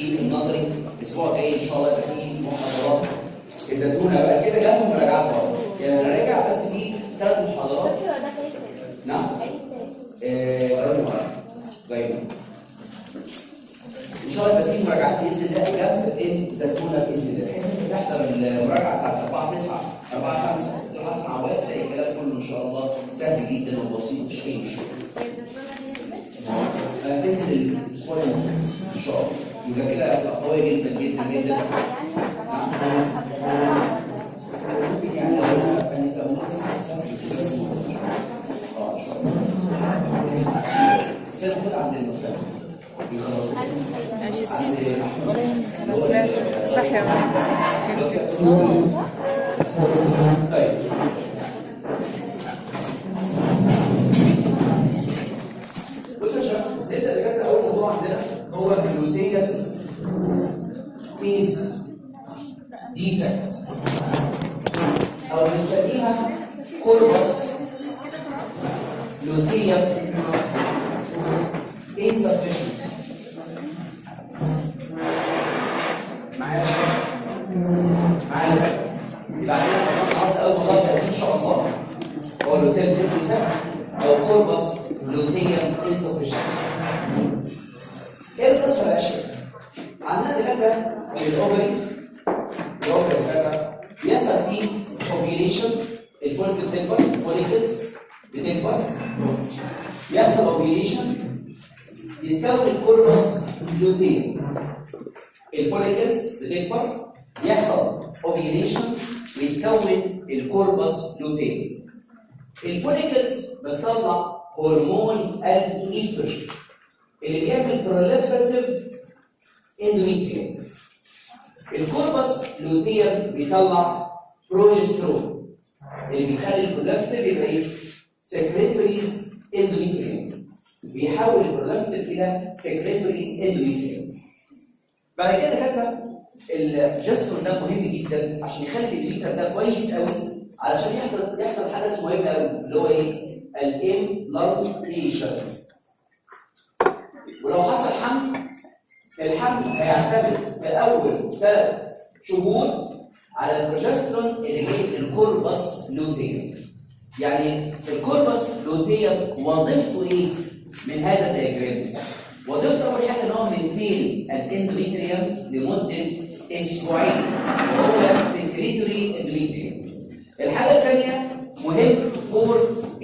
النظري الاسبوع الجاي ان شاء الله يبقى فيه محاضرات الزيتونه بقى كده جنبهم مراجعات برضه يعني هنراجع بس في ثلاث محاضرات دكتور ده فريق تاني نعم فريق تاني آه، غير مهارة. دايما ان شاء الله يبقى في مراجعات باذن الله جنب الزيتونه باذن الله بحيث انت تحضر المراجعه بتاعت 4 9 4 5 الحسن عواد تلاقي الكلام كله ان شاء الله سهل جدا وبسيط مفيش اي مشكله آه، باذن الاسبوع المقبل ان شاء الله المذاكره هتبقى قويه جدا جدا جدا ممكن يعني لو كان يبقى مناسب السبت بس اه ان شاء الله سنة كده عند المسافة بيخلصوا ماشي يا عند سيدي أحمد. انا سمعت صح يا ولد طيب بصوا يا شباب نبدا بجد اول موضوع عندنا هو الجلوتيال فيز ديفكت او بنسميها كوربس لوتيال insufficiency معايا يا شباب؟ معانا بقى يبقى عندنا النهارده اول موضوع تأتي ان شاء الله هو اللوتيال ديفكت او كوربس لوتيال insufficiency ايه القصه بقى يا شباب؟ عندنا دكاتره في الاوفري الاوفري دكاتره بيحصل فيه اوفيليشن الفولك بتكبر فوليكلز بتكبر بيحصل اوفيليشن بيتكون الكوربس لوتيال الفوليكلز بتكبر يحصل اوفيليشن بيتكون الكوربس لوتيال الفوليكلز بتطلع هرمون الايستروجين اللي بيعمل بروليفراتيف اندوميتريوم الكوربس لوتيال بيطلع بروجسترون اللي بيخلي البروليفراتيف يبقى ايه؟ سكريتوري اندوميتريوم بيحول البروليفراتيف الى سكريتوري اندوميتريوم بعد كده كاتبه الجسترون ده مهم جدا عشان يخلي الليتر ده كويس قوي علشان يحصل يحصل حدث مهم قوي اللي هو ايه؟ الامبلانتيشن ولو حصل حمل الحمل هيعتمد في اول ثلاث شهور على البروجسترون اللي جاي من الكوربس لوتيوم يعني الكوربس لوتيوم وظيفته ايه من هذا الدياجرام وظيفته اول حاجه ان هو مينتين الاندوميتريوم لمده اسبوعين وهو سكريتوري اندوميتريوم الحاجه الثانيه مهم فور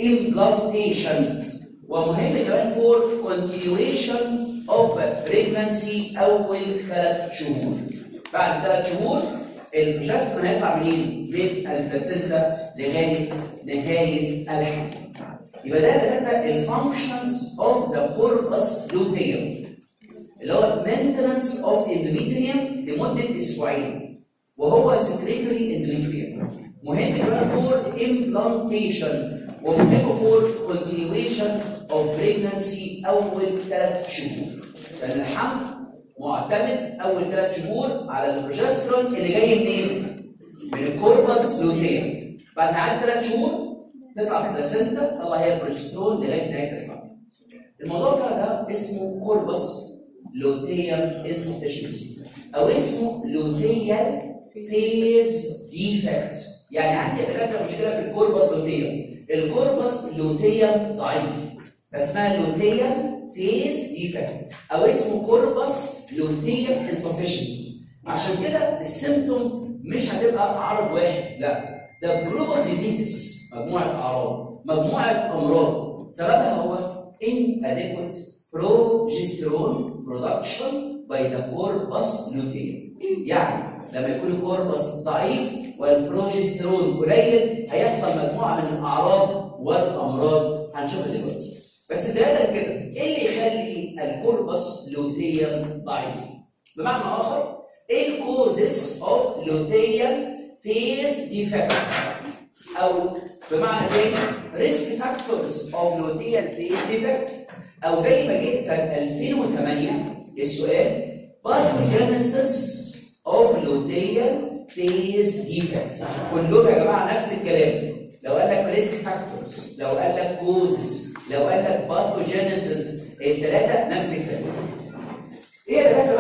امبلانتيشن ومهم كمان فور كونتينيويشن اوف بريجنانسي اول ثلاث شهور بعد ثلاث شهور البروجسترون هيطلع منين؟ من البلاسينتا لغايه نهايه الحمل يبقى ده ثلاثه الفانكشنز اوف ذا كوربس لوتيوم اللي هو مينتننس اوف اندوميتريوم لمده اسبوعين وهو سكريتوري اندوميتريوم مهم كمان فور امبلانتيشن ومهم فور كونتينيويشن اوف بريجنانسي اول ثلاث شهور لان الحمل معتمد اول ثلاث شهور على البروجسترون اللي جاي منين؟ من الكوربس لوتيوم بعد ما عدى ثلاث شهور تطلع البلاسينتا تطلع هي البروجسترون لغايه نهايه الحمل الموضوع ده, ده اسمه كوربس لوتيال انسفشنسي او اسمه لوتيال فيز ديفكت يعني عندي دكاتره مشكله في الكوربس لوتيال الكوربس لوتيال ضعيف فاسمها لوتيال فيز ديفكت او اسمه كوربس لوتيال انسفشنسي عشان كده السيمتوم مش هتبقى عرض واحد لا ده جروب اوف ديزيزز مجموعه اعراض مجموعه امراض سببها هو inadequate progesterone production by the corpus luteum يعني لما يكون الكوربس ضعيف والبروجسترون قليل هيحصل مجموعه من الاعراض والامراض هنشوفها دلوقتي بس بدايه كده ايه اللي يخلي الكوربس لوتيوم ضعيف بمعنى اخر ايه الكوزس اوف لوتيوم فيز ديفكت او بمعنى تاني ريسك فاكتورز اوف لوتيال فيز ديفكت او زي ما جه سنه 2008 السؤال باثوجينيسيس اوف لوتيال فيز ديفكت كلهم يا جماعه نفس الكلام لو قال لك ريسك فاكتورز لو قال لك كوزز لو قال لك باثوجينيسيس الثلاثه نفس الكلام ايه يا دكاتره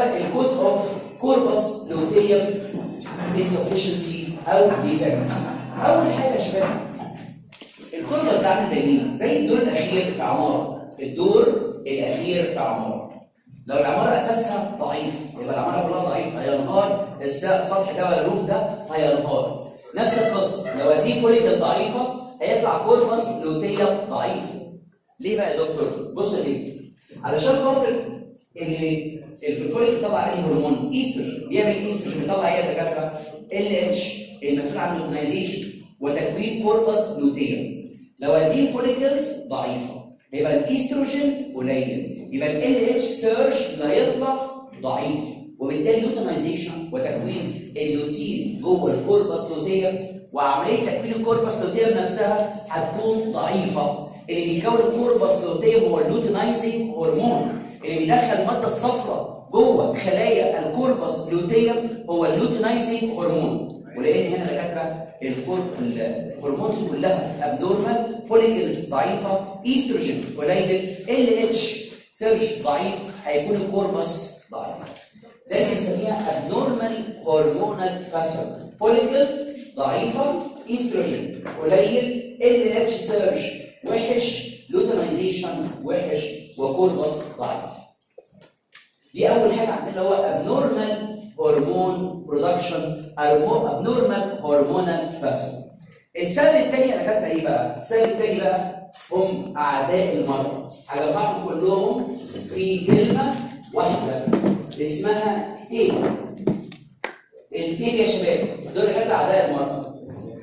بقى الكوز اوف كوربس لوتيوم insufficiency او defect اول حاجه يا شباب الكوربس ده عامل زي مين؟ زي الدور الاخير في عماره الدور الاخير في عماره لو العماره اساسها ضعيف يبقى العماره كلها ضعيف هينهار الس- سطح ده ولا الروف ده هينهار نفس القصه لو هتجيب فوليكل ضعيفه هيطلع كوربس لوتيوم ضعيف ليه بقى يا دكتور؟ بص ليه؟ علشان خاطر اللي الفوليك طلع اي هرمون ايستروجين بيعمل ايستروجين بيطلع ايه يا دكاتره؟ ال اتش المسؤول عن الاورجنايزيشن وتكوين كوربس لوتيوم لو هذه الفوليكلز ضعيفه يبقى الايستروجين قليل يبقى ال اتش سيرش اللي هيطلع ضعيف وبالتالي لوتينايزيشن وتكوين اللوتين جوه الكوربس لوتيوم وعمليه تكوين الكوربس لوتيوم نفسها هتكون ضعيفه اللي بيكون الكوربس لوتيوم هو اللوتينايزنج هرمون اللي بيدخل الماده الصفراء جوه خلايا الكوربس لوتيوم هو اللوتينايزنج هرمون ولان هنا دكاتره الكور- الهرمونز كلها ابنورمال فوليكلز ضعيفه ايستروجين قليل ال اتش سيرش ضعيف هيكون الكوربس ضعيف ده بنسميها abnormal hormonal pattern follicles ضعيفة استروجين قليل ال اتش سيرش وحش لوتينايزيشن وحش وكوربس ضعيف دي اول حاجه عندنا اللي هو abnormal hormone production abnormal hormonal pattern السبب الثاني يا دكاتره ايه بقى؟ السبب الثاني بقى هم اعداء المرض هجمعهم كلهم في كلمه واحده اسمها تيب التيب يا شباب دول دكاتره اعداء المرض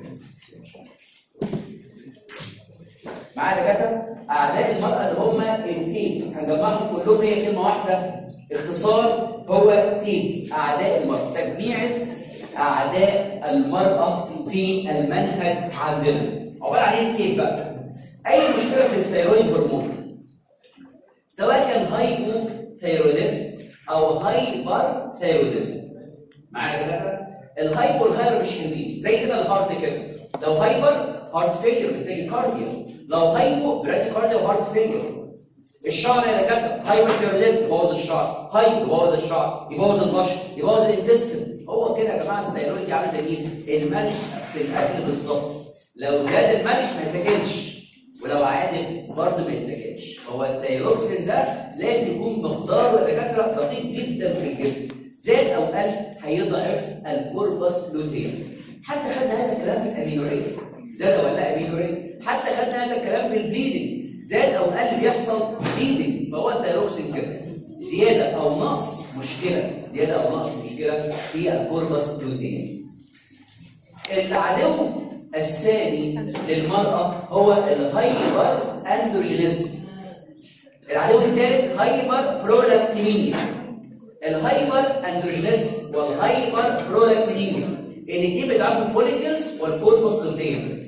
معايا دكاتره اعداء المراه اللي هم التيب هنجمعهم كلهم هي كلمه واحده اختصار هو تيب اعداء المراه تجميعه اعداء المراه في المنهج عندنا عباره عن ايه تيب بقى اي مشكله في الثيرويد هرمون سواء كان هايبو ثيروديزم او هايبر ثيروديزم معايا كده الهايبو والهايبر مش حلوين زي كده الهارت كده لو هايبر هارت فيلير بتلاقي كارديو لو هايبو برادي كارديو وهارت فيلير الشعر يا دكاتره هايبر ثيروديزم يبوظ الشعر هايبو يبوظ الشعر يبوظ البشر يبوظ الانتستين هو كده يا جماعه الثيرويد عامل زي مين؟ الملح في الاكل بالظبط لو زاد الملح ما يتاكلش ولو عادل برضه ما يتاكلش هو الثيروكسين ده لازم يكون مقداره يا دكاتره دقيق جدا في الجسم زاد او قل هيضعف الكوربس لوتيوم حتى خدنا هذا الكلام في الامينوريه زاد ولا لا امينوريه حتى خدنا هذا الكلام في البليدنج زاد او قل بيحصل بليدنج فهو الثيروكسين كده زياده او نقص مشكله زياده او نقص مشكله في الكوربس لوتيوم العدو الثاني للمرأة هو الهايبر اندروجينيزم العدو الثالث هايبر برولاكتينيميا الهايبر اندروجينيزم والهايبر برولاكتينيميا الاثنين بيضعفوا الفوليكلز والكوربس لوتيوم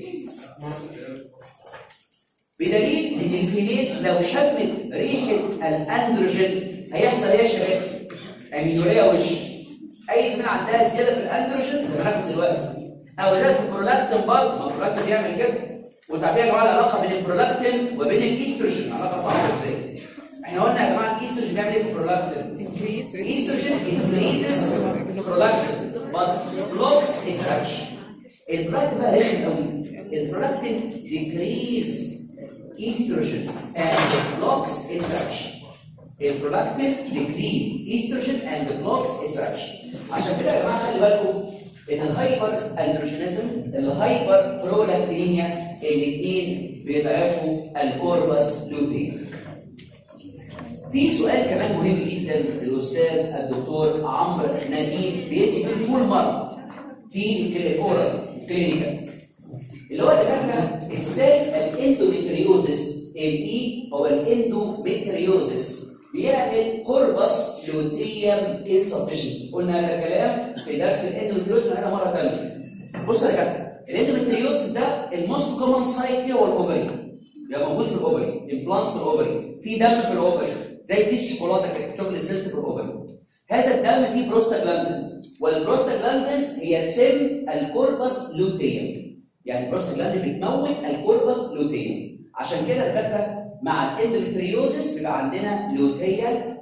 بدليل ان الفيلين لو شمت ريحه الاندروجين هيحصل ايه يا شباب؟ امينوريا وش اي فيميل عندها زياده في الاندروجين زي ما هناخد دلوقتي او ده في البرولاكتين برضه ما البرولاكتين بيعمل كده وانتوا عارفين يا جماعه العلاقه بين البرولاكتين وبين الايستروجين علاقه صعبه ازاي؟ احنا قلنا يا جماعه الايستروجين بيعمل ايه في البرولاكتين؟ Increase الايستروجين increases البرولاكتين but blocks its action البرولاكتين بقى رخم قوي البرولاكتين decrease estrogen and blocks its action البرولاكتين decrease estrogen and blocks its action عشان كده يا جماعه خلي بالكم ان الهايبر اندروجينيزم الهايبر برولاكتينيا الاثنين بيضعفوا الكوربس لوتين في سؤال كمان مهم جدا الاستاذ الدكتور عمرو نادين بيدي في الفول مره في الاورال كلينيكال اللي هو دكاتره ازاي الاندوميتريوزس الاي هو الاندوميتريوزس بيعمل كوربس لوتيوم انسفشنسي قلنا هذا الكلام في درس الاندوميتريوزس هنا مره ثانيه بص يا دكاتره الاندوميتريوزس ده الموست كومن سايت هو الاوفري بيبقى موجود في الاوفري امبلانتس في الاوفري في دم في الاوفري زي كيس شوكولاته كده شوكليت سيلت في الاوفري هذا الدم فيه بروستاجلاندنز والبروستاجلاندنز هي سم الكوربس لوتيوم يعني البروستاجلاند بتموت الكوربس لوتيوم عشان كده دكاتره مع الاندوميتريوزس بيبقى عندنا لوثيال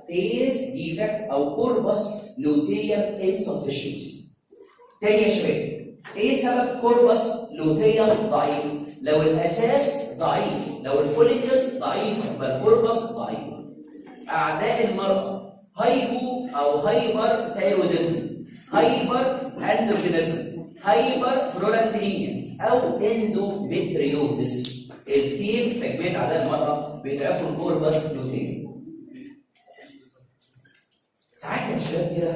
فيز ديفكت او كوربس لوتيوم انسفشنسي تاني يا شباب ايه سبب كوربس لوتيوم ضعيف لو الاساس ضعيف لو الفوليكلز ضعيفه يبقى الكوربس ضعيف اعداء المراه هايبو او هايبر ثايروديزم هايبر اندروجينيزم هايبر برولكتينيا او اندوميتريوزس التيم تجميع اعداء المراه بيتعرفوا الكوربس لوتيوم ساعات يا شباب كده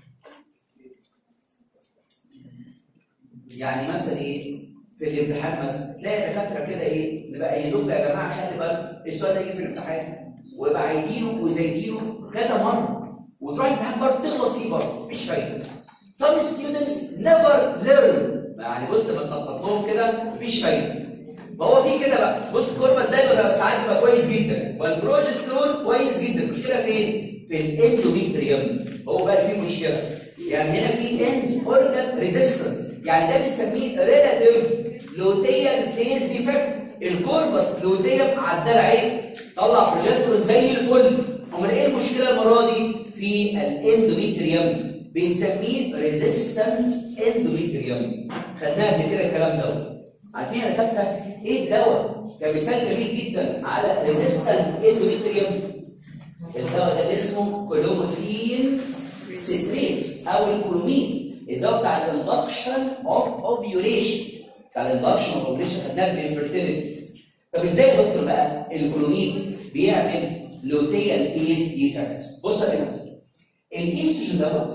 يعني مثلا ايه في الامتحان مثلا تلاقي دكاتره كده ايه نبقى يدوب يا جماعه خلي بالك السؤال ده يجي في الامتحان ويبقى عايدينه وزايدينه كذا مره وتروح الامتحان برضه تغلط فيه برضه مفيش فايده some students never learn يعني بص لما تنطط لهم كده مفيش فايده فهو في كده بقى بص الكوربس ده يبقى ساعات يبقى كويس جدا والبروجسترون كويس جدا المشكله فين؟ في الاندوميتريوم هو بقى في مشكله يعني هنا في اند اورجان ريزيستنس يعني ده بنسميه ريلاتيف لوتيال فيز ديفكت الكوربس لوتيال عدال عيب طلع بروجسترون زي الفل امال ايه المشكله المره دي في الاندوميتريوم بنسميه ريزيستنت اندوميتريوم خدناها قبل كده الكلام دوت عارفين يا دكاتره ايه الدواء كمثال جميل جدا على ريزيستنت اندوميتريوم الدواء ده اسمه كلومفين سيتريت او الكلومين الدواء بتاع الاندكشن اوف اوفيوليشن بتاع الاندكشن اوف اوفيوليشن خدناه في الانفرتيليتي طب ازاي يا دكتور بقى الكلومين بيعمل لوتيال فيز ديفكت بص يا جماعه الايستروجين دوت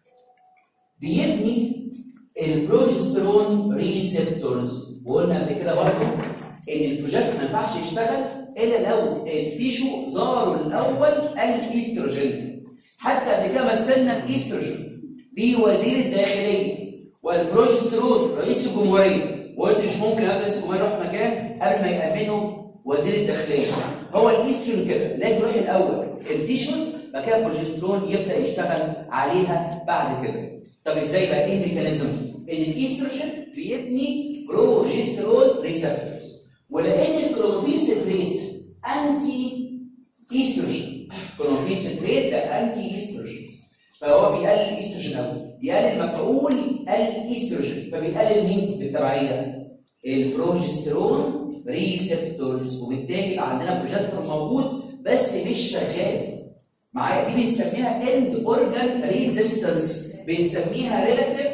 بيبني البروجسترون ريسبتورز وقلنا قبل كده برضه ان البروجسترون ما ينفعش يشتغل الا لو التيشو ظهروا الاول الايستروجين حتى قبل كده مثلنا الايستروجين بوزير الداخليه والبروجسترون رئيس الجمهوريه وقلت مش ممكن قبل رئيس الجمهوريه يروح مكان قبل ما يامنوا وزير الداخليه هو الايستروجين كده لازم يروح الاول التيشوز بعد كده البروجسترون يبدا يشتغل عليها بعد كده طب ازاي بقى ايه الميكانيزم؟ ان الايستروجين بيبني بروجسترون ريسبتورز ولان الكلوروفيل سيتريت انتي ايستروجين الكلوروفيل سيتريت ده انتي ايستروجين فهو بيقلل الايستروجين قوي بيقلل مفعول الايستروجين فبيقلل مين بالتبعيه؟ البروجسترون ريسبتورز وبالتالي يبقى عندنا بروجسترون موجود بس مش شغال معايا دي بنسميها اند اورجان ريزيستنس بنسميها ريلاتيف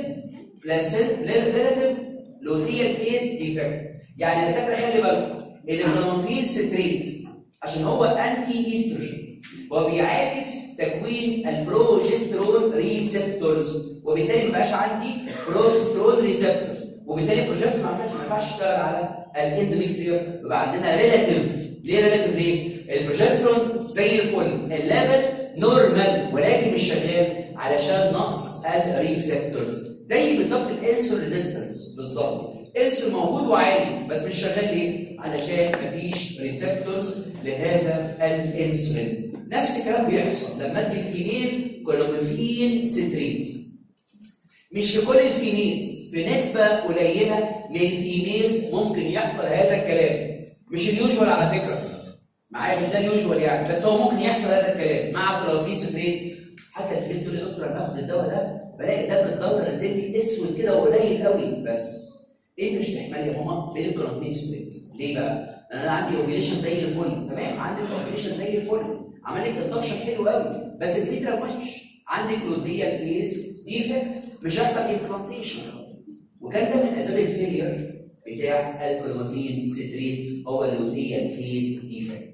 ريلاتيف لوتيال فيز ديفكت يعني الدكاتره خلي بالكم الكلومفين ستريت عشان هو انتي ايستروجين وبيعاكس تكوين البروجسترون ريسبتورز وبالتالي ما بقاش عندي بروجسترون ريسبتورز وبالتالي البروجسترون ما ينفعش ما ينفعش يشتغل على الاندوميتريوم يبقى عندنا ريلاتيف ليه ريلاتيف ليه؟ البروجسترون زي الفل الليفل نورمال ولكن مش شغال علشان نقص الريسبتورز زي بالظبط الانسول ريزيستنس بالظبط انسول موجود وعالي بس مش شغال ليه؟ علشان مفيش ريسبتورز لهذا الانسولين نفس الكلام بيحصل لما ادي الفيميل كلومفين ستريت مش في كل الفيميلز في نسبة قليلة من الفيميلز ممكن يحصل هذا الكلام مش اليوجوال على فكرة معايا مش ده اليوجوال يعني بس هو ممكن يحصل هذا الكلام مع كلوروفين ستريت حتى الفيميل تقول لي دكتور انا باخد الدواء ده بلاقي دم الدورة نازل لي اسود كده وقليل قوي بس ايه مش تحمل يا ماما بين الكلوروفين ستريت ليه بقى؟ انا عندي اوفيليشن زي الفل تمام عندك اوفيليشن زي الفل عمل لك اندكشن حلو قوي بس الفكره وحش عندك لوديال فيز ديفكت مش هيحصل امبلانتيشن وكان ده من اسباب الفيلير بتاع الكلوروفين ستريت هو اللوديال فيز ديفكت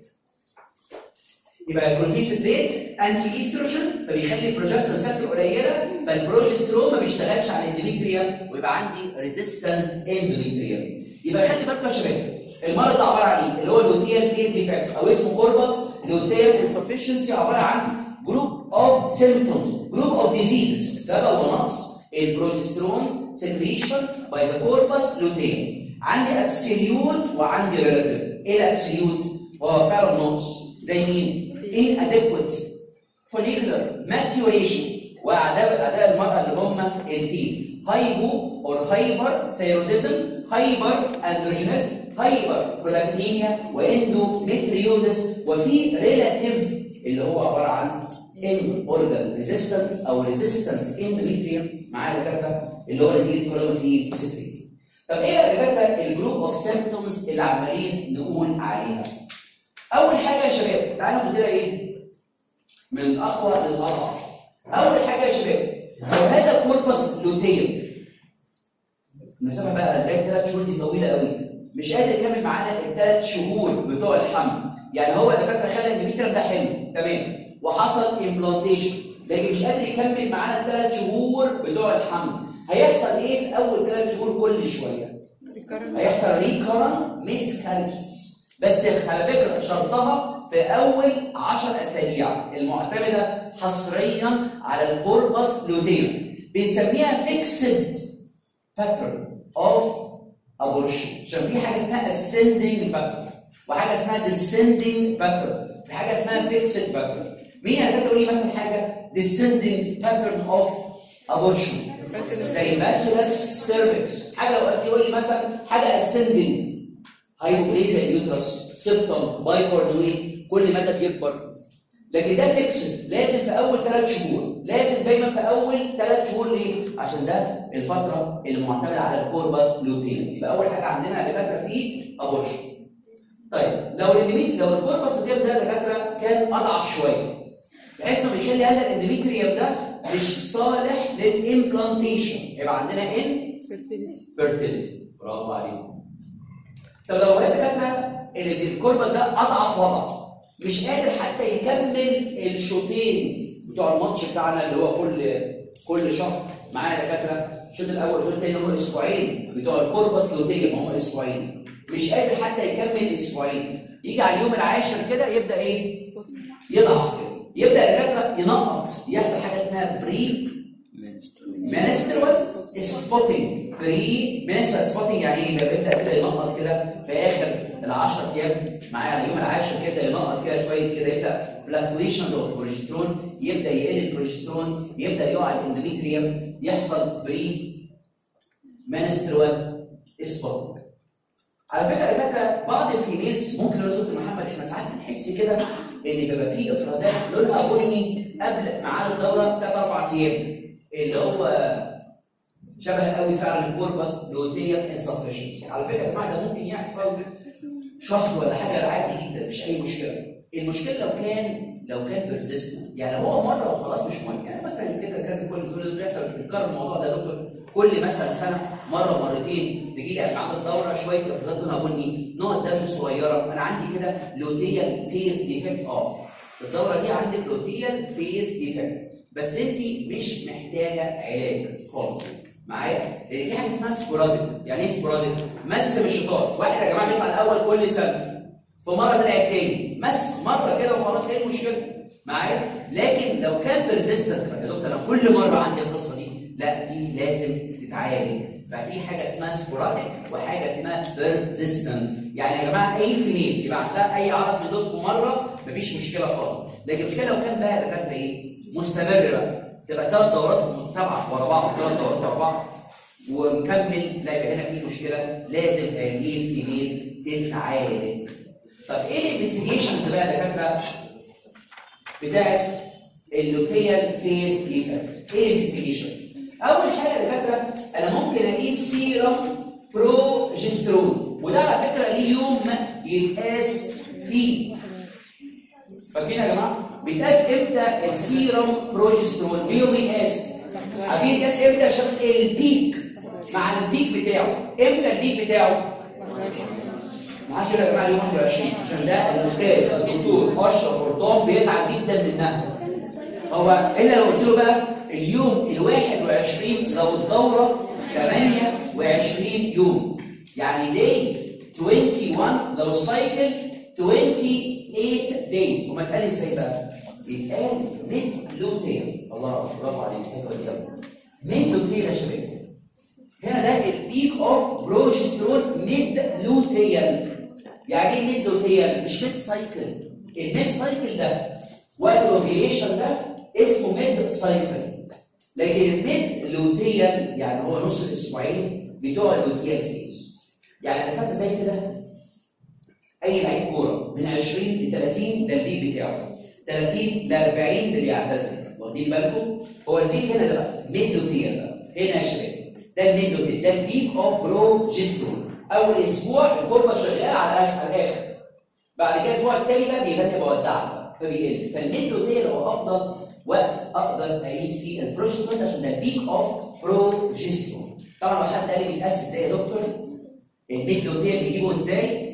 يبقى الكلوروفين ستريت انتي ايستروجين فبيخلي البروجسترون سيرته قليله فالبروجسترون ما بيشتغلش على الاندوميتريوم ويبقى عندي ريزيستنت اندوميتريوم يبقى خلي بالكم يا شباب المرض ده عباره عن ايه؟ اللي هو اللوتيال فيز ديفكت او اسمه كوربس لوتيال انسفشنسي عباره عن جروب اوف سيمبتومز جروب اوف ديزيزز سبب ونقص البروجسترون سكريشن باي ذا كوربس لوتيال عندي ابسوليوت وعندي ريلاتيف ايه الابسوليوت؟ هو فعلا نقص زي مين؟ inadequate follicular maturation واعداء اعداء المراه اللي هم التين هايبو اور هايبر ثيروديزم هايبر اندروجينيزم هايبر برولاكتينيا واندوميتريوزس وفي ريلاتيف اللي هو عباره عن ان اورجان ريزيستنت او ريزيستنت اندوميتريوم معاه دكاتره اللي هو نتيجه كلهم في سيتريت طب ايه يا دكاتره الجروب اوف سيمبتومز اللي عمالين نقول عليها اول حاجه يا شباب تعالوا كده ايه من الاقوى للاضعف اول حاجه يا شباب لو هذا كوربس لوتيل المسافه بقى لغايه ثلاث شهور دي طويله قوي مش قادر يكمل معانا الثلاث شهور بتوع الحمل يعني هو دكاتره خلى الديميتر ده حلو تمام وحصل امبلانتيشن لكن مش قادر يكمل معانا الثلاث شهور بتوع الحمل هيحصل ايه في اول ثلاث شهور كل شويه هيحصل ريكارن ميسكارجز بس على فكره شرطها في اول 10 اسابيع المعتمده حصريا على الكوربس لوتيم بنسميها فيكسد باترن اوف ابورشن عشان في حاجه اسمها ascending باترن وحاجه اسمها descending باترن في حاجه اسمها فيكسد باترن مين اللي تقول لي مثلا حاجه descending pattern of abortion زي ماتشلس سيرفكس حاجه وقت يقول لي مثلا حاجه ascending هايبوبليزيا اليوترس سيبتم بايكوردوي كل مدى بيكبر لكن ده فيكسد لازم في اول ثلاث شهور لازم دايما في اول ثلاث شهور ليه؟ عشان ده الفتره اللي معتمده على الكوربس لوتين يبقى اول حاجه عندنا دكاتره فيه ابورشن طيب لو الليميت لو الكوربس لوتين ده دكاتره كان اضعف شويه بحيث انه بيخلي هذا الاندوميتريوم ده مش صالح للامبلانتيشن يبقى عندنا ان فيرتيليتي برافو عليكم طب لو لقيت دكاتره اللي الكوربس ده اضعف وضعف مش قادر حتى يكمل الشوطين بتوع الماتش بتاعنا اللي هو كل كل شهر معانا دكاتره الشوط الاول والشوط الثاني هم اسبوعين بتوع الكوربس لوتيه هم اسبوعين مش قادر حتى يكمل اسبوعين يجي على اليوم العاشر كده يبدا ايه؟ يضعف كده يبدا الدكاتره ينقط يحصل حاجه اسمها بري منسترال سبوتنج بري منسترال سبوتنج يعني ايه؟ بيبدا كده ينقط كده في اخر ال 10 ايام معايا على اليوم العاشر كده ينقط كده شويه كده يبدا فلكتويشن اوف بروجسترون يبدا يقل البروجسترون يبدا يقع الاندوميتريوم يحصل بري منسترال سبوتنج على فكره يا دكاتره بعض الفيميلز ممكن يقول دكتور محمد احنا ساعات بنحس كده ان بيبقى فيه افرازات لونها بني قبل ميعاد الدوره ثلاث اربع ايام اللي هو شبه قوي فعلا الكوربس لوتيال انسفشنسي على فكره يا جماعه ده ممكن يحصل شهر ولا حاجه عادي جدا مفيش اي مشكله المشكله لو كان لو كان بيرزيستنت يعني لو هو مره وخلاص مش مهم يعني مثلا يفتكر كذا كل كل بيحصل بيتكرر الموضوع ده يا دكتور كل مثلا سنه مره مرتين تجي لي بعد الدوره شويه افرازات لونها بني نقط دم صغيره انا عندي كده لوتيال فيز ديفكت اه الدوره دي عندك لوتيال فيز ديفكت بس انت مش محتاجه علاج خالص معايا لان في حاجه اسمها سبوراديك يعني ايه سبوراديك مس مش شطار واحد يا جماعه بيطلع الاول كل سنه فمره طلع التاني مس مره كده وخلاص ايه المشكله معايا لكن لو كان بيرزيستنت يا دكتور انا كل مره عندي القصه دي لا دي لازم تتعالج ففي حاجه اسمها سبوراديك وحاجه اسمها بيرزيستنت يعني يا جماعه اي فيميل يبقى عندها اي عرض من دول مره مفيش مشكله خالص لكن المشكله لو كان بقى دكاتره ايه مستمر بقى تبقى ثلاث دورات متابعه ورا بعض ثلاث دورات ورا بعض ومكمل لا يبقى هنا في مشكله لازم هذه الفيميل تتعالج طب ايه الانفستيجيشنز بقى يا دكاتره بتاعت اللوتيال فيز ديفكت ايه الانفستيجيشن اول حاجه يا دكاتره انا ممكن اقيس سيرم بروجسترون وده على فكره ليه يوم يتقاس فيه فاكرين يا جماعه بيتقاس امتى السيرم بروجسترون ليه يوم يتقاس عارفين يتقاس امتى عشان البيك مع البيك بتاعه امتى البيك بتاعه ما حدش يا جماعه اليوم 21 عشان ده الاستاذ الدكتور اشرف قرطان بيزعل جدا منها هو الا لو قلت له بقى اليوم ال 21 لو الدوره 28 يوم يعني داي 21 لو السايكل 28 دايز وما اتقال ازاي بقى؟ يتقال ميد لوتيل الله برافو عليك الحلوه دي قوي ميد لوتيل يا شباب هنا ده البيك اوف بروجسترون ميد لوتيل يعني ايه ميد لوتيل؟ مش ميد سايكل الميد سايكل ده وقت الاوفيليشن ده اسمه ميد سايكل لكن الميد لوتيل يعني هو نص الاسبوعين بتوع اللوتيل فيز يعني دكاتره زي كده اي لعيب كوره من 20 ل 30 ده البيك بتاعه 30 ل 40 اللي بيعتزل واخدين بالكم هو البيك هنا ده بقى ميد لوتيال بقى هنا يا شباب ده الميد لوتيال ده البيك اوف بروجسترون اول اسبوع الكوربه شغاله على الاخر على الاخر بعد كده الاسبوع التاني بقى بيغني بودعك بقى فبيقل فالميد لوتيال هو افضل وقت اقدر اقيس فيه البروجسترون عشان ده البيك اوف بروجسترون طبعا لو حد قال لي بيتاسس ازاي يا دكتور الميد لوتيال بيجيبه ازاي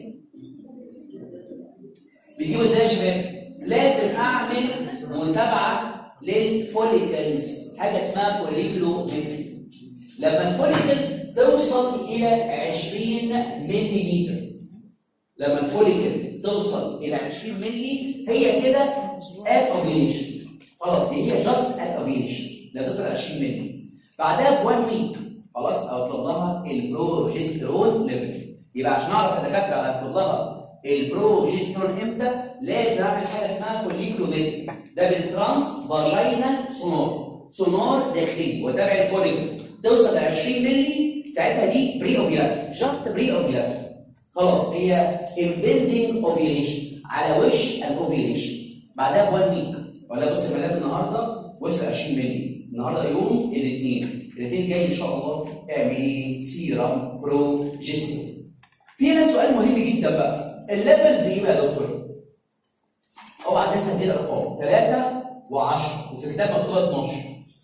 بيجيبوا ازاي يا شباب؟ لازم اعمل متابعه للفوليكلز حاجه اسمها فوليكلومتري لما الفوليكلز توصل الى 20 ملي لتر لما الفوليكل توصل الى 20 ملي هي كده ات اوفيليشن خلاص دي هي جاست ات اوفيليشن لا توصل 20 ملي بعدها ب 1 ويك خلاص اطلب لها البروجسترون ليفل يبقى عشان اعرف الدكاتره اطلب لها البروجسترون امتى لازم اعمل حاجه اسمها فوليكلومتري ده بالترانس فاجينال سونار سونار داخلي وتابع الفوليكلز توصل ل 20 مللي ساعتها دي بري اوفيلاتر جاست بري اوفيلاتر خلاص هي امبندنج اوفيليشن على وش الاوفيليشن بعدها ب 1 ويك ولا بص يا مدام النهارده وصل 20 مللي النهارده يوم الاثنين الاثنين الجاي ان شاء الله اعملي سيرم بروجسترون في هنا سؤال مهم جدا بقى الليفلز ايه بقى يا دكتور؟ اوعى تنسى هذه الارقام 3 و10 وفي الكتاب مكتوبه 12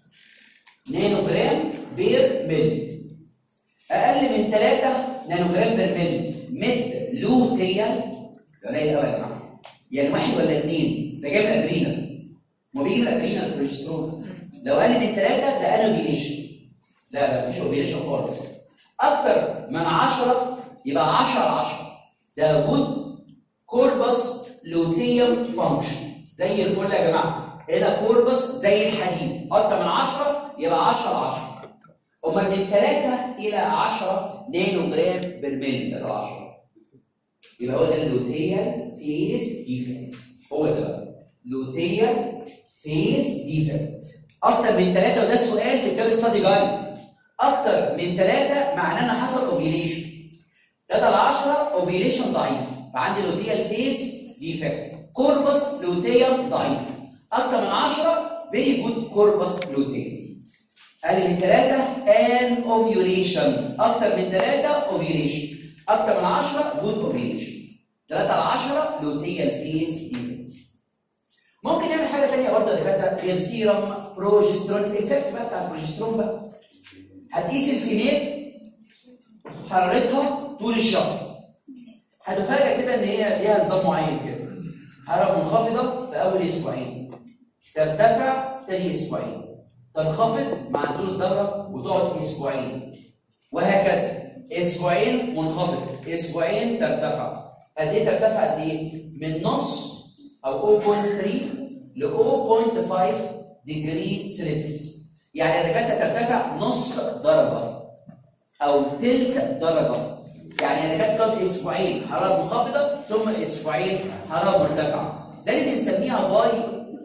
نانو جرام بير ملي اقل من 3 نانو جرام بير ملي مد لوتيال قليل قوي يا جماعه يعني واحد ولا اثنين ده جاي من الادرينال ما بيجي من الادرينال البروجسترون لو قل من 3 ده انوفيليشن لا لا مش اوفيليشن خالص اكتر من 10 يبقى 10 10 ده جود كوربس لوتيوم فانكشن زي الفل يا جماعه هنا كوربس زي الحديد اكتر من 10 يبقى 10 10 امال من 3 الى 10 نانو جرام بير ملي ده 10 يبقى هو ده اللوتيال فيز ديفكت هو ده بقى لوتيال فيز ديفكت اكتر من 3 وده السؤال في الكتاب ستادي جايد اكتر من 3 معناه ان حصل اوفيليشن 3 ل 10 اوفيليشن ضعيف فعندي لوتيال فيز ديفكت كوربس لوتيوم ضعيف اكتر من 10 فيري جود كوربس لوتيوم اقل من 3 ان اوفيوليشن اكتر من 3 اوفيوليشن اكتر من 10 جود اوفيوليشن 3 ل 10 لوتيال فيز ديفكت ممكن نعمل حاجه ثانيه برضه يا دكاتره غير سيرم بروجسترون الايفكت بقى بتاع البروجسترون بقى هتقيس الفيميل حرارتها طول الشهر هتفاجئ كده ان هي ليها نظام معين كده حراره منخفضه في اول اسبوعين ترتفع في ثاني اسبوعين تنخفض مع نزول الدوره وتقعد اسبوعين وهكذا اسبوعين منخفض اسبوعين ترتفع قد ايه ترتفع قد ايه؟ من نص او 0.3 ل 0.5 ديجري سيلسيوس يعني اذا كانت ترتفع نص درجه او ثلث درجه يعني اذا كانت تقعد اسبوعين حراره منخفضه ثم اسبوعين حراره مرتفعه ده اللي بنسميها باي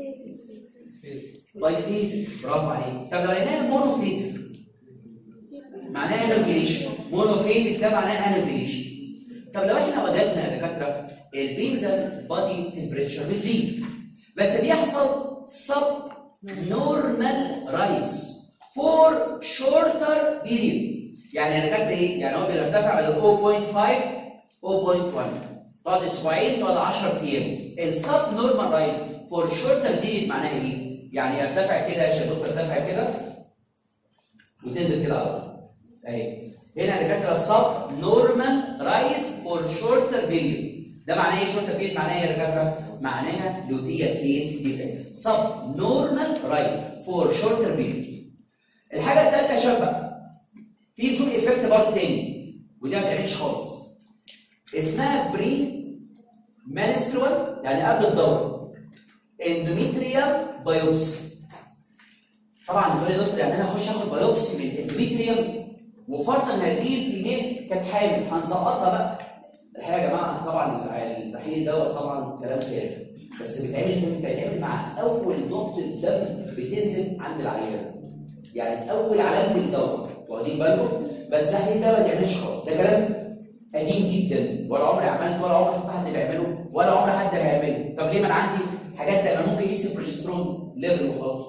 باي فيزيك برافو عليك طب لو لقيناها مونوفيزيك معناها انوفيليشن مونوفيزيك ده معناها انوفيليشن طب لو احنا وجدنا يا دكاتره البيزل بادي تمبريتشر بتزيد بس بيحصل سب نورمال رايز فور شورتر بيريد يعني انا فاكر ايه؟ يعني هو بيرتفع بدل 0.5 0.1 تقعد اسبوعين تقعد 10 ايام السب نورمال رايز فور شورتر بيريد معناها ايه؟ يعني يرتفع كده يا شباب ترتفع كده وتنزل كده على طول اهي هنا دكاتره السب نورمال رايز فور شورتر بيريد ده معناه ايه شورتر بيريد معناه ايه يا دكاتره؟ معناها لوتيال فيس ديفكت سب نورمال رايز فور شورتر بيريد الحاجه الثالثه يا شباب بقى في نشوف ايفكت برضه تاني ودي ما بتعملش خالص اسمها بري مانسترول يعني قبل الدوره اندوميتريال بايوبسي طبعا بيقول لي دكتور يعني انا اخش اخد بايوبسي من الاندوميتريال وفرضا هذه الفيميل كانت حامل هنسقطها بقى الحقيقه يا جماعه طبعا التحليل دوت طبعا كلام فارغ بس بيتعمل بيتعمل مع اول نقطه دم بتنزل عند العيان يعني اول علامه الدوره واخدين بالكم بس ده ده ما بيعملش خالص ده كلام قديم جدا ولا عمري عملت ولا عمري شفت حد بيعمله ولا عمري حد هيعمله طب ليه ما انا عندي حاجات تانية ممكن يقيس البروجسترون ليفل وخلاص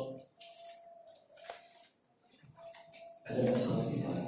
هذا بس خلاص كده.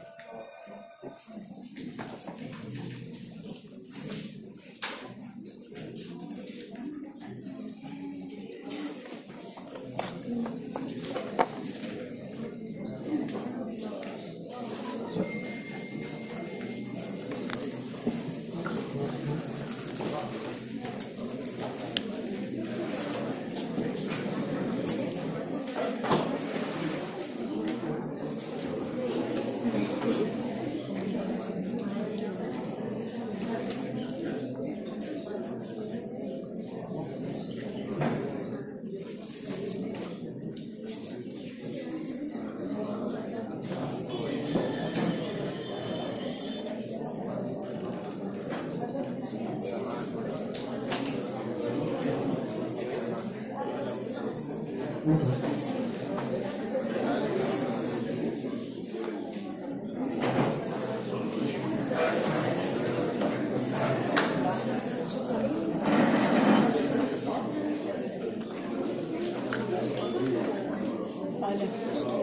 على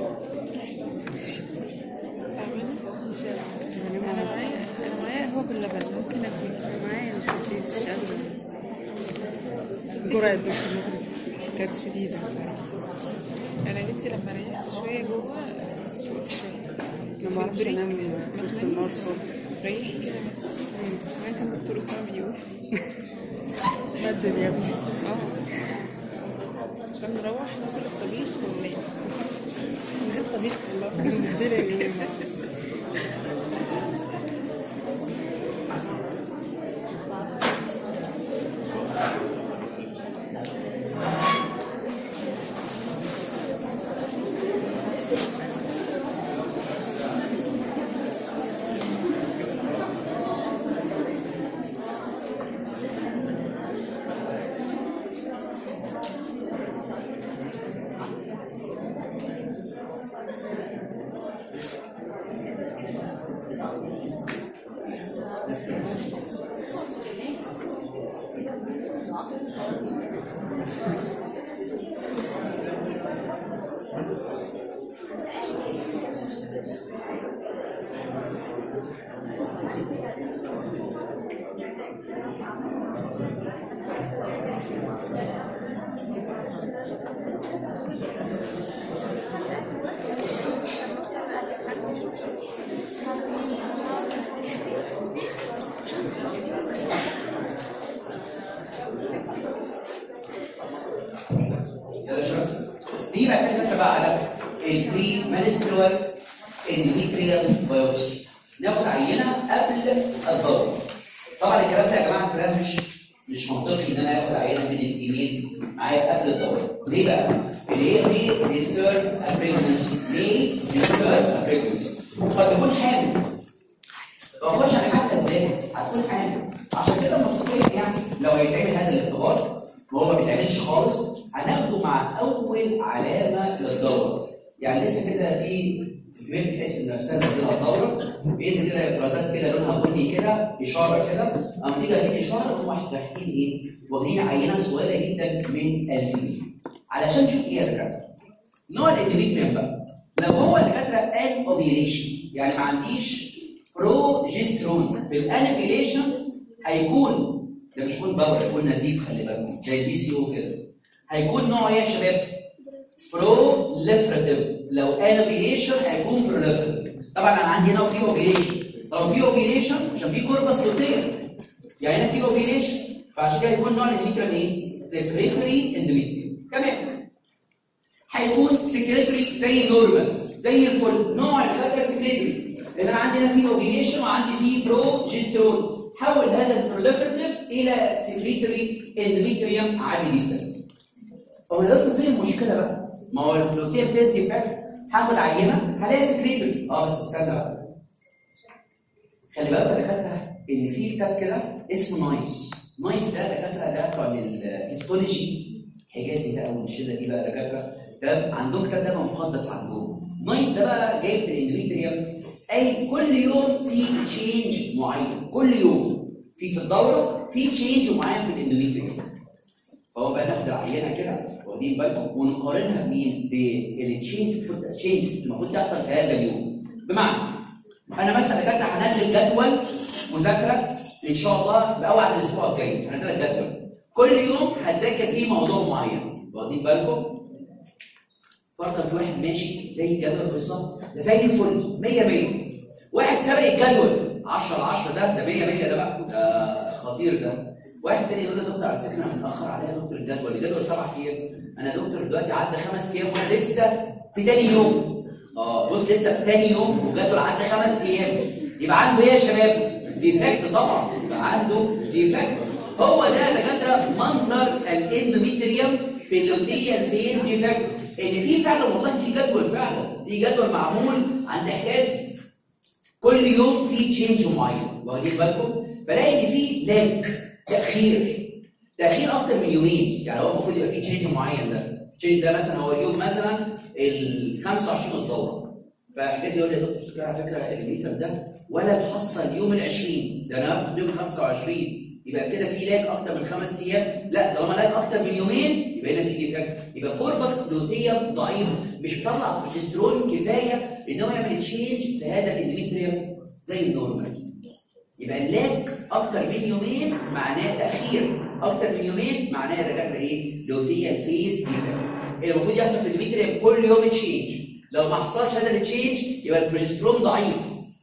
انا معايا انا معايا هو باللبن ممكن اديك انا معايا بس مفيش مش قادرة جرعة الدكتور مغرب كانت شديدة الصراحة انا بنتي لما ريحت شوية جوه شويت شوية انا ما بعرفش انام في وسط النار الصبح ريح كده بس كمان كان دكتور اسامة بيقول بدل يا ابني اه عشان نروح ناكل الطبيخ وننام من غير طبيخ والله مبهدلة يا جماعة يلا شباب دي بقى كده بقى على البري مانسترال اندوميتريال بايوبسي ناخد عينه قبل الضرب طبعا الكلام ده يا جماعه الكلام مش مش منطقي ان انا اخد عينه من الايميل معايا قبل الضرب ليه بقى؟ اللي هي ليه ريستيرن بريجنسي ليه ريستيرن بريجنسي قد تكون حامل ما هوش حتى ازاي هتكون حامل عشان كده المفروض يعني لو هيتعمل هذا الاختبار وهو ما بيتعملش خالص هناخده مع اول علامه للدوره يعني لسه كده في في بنت تحس ان نفسها نازلها الدوره بينزل كده افرازات كده لونها بني كده اشاره كده اما تيجي في اشاره هم رايحين ايه؟ واخدين عينه صغيره جدا من الفيل علشان نشوف ايه يا دكاتره نوع الاندوميتريوم بقى لو هو الدكاتره ان اوفيليشن يعني ما عنديش بروجسترون في الانفيليشن هيكون ده مش يكون باور هيكون نزيف خلي بالكم زي الدي سي او كده هيكون نوع ايه يا شباب؟ بروليفراتيف لو انفيليشن هيكون بروليفراتيف طبعا انا عندي هنا في اوفيليشن طبعا في اوفيليشن عشان في كوربس لوتير يعني هنا في اوفيليشن فعشان كده هيكون نوع الاندوميتريوم ايه؟ سكريتوري اندوميتريوم تمام هيكون سكريتوري زي نورمال زي الفل نوع اللي فاكر سكريتوري لان انا عندي هنا في اوفيليشن وعندي في بروجسترون حول هذا البروليفرتيف الى سكريتوري اندوميتريوم عادي جدا هو دلوقتي فين المشكله بقى؟ ما هو البروتين فيز ديفكت هاخد عينه هلاقي سكريتوري اه بس استنى بقى خلي بالك يا دكاتره ان في كتاب كده اسمه نايس نايس ده دكاتره ده بتوع الهيستولوجي حجازي ده او الشله دي بقى دكاتره ده عندهم كتاب ده مقدس عندهم نايس ده بقى جاي في الاندوميتريوم اي كل يوم في تشينج معين كل يوم في في الدوره في تشينج معين في الاندوميتريوم فهو بقى ناخد العينه كده واخدين بالكم ونقارنها بمين؟ بالتشينجز التشينجز المفروض تحصل في هذا اليوم بمعنى انا مثلا دكاتره هنزل جدول مذاكره ان شاء الله باوعد الاسبوع الجاي هنزل لك جدول كل يوم هتذاكر فيه موضوع معين واخدين بالكم؟ فرضا في واحد ماشي زي الجدول بالظبط ده زي الفل 100 100 واحد سابق الجدول 10 10 ده ده 100 100 ده بقى ده خطير ده واحد تاني يقول له دكتور على فكره انا متاخر عليا يا دكتور الجدول الجدول سبع ايام انا دكتور دلوقتي عدى خمس ايام وانا لسه في تاني يوم اه بص لسه في تاني يوم والجدول عدى خمس ايام يبقى عنده ايه يا شباب؟ ديفكت طبعا يبقى عنده ديفكت هو ده دكاتره منظر الاندوميتريوم في اللوتيال فيز ديفكت ان في فعلا والله في جدول فعلا في جدول معمول عند حجازي كل يوم في تشينج معين واخدين بالكم فلاقي ان في لاج تاخير تاخير اكتر من يومين يعني هو المفروض يبقى في تشينج معين ده التشينج ده مثلا هو اليوم مثلا ال 25 الدوره فحجازي يقول لي يا دكتور سكر على فكره الميتر ده ولا محصل يوم ال 20 ده انا هاخد يوم 25 يبقى كده في لاج اكتر من خمس ايام لا طالما لاج اكتر من يومين يبقى هنا في ديفكت يبقى كوربس لوتيا ضعيف مش بيطلع بروجسترون كفايه ان هو يعمل تشينج في هذا الاندوميتريوم زي النورمال يبقى اللاج اكتر من يومين معناه تاخير اكتر من يومين معناه دكاتره ايه لوتيا فيز ديفكت المفروض يحصل في الاندوميتريوم كل يوم تشينج لو ما حصلش هذا التشينج يبقى البروجسترون ضعيف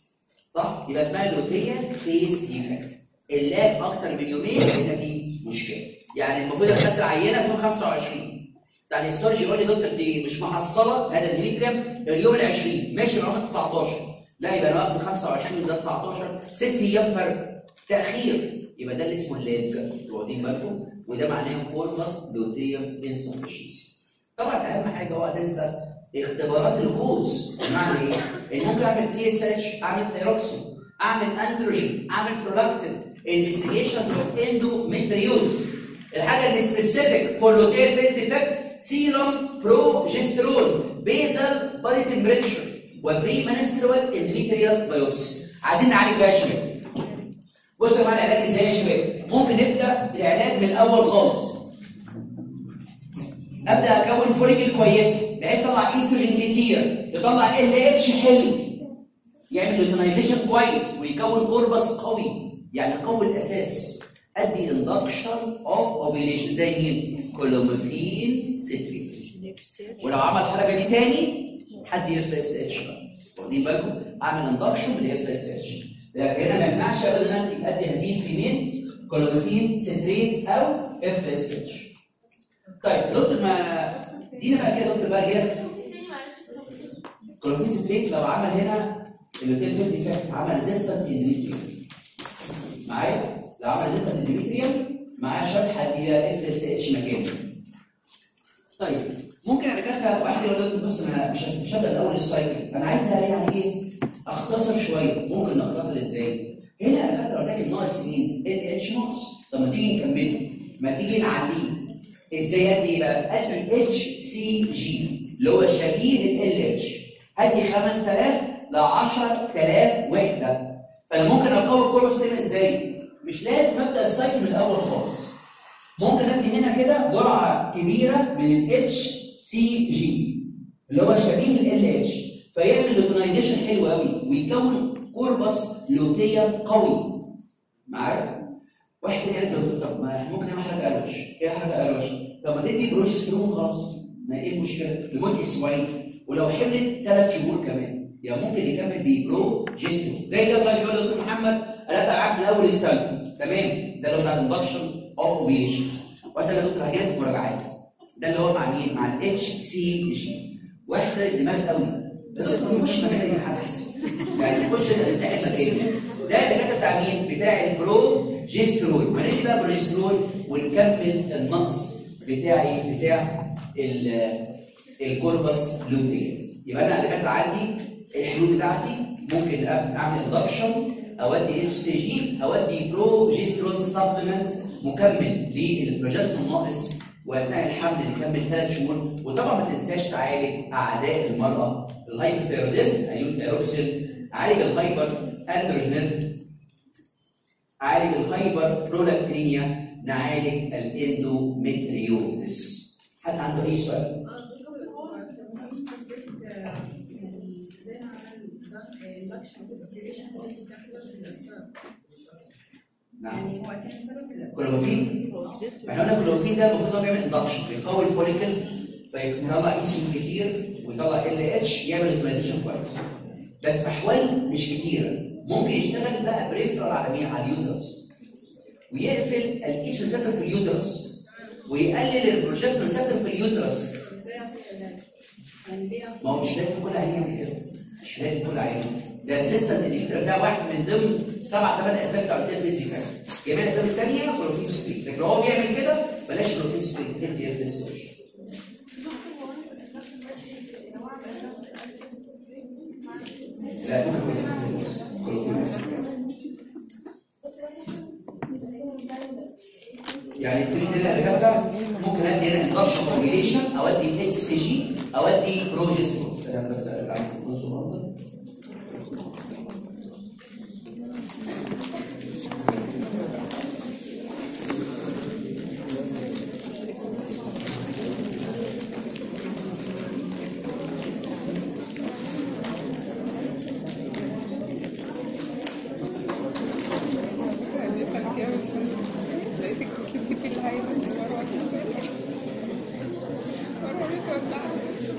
صح يبقى اسمها لوتيا فيز ديفكت اللاج اكتر من يومين هنا في مشكله يعني المفروض اخدت العينه يوم 25 بتاع الاستورج يقول لي دكتور دي مش محصله هذا الميليجرام اليوم ال 20 ماشي معاهم 19 لا يبقى انا واخد 25 ده 19 ست ايام فرق تاخير يبقى ده اللي اسمه اللاج واخدين بالكم وده معناه كوربس لوتيوم انسفشنسي طبعا اهم حاجه اوعى تنسى اختبارات الكوز بمعنى ايه؟ ان ممكن اعمل تي اس اتش اعمل ثيروكسين اعمل اندروجين اعمل برولاكتين انفستيجيشن اوف اندوميتريوز الحاجه اللي سبيسيفيك فور لوتير فيز ديفكت سيرم بروجسترون بيزل بادي تمبريتشر وبري منسترال اندوميتريال بايوبسي عايزين نعالج بقى يا شباب بصوا يا جماعه العلاج ازاي يا شباب ممكن نبدا بالعلاج من الاول خالص ابدا اكون فوليكل كويسه بحيث تطلع ايستروجين كتير تطلع ال اتش حلو يعمل لوتينايزيشن كويس ويكون كوربس قوي يعني قوي الاساس ادي اندكشن اوف اوفيليشن زي مين؟ كولوموفين ستريت ولو عمل الحركه دي تاني حد اف اس اتش واخدين بالكم؟ اعمل اندكشن بالاف اس اتش لكن هنا ما يمنعش ابدا ان انت ادي هذه الفيمين كولوموفين ستريت او اف اس اتش طيب دكتور ما ادينا بقى كده دكتور بقى كده كولوموفين ستريت لو عمل هنا اللوتيل فيز ديفكت عمل ريزيستنت اندوميتريوم معايا لو عمل ريزيستنت اندوميتريوم معاه شرح هدي اف اس اتش مكانه طيب ممكن انا كده واحد يقول لك بص انا مش مش هبدا من اول السايكل انا عايز ده يعني ايه اختصر شويه ممكن نختصر ازاي هنا انا كده لو راكب ناقص مين ال اتش ناقص طب ما تيجي نكمله ما تيجي نعليه ازاي ادي بقى ادي اتش سي جي اللي هو شبيه ال اتش ادي 5000 ل 10000 وحده فانا ممكن اقوي كل سيستم ازاي مش لازم ابدا السايكل من الاول خالص ممكن ادي هنا كده جرعه كبيره من الاتش سي جي اللي هو شبيه ال اتش فيعمل لوتينايزيشن حلو قوي ويكون كوربس لوتيه قوي معايا واحد تاني قال لي طب ما احنا ممكن نعمل حاجه قروش ايه حاجه قروش طب ما تدي بروجسترون خلاص ما ايه المشكله لمده اسبوعين ولو حملت ثلاث شهور كمان يعني ممكن يكمل ببروجسترون زي كده طيب يقول دكتور محمد انا معاك من اول السنه تمام ده اللي هو بتاع الاندكشن اوف اوفيشن وانت يا دكتور هجيلك مراجعات ده اللي هو مع مين؟ مع الاتش سي جي واحد دماغ قوي بس انت مش مكان اي حد يعني تخش تمتحن مكانه ده الدكاتره بتاع مين؟ بتاع البروجسترون ما ندي بقى بروجسترون ونكمل النقص بتاعي بتاع الكوربس لوتين يبقى انا الدكاتره عندي الحلول بتاعتي ممكن اعمل اندكشن اودي اتش سي جي اودي بروجسترون سبلمنت مكمل للبروجسترون ناقص واثناء الحمل نكمل ثلاث شهور وطبعا ما تنساش تعالج اعداء المراه الهايبوثيروديزم ايوثيروكسين عالج الهايبر اندروجينيزم عالج الهايبر برولاكتينيا نعالج الاندوميتريوزس حد عنده اي سؤال؟ نعم يعني هو كان سبب الاسباب كلوروفين احنا قلنا الكلوروفين ده المفروض هو بيعمل اندكشن بيقوي الفوليكلز فيطلع ايسين كتير ويطلع ال اتش يعمل اوتوماتيزيشن كويس بس في احوال مش كتيره ممكن يشتغل بقى بريفرال على مين؟ على اليوترس ويقفل الايسين سيستم في اليوترس ويقلل البروجسترون سيستم في اليوترس ازاي اعطي علاج؟ يعني ليه اعطي ما هو مش لازم كل عيان يعمل كده مش لازم كل عيان ده السيستم اللي ده واحد من ضمن سبع ثمان اسباب بتاع التيست دي فعلا جميع الاسباب الثانيه بروتين سبريت لكن لو هو بيعمل كده بلاش بروتين سبريت تدي اف اس لا ممكن بروتين سبريت. بروتين سبريت. يعني التريد اللي كده ممكن ادي هنا اندكشن فورميليشن او ادي اتش سي جي او ادي بروجسترون انا بس ارجع بصوا برضه لقيتك سبتي كل هاي مروه مروه بتودعك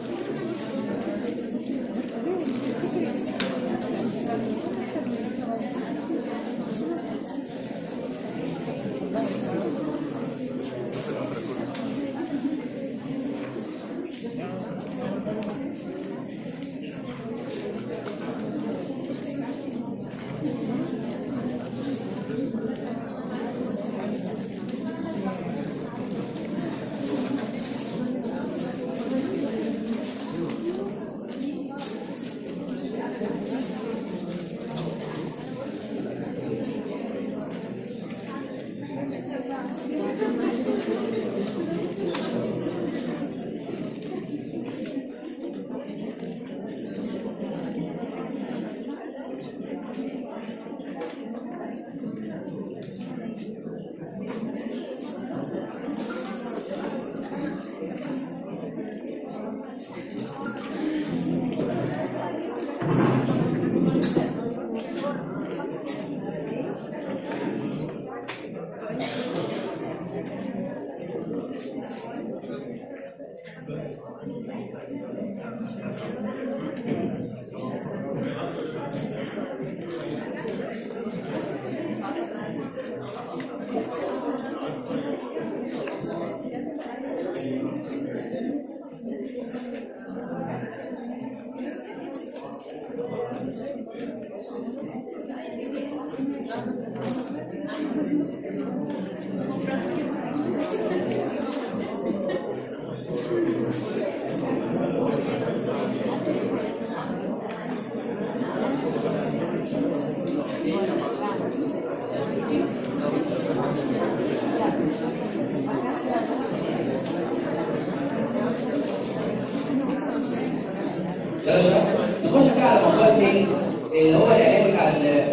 يلا يا شباب نخش بقى على موضوع تاني اللي هو العلاج بتاع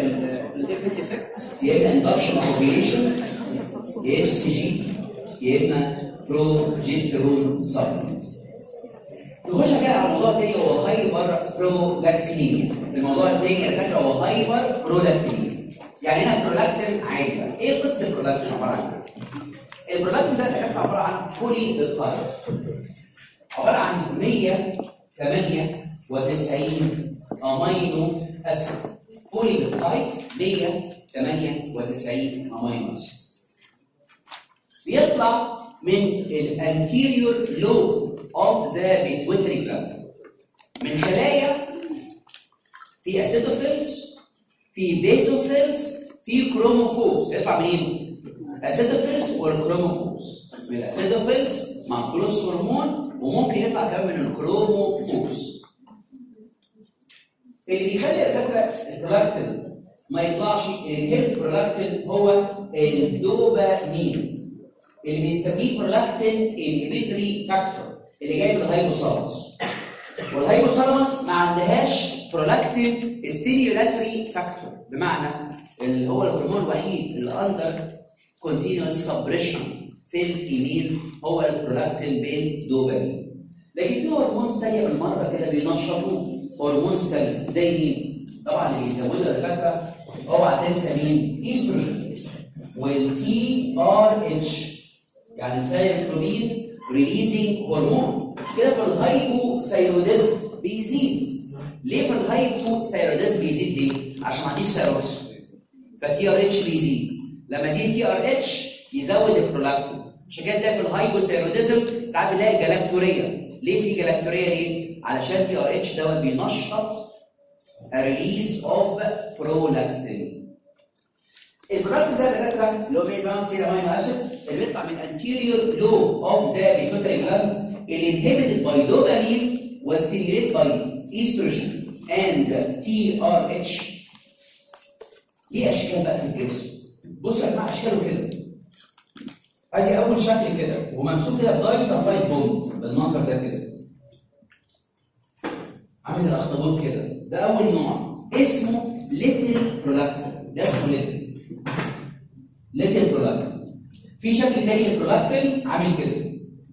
الديفيت افكت يا اما اندكشن اوبيليشن يا اس سي جي يا اما بروجسترون سبلمنت نخش بقى على موضوع تاني هو هايبر برولاكتينيا الموضوع التاني يا دكاتره هو هايبر برولاكتينيا يعني هنا البرولاكتين عادي بقى ايه قصه البرولاكتين عباره عن ايه؟ البرولاكتين ده يا دكاتره عباره عن بولي بيبتايد عباره عن 198 امينو اسيد بولي بيبتايد 198 امينو اسيد بيطلع من الانتيريور لوب اوف ذا بيتويتري جلاند من خلايا في اسيدوفيلز في بيزوفيلز في كروموفوبس يطلع منين؟ الاسيدوفيلز والكروموفوبس من الاسيدوفيلز مع جروس هرمون وممكن يطلع كمان من الكروموفوبس اللي بيخلي الفكره البرولاكتين ما يطلعش الهيبت البرولاكتين هو الدوبامين اللي بنسميه برولاكتين انهبيتوري فاكتور اللي جاي من الهايبوثالاموس والهايبوثالاموس ما عندهاش برولاكتين ستيميولاتوري فاكتور بمعنى اللي هو الهرمون الوحيد اللي اندر continuous suppression في الفيميل هو البرولاكتين بين دوبامين لكن في هرمونز تانية بالمرة كده بينشطوا هرمونز تانية زي مين؟ طبعا اللي بيزودوا الدكاترة اوعى تنسى مين؟ ايستروجين والتي ار اتش يعني الثايروكلوبين ريليزنج هرمون كده في الهايبوثايروديزم بيزيد ليه في الهايبوثايروديزم بيزيد ليه؟ عشان ما عنديش ثايروكس فالتي ار اتش بيزيد لما تيجي تي ار اتش يزود البرولاكتين عشان كده تلاقي في الهايبوثايروديزم ساعات بنلاقي جلاكتوريه ليه في جلاكتوريه ليه؟ علشان تي ار اتش دوت بينشط ريليز اوف برولاكتين البرولاكتين ده يا دكاتره اللي هو بيبقى سير امينو اسيد اللي بيطلع من anterior lobe of the pituitary gland اللي inhibited by dopamine was stimulated by estrogen and TRH ليه اشكال بقى في الجسم بصوا يا جماعه اشكاله كده ادي اول شكل كده وممسوك كده بدايسلفايد بوند بالمنظر ده كده عامل الاخطبوط كده ده اول نوع اسمه ليتل برولاكتين ده اسمه ليتل ليتل برولاكتين في شكل تاني للبرولاكتين عامل كده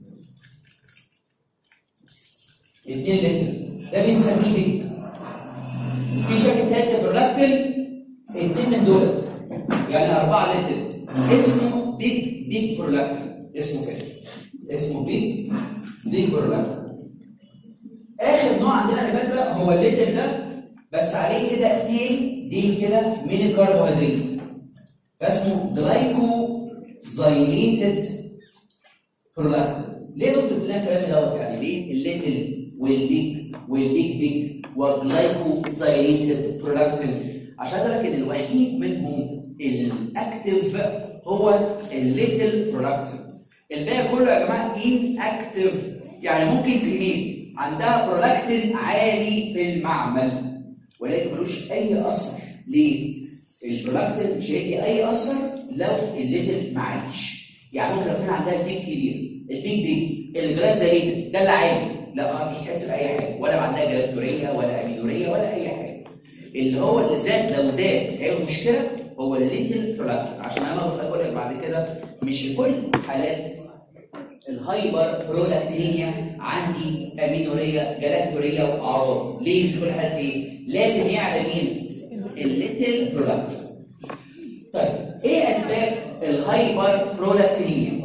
اتنين لتر ده بنسميه بيج في شكل تالت للبرولاكتين اتنين من دولت يعني أربعة لتر اسمه بيج بيج برولاكتين اسمه كده اسمه بيج بيج برولاكتين آخر نوع عندنا يا دكاترة هو الليتر ده بس عليه كده تي دي كده من الكربوهيدرات فاسمه جلايكوزايليتد برولاكتين ليه يا دكتور بتقول الكلام دوت يعني ليه الليتل والبيج والبيج بيج والجلايكوزايليتد برولاكتين عشان اقول لك ان الوحيد منهم الاكتف هو الليتل برولاكتين الباقي كله يا جماعه ان اكتف يعني ممكن في مين عندها برولاكتين عالي في المعمل ولكن ملوش اي اثر ليه؟ البرولاكتين مش هيدي اي اثر لو الليتل معاش يعني ممكن لو فينا عندها البيج كبير البيج بيج الجلاكزاليتد ده اللي عالي لا خلاص مش هتحس باي حاجه ولا عندها جلاكتوريه ولا اميلوريه ولا اي حاجه اللي هو اللي زاد لو زاد هيبقى مشكله هو الليتل برولاكتين عشان انا بقول لك بعد كده مش في كل حالات الهايبر برولاكتينيا عندي امينوريا جلاكتوريا واعراض ليه مش كل حالات ليه لازم يعلى مين الليتل برولاكتين طيب ايه اسباب الهايبر برولاكتينيا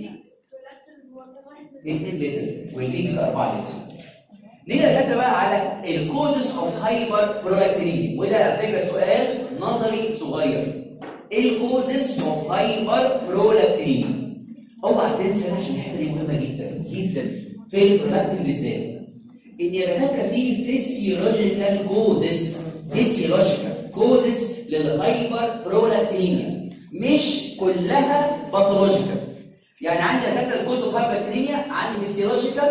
2 لتر والبيج يبقى 4 لتر نيجي نتكلم بقى على الكوزز اوف هايبر برولاكتينيا وده على فكره سؤال نظري صغير ايه الكوزز اوف هايبر برولاكتينيا اوعى تنسى عشان الحته دي مهمه جدا جدا في البرولاكتين بالذات ان يا دكاتره في فيسيولوجيكال كوزز فيسيولوجيكال كوزز للهايبر برولاكتينيا مش كلها باثولوجيكال يعني عندي دكاتره الكوز اوف هايبرلاكتينيا عندي فيسيولوجيكال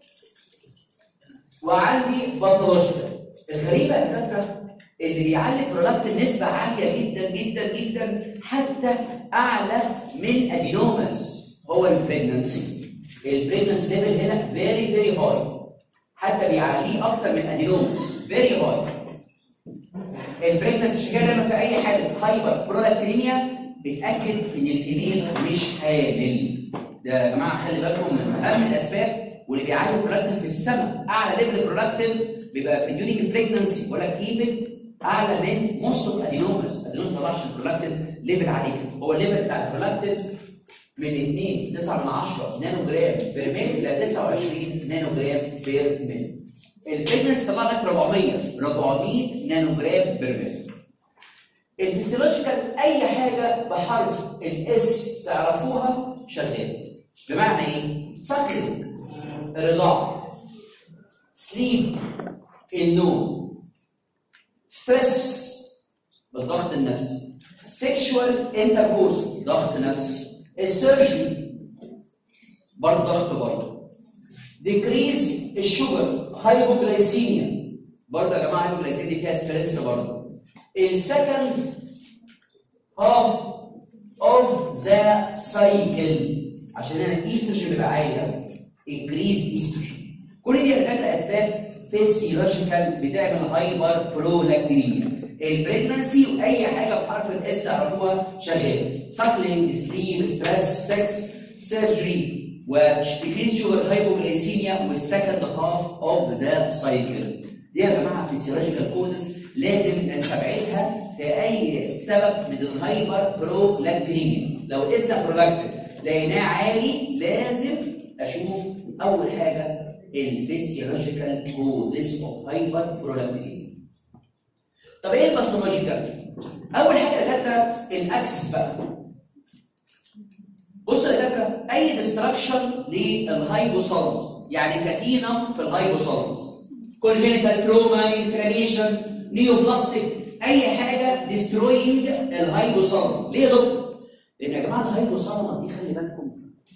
وعندي باثولوجيكال الغريبه يا دكاتره اللي بيعلي برولاكتين نسبه عاليه جدا جدا جدا حتى اعلى من ادينوماس هو البريجنسي البريجنسي ليفل هنا فيري فيري هاي حتى بيعليه اكتر من ادينوماس فيري هاي البريجنسي شغال دايما في اي حاله هايبر برولاكتينيا بتاكد ان الفيميل مش حامل ده يا جماعه خلي بالكم من اهم الاسباب واللي بيعلي البرولاكتين في السماء اعلى ليفل البرولاكتين بيبقى في ديورينج بريجنسي بقول لك ايفن اعلى من موست اوف ادينوماس ادينوماس ما طلعش البرولاكتين ليفل عليه كده هو الليفل بتاع البرولاكتين من 2 9 من 10 نانو جرام بير ميل الى 29 نانو جرام بير ميل البريجنسي طلع لك 400 400 نانو جرام بير ميل الفسيولوجيكال اي حاجه بحرف الاس تعرفوها شغال بمعنى ايه؟ سكرنج الرضاعه سليب النوم ستريس بالضغط النفسي سيكشوال انتركورس ضغط نفسي السيرجري برضه ضغط برضه ديكريز الشوجر هايبوجلايسيميا برضه يا جماعه هايبوجلايسيميا دي فيها ستريس برضه السكند هاف اوف ذا سايكل عشان انا الايستروجين بيبقى عالي انكريز ايستروجين كل دي فاكره اسباب فيسيولوجيكال بتعمل هايبر برولاكتينيا البريجنسي واي حاجه بحرف الاس تعرفوها شغاله ساكلينج سليب ستريس سكس سيرجري وتكريس شوجر هايبوغليسيميا والسكند هاف اوف ذا سايكل دي يا جماعه فيسيولوجيكال كوزز لازم نستبعدها في اي سبب من الهايبر برولاكتينيميا لو قسنا برولاكتين لقيناه عالي لازم اشوف اول حاجه الفيسيولوجيكال كوزز اوف هايبر برولاكتينيميا طب ايه الباثولوجيكال؟ اول حاجه يا دكاتره الاكسس بقى بص يا دكاتره اي ديستراكشن للهايبوثالاموس يعني كاتينم في الهايبوثالاموس كونجينيتال تروما انفلاميشن نيوبلاستيك اي حاجه ديستروينج الهايبوثالاموس ليه يا دكتور؟ لان يا جماعه الهايبوثالاموس دي خلي بالكم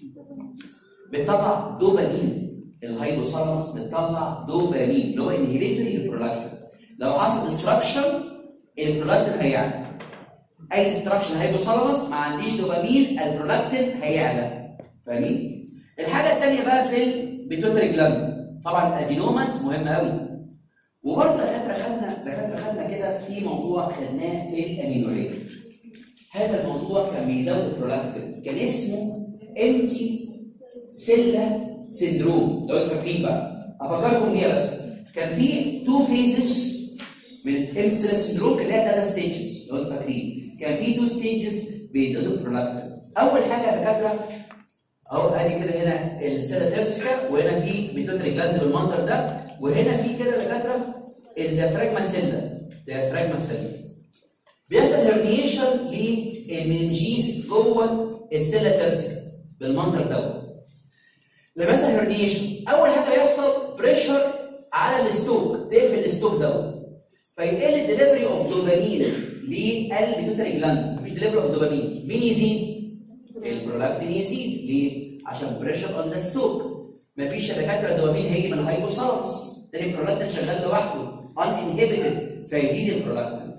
بتطلع دوبامين الهايبوثالاموس بتطلع دوبامين اللي هو انهبيتوري للبرولاكتين لو حصل ديستراكشن البرولاكتين هيعلى اي ديستراكشن هايبوثالاموس ما عنديش دوبامين البرولاكتين هيعلى فاهمين؟ الحاجه الثانيه بقى في البيتوتري جلاند طبعا الادينوماس مهم قوي وبرضه دكاتره خدنا دكاتره خدنا كده في موضوع خدناه في الامينوريه هذا الموضوع كان بيزود البرولاكتين كان اسمه امتي سيلا سيندروم لو انتوا فاكرين بقى افكركم بيها بس كان في تو فيزز من الامتي سيلا سيندروم كان لها ثلاث ستيجز لو انتوا فاكرين كان في تو ستيجز بيزودوا البرولاكتين اول حاجه يا دكاتره اهو ادي كده هنا السيلا تيرسكا وهنا في بيتوتري جلاند بالمنظر ده وهنا في كده يا دكاتره الديافراجما سيلا ديافراجما سيلا بيحصل هرنيشن للمنجيس جوه السيلا تيرسكا بالمنظر دوت لما يحصل هرنيشن اول حاجه يحصل بريشر على الستوك تقفل الستوك دوت فيقل الدليفري اوف دوبامين للبيتوتري جلاند مفيش دليفري اوف دوبامين مين يزيد؟ البرولاكتين يزيد ليه؟ عشان بريشر اون ذا ستوك مفيش يا دكاتره دوبامين هيجي من الهايبوثالاموس تاني البرولاكتين شغال لوحده ان انهبيتد فيزيد البرولاكتين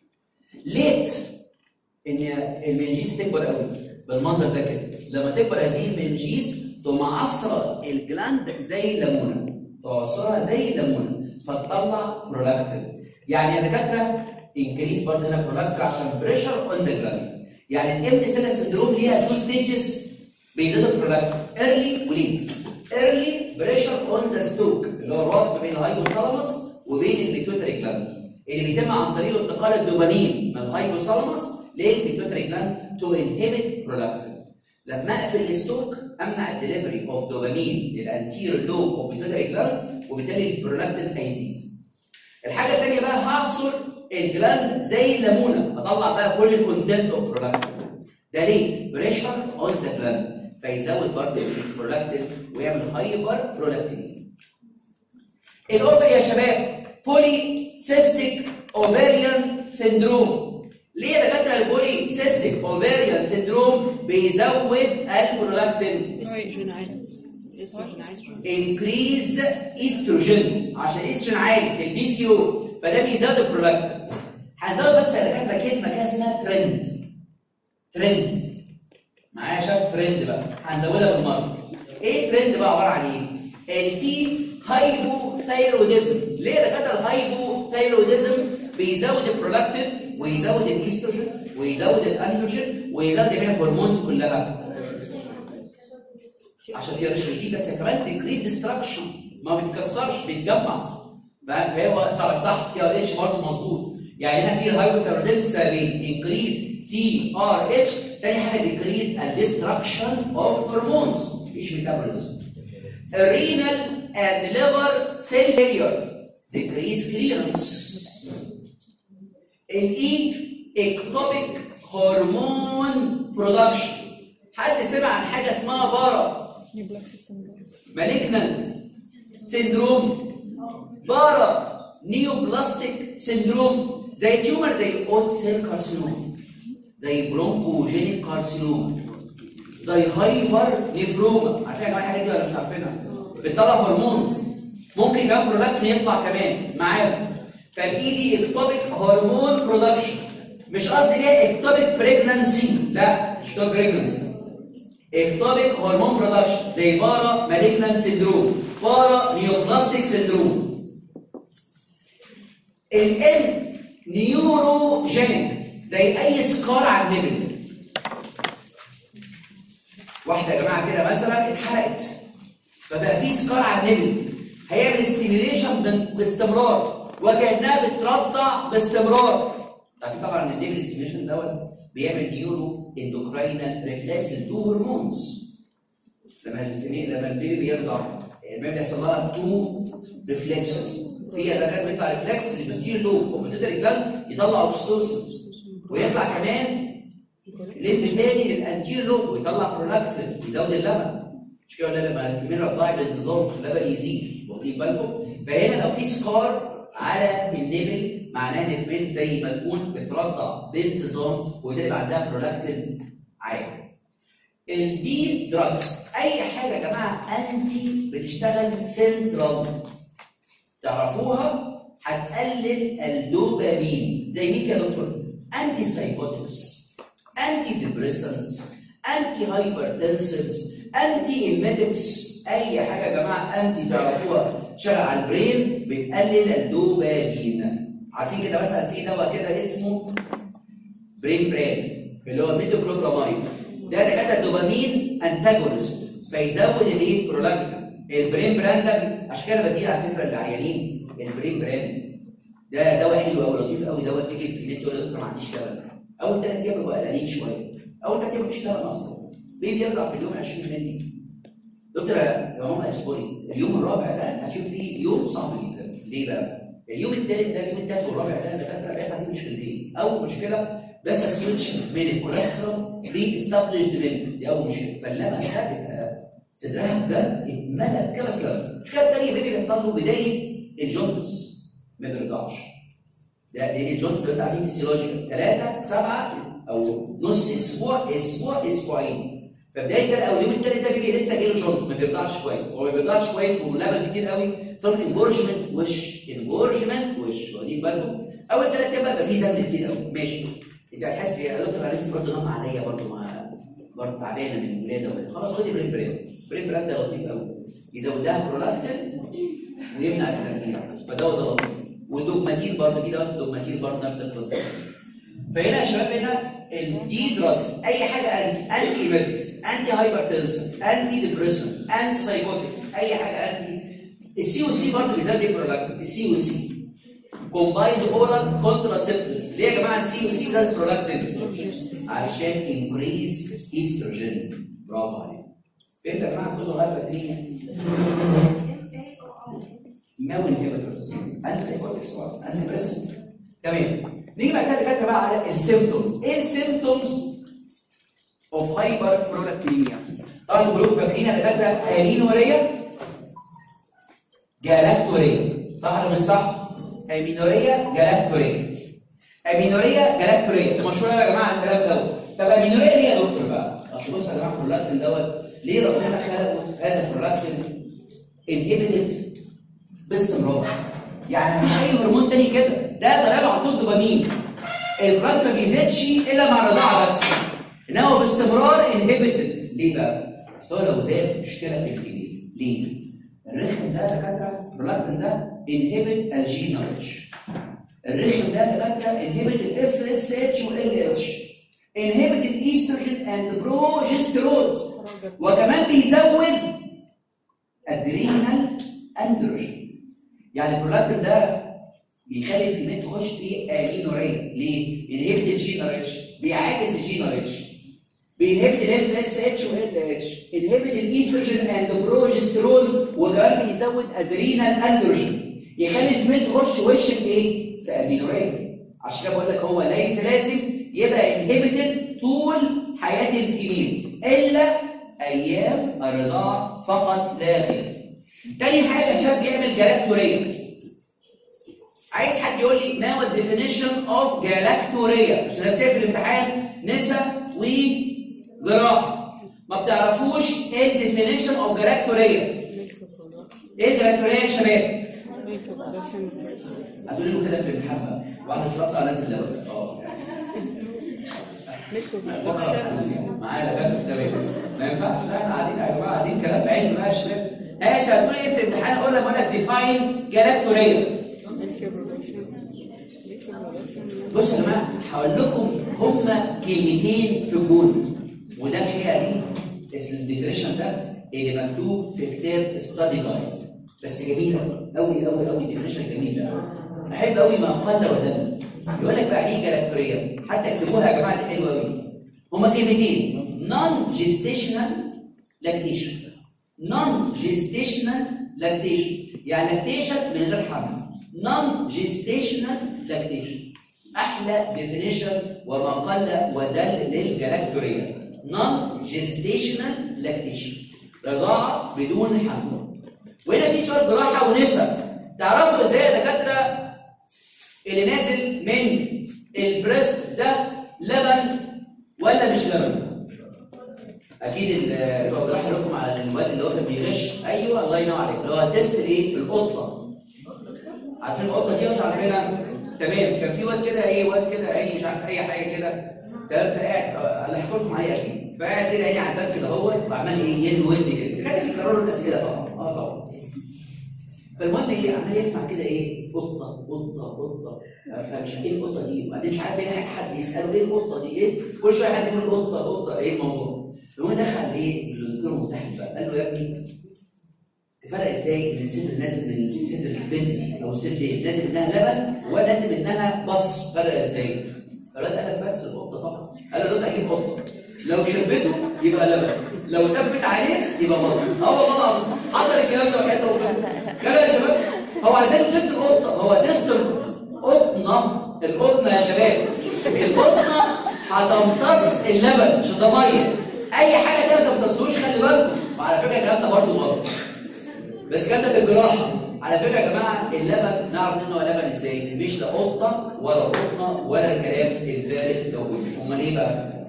ليت ان المنجيس تكبر قوي بالمنظر ده كده لما تكبر هذه المنجيس تقوم عصره الجلاند زي الليمونه تعصرها زي الليمونه فتطلع برولاكتين يعني يا دكاتره انكريس برضه هنا برولاكتين عشان بريشر اون ذا جلاند يعني الامتي سيلا سندروم ليها تو ستيجز بيزيد البرولاكتين ايرلي وليت ايرلي بريشر اون ذا ستوك اللي هو الربط ما بين الهايبوثالاموس وبين البيتوتري جلاند اللي بيتم عن طريق انتقال الدوبامين من الهايبوثالاموس للبيتوتري جلاند تو انهبت برولاكتين لما اقفل الستوك امنع الدليفري اوف دوبامين للانتير لوب اوف بيتوتري جلاند وبالتالي البرولاكتين هيزيد الحاجه الثانيه بقى هعصر الجلاند زي الليمونه اطلع بقى كل الكونتنت اوف برولاكتين ده ليه بريشر اون ذا جلاند فيزود برضه البرولاكتين ويعمل هايبر برولاكتين الاوفر يا شباب بولي سيستيك اوفيريان سيندروم ليه يا دكاتره البولي سيستيك اوفيريان سيندروم بيزود البرولاكتين استروجين عالي استروجين عالي انكريز استروجين عشان الاستروجين عالي في البي سي او فده بيزود البرولاكتين هنزود بس يا دكاتره كلمه كده اسمها ترند ترند معايا يا شباب ترند بقى هنزودها بالمره ايه ترند بقى عباره عن ايه؟ التي هايبوثايروديزم ليه يا دكاتره الهايبوثايروديزم بيزود البرولاكتين ويزود الاستروجين ويزود الاندروجين ويزود جميع الهرمونز كلها عشان كده مش دي بس كمان ديكريز ديستراكشن ما بيتكسرش بيتجمع فاهم فهو صح صح تي ار اتش برضه مظبوط يعني هنا في الهايبوثايروديزم سببين انكريز تي ار اتش تاني حاجه ديكريز الديستراكشن اوف هرمونز مفيش ميتابوليزم الرينال اند ليفر سيل فيلير ديكريز كليرنس الاي اكتوبيك هرمون برودكشن حد سمع عن حاجه اسمها بارا نيوبلاستيك سندروم مالجنانت سيندروم بارا نيوبلاستيك سيندروم زي تيومر زي اوت سيل كارسينوم زي برونكوجينيك كارسينوم زي هايبر نيفروما عارفين يا جماعه الحاجات دي ولا مش عارفينها بتطلع هرمونز ممكن كمان برولاكتين يطلع كمان معاهم فالاي دي اكتوبيك هرمون برودكشن مش قصدي ليه اكتوبيك بريجنانسي لا مش اكتوبيك بريجنانسي اكتوبيك هرمون برودكشن زي بارا مالجنانت سيندروم بارا نيوبلاستيك سيندروم الان نيوروجينيك زي اي سكار على النبل واحده يا جماعه كده مثلا اتحرقت فبقى في سكار على النبل هيعمل ستيميوليشن باستمرار وكانها بترضع باستمرار عارفين طبعا ان النبل ستيميوليشن دوت بيعمل نيورو اندوكراينال ريفلكس تو هرمونز لما الفيميل لما البيبي بيرضع البيبي بيحصل لها تو ريفلكسز في علاجات بيطلع ريفلكس اللي بتشيل لوب وبتدري جلاند يطلع اوكستوسن ويطلع كمان ليد تاني للانتير لوب ويطلع برولاكتين يزود اللبن مش كده ولا لما الكميه رضاعي بانتظام اللبن يزيد واخدين بالكم فهنا لو في سكار على النبل معناه ان الفيميل زي ما تكون بترضع بانتظام وتبقى عندها برولاكتين عالي الدي دراجز اي حاجه يا جماعه انتي بتشتغل سنترال تعرفوها هتقلل الدوبامين زي مين يا دكتور انتي سايكوتكس انتي ديبريسنس انتي هايبرتنسنس انتي ايميتكس اي حاجه يا جماعه انتي تعرفوها شغال على البرين بتقلل الدوبامين عارفين كده مثلا في دواء كده اسمه برين برين اللي هو ميتوكلوبرامايد ده دكاتره دوبامين انتاجونست فيزود الايه برولاكتين البرين بران ده عشان كده بديل على فكره للعيانين البرين بران ده دواء حلو قوي لطيف قوي دواء تيجي في النت تقول له ما عنديش لبن اول ثلاث ايام ببقى قلقانين شويه اول ثلاث ايام مفيش لبن اصلا بيبي يرجع في اليوم 20 مللي دكتور يا ماما اسبوري اليوم الرابع ده هتشوف فيه يوم صعب جدا ليه بقى؟ اليوم الثالث ده اليوم الثالث والرابع ده الدكاتره بيحصل فيه مشكلتين اول مشكله بس سويتش من الكوليسترول ري استابليشد ميلك دي اول مشكله فاللبن ده بيبقى صدرها بجد اتملى كبس لبن المشكله الثانيه بيبي بيحصل له بدايه الجونس ما بيرجعش ده لان الجونس اللي انت عارفين فيسيولوجيكال ثلاثه سبعه او نص اسبوع اسبوع اسبوعين فبدايه ده او اليوم الثالث ده بيجي لسه جاله جونز ما بيرضعش كويس هو ما بيرضعش كويس ولبن كتير قوي صار انجورجمنت وش انجورجمنت وش واخدين بالكم اول ثلاث ايام بقى في زن كتير قوي ماشي انت هتحس يا دكتور انا نفسي برضه غم عليا برضه ما برضه تعبانه من الولاده وكده خلاص خدي برين برين برين برين ده لطيف قوي يزود لها برولاكتين ويمنع الكارتين فده ده لطيف والدوجماتين برضه في دواء اسمه دوجماتين برضه نفس القصه فهنا يا شباب هنا الدي دراجز اي حاجه انتي انتي ايميتكس انتي هايبرتنسن انتي ديبريسن انتي سايكوتكس اي حاجه انتي السي او سي برضه بيزود البرودكت السي او سي كومبايند اورال كونتراسيبتيفز ليه يا جماعه السي او سي ده البرودكتيف عشان انكريز ايستروجين برافو عليك فهمت يا جماعه كل غير بكتيريا ماو انهبيتورز انتي سايكوتكس انتي ديبريسنت تمام نيجي بعد كده دكاتره بقى على السيمبتومز ايه السيمبتومز اوف هايبر برودكتيميا طبعا كلكم فاكرين يا دكاتره امينوريا جالاكتوريا صح ولا مش صح؟ امينوريا جالاكتوريا امينوريا جالاكتوريا ده مشهور قوي يا جماعه الكلام دوت طب امينوريا ليه يا دكتور بقى؟ اصل بص يا جماعه البرولاكتين دوت ليه ربنا خلقه هذا البرولاكتين انهبيتد باستمرار يعني مفيش اي هرمون تاني كده ده طالع له على طول دوبامين البراك ما بيزيدش الا مع الرضاعه بس انما باستمرار انهبيتد ليه بقى؟ اصل هو لو زاد مشكله في الفيميل ليه؟ الرخم ده دكاتره البرولاكتين ده انهبت الجين ريتش الرخم ده دكاتره انهبت الاف اس اتش والال اتش انهبت الايستروجين اند بروجسترون وكمان بيزود ادرينال اندروجين يعني البرولاكتين ده بيخلي الفيميل تخش في امينوريا ليه؟ بينهبت الجين اتش بيعاكس الجين اتش بينهبت الاف اس اتش والال اتش انهبت الايستروجين اند بروجسترون وكمان بيزود ادرينال اندروجين يخلي الفيميل تخش وش في ايه؟ في امينوريا عشان كده بقول لك هو ليس لازم يبقى انهبتد طول حياه الفيميل الا ايام الرضاعه فقط لا غير. تاني حاجه شاب بيعمل جلاكتوريا عايز حد يقول لي ما هو الديفينيشن اوف جلاكتوريا عشان هتسال في الامتحان نسا وجراحه ما بتعرفوش ايه الديفينيشن اوف جلاكتوريا ايه الجلاكتوريا يا شباب هتقولوا له كده في الامتحان بقى واحد شرط على نازل لبن اه يعني معايا لغايه تمام ما ينفعش لا احنا قاعدين يا جماعه عايزين كلام علمي بقى يا شباب ماشي هتقول ايه في الامتحان اقول لك اقول لك ديفاين جلاكتوريا بصوا يا جماعه هقول لكم هما كلمتين في جول وده الحقيقه دي اسم الديفينيشن ده اللي مكتوب في كتاب ستادي جايد بس جميله قوي قوي قوي ديفينيشن جميل ده احب قوي ما قل ودل يقول لك بقى ايه جلاكتوريه حتى اكتبوها يا جماعه دي حلوه قوي هما كلمتين نون جيستيشنال لاكتيشن نون جيستيشنال لاكتيشن يعني لاكتيشن من غير حمل نون جيستيشنال لاكتيشن احلى ديفينيشن وما قل ودل للجلاكتوريه نون جيستيشنال لاكتيشن رضاعه بدون حمل وهنا في سؤال جراحه ونسب تعرفوا ازاي يا دكاتره اللي نازل من البريست ده لبن ولا مش لبن؟ اكيد ال- اللي هو جراح لكم على الواد اللي هو كان بيغش ايوه الله ينور عليك اللي هو تيست الايه؟ القطه عارفين القطه دي ولا مش عارفينها؟ تمام كان في واد كده ايه واد كده اي مش عارف اي حاجه كده تمام فقاعد آه، اللي هحكي لكم عليه اكيد فقاعد كده عيني على الباب كده اهوت وعمال ايه يد ود كده كان بيكرروا الاسئله طبعا اه طبعا فالمهم ايه عمال يسمع كده ايه قطه قطه قطه فمش ايه القطه دي وبعدين مش عارف ايه حد يساله ايه القطه دي ايه كل شويه حد يقول قطه قطه ايه الموضوع المهم دخل ايه للدكتور المتحد بقى قال له يا ابني تفرق ازاي ان الصدر نازل من صدر البنت دي او الصدر دي نازل منها لبن ولا نازل منها بص فرق ازاي؟ فالواد قال لك بس القطه طبعا قال له ده اجيب قطه لو شربته يبقى لبن لو تفت عليه يبقى بص اه والله العظيم حصل الكلام ده وحياة ربنا خلوا يا شباب هو على فكره تيست القطه هو تيست القطنه القطنه يا شباب القطنه هتمتص اللبن مش ده ميه اي حاجه تانيه ما تمتصوش خلي بالكم وعلى فكره الكلام ده برضه غلط بس كانت في الجراحه على فكره يا جماعه اللبن نعرف منه هو لبن ازاي مش لا قطه ولا قطنه ولا الكلام الفارغ ده كله امال ايه بقى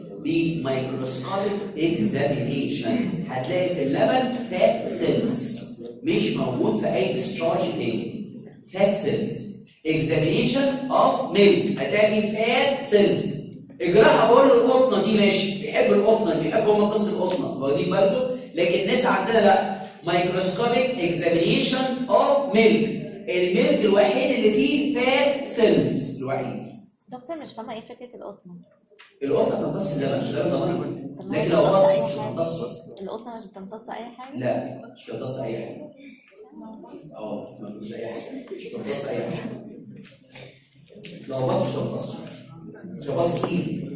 بميكروسكوبيك اكزامينيشن هتلاقي في اللبن فات سيلز مش موجود في اي ديسشارج تاني فات سيلز اكزامينيشن اوف ميلك هتلاقي فيه فات سيلز الجراحه بقول له القطنه دي ماشي بيحب القطنه دي بيحب هم قصه القطنه واخدين بالكم لكن الناس عندنا لا مايكروسكوبيك اكزامينيشن اوف ميلك الميلك الوحيد اللي فيه فات سيلز الوحيد دكتور مش فاهمه ايه فكره القطنه القطه بتمتص اللبن مش لبن طبعا طب ما لكن لو بتمتص بص أي مش حاجة. هتمتص القطه مش بتمتص اي حاجه لا مش هتمتص اي حاجه اه ما بتمتص اي حاجه مش هتمتص اي حاجه لو بص مش هتمتص مش هتمتص ايد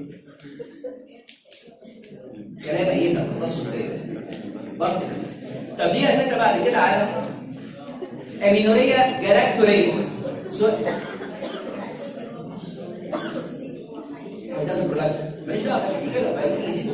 كلام ايه ده هتمتصه ازاي بارتكلز طب نيجي على فكره بعد كده على امينوريا جلاكتوريا سؤال هيتعمل برولاكتين ماليش دعوه مش مشكله بقى ايزي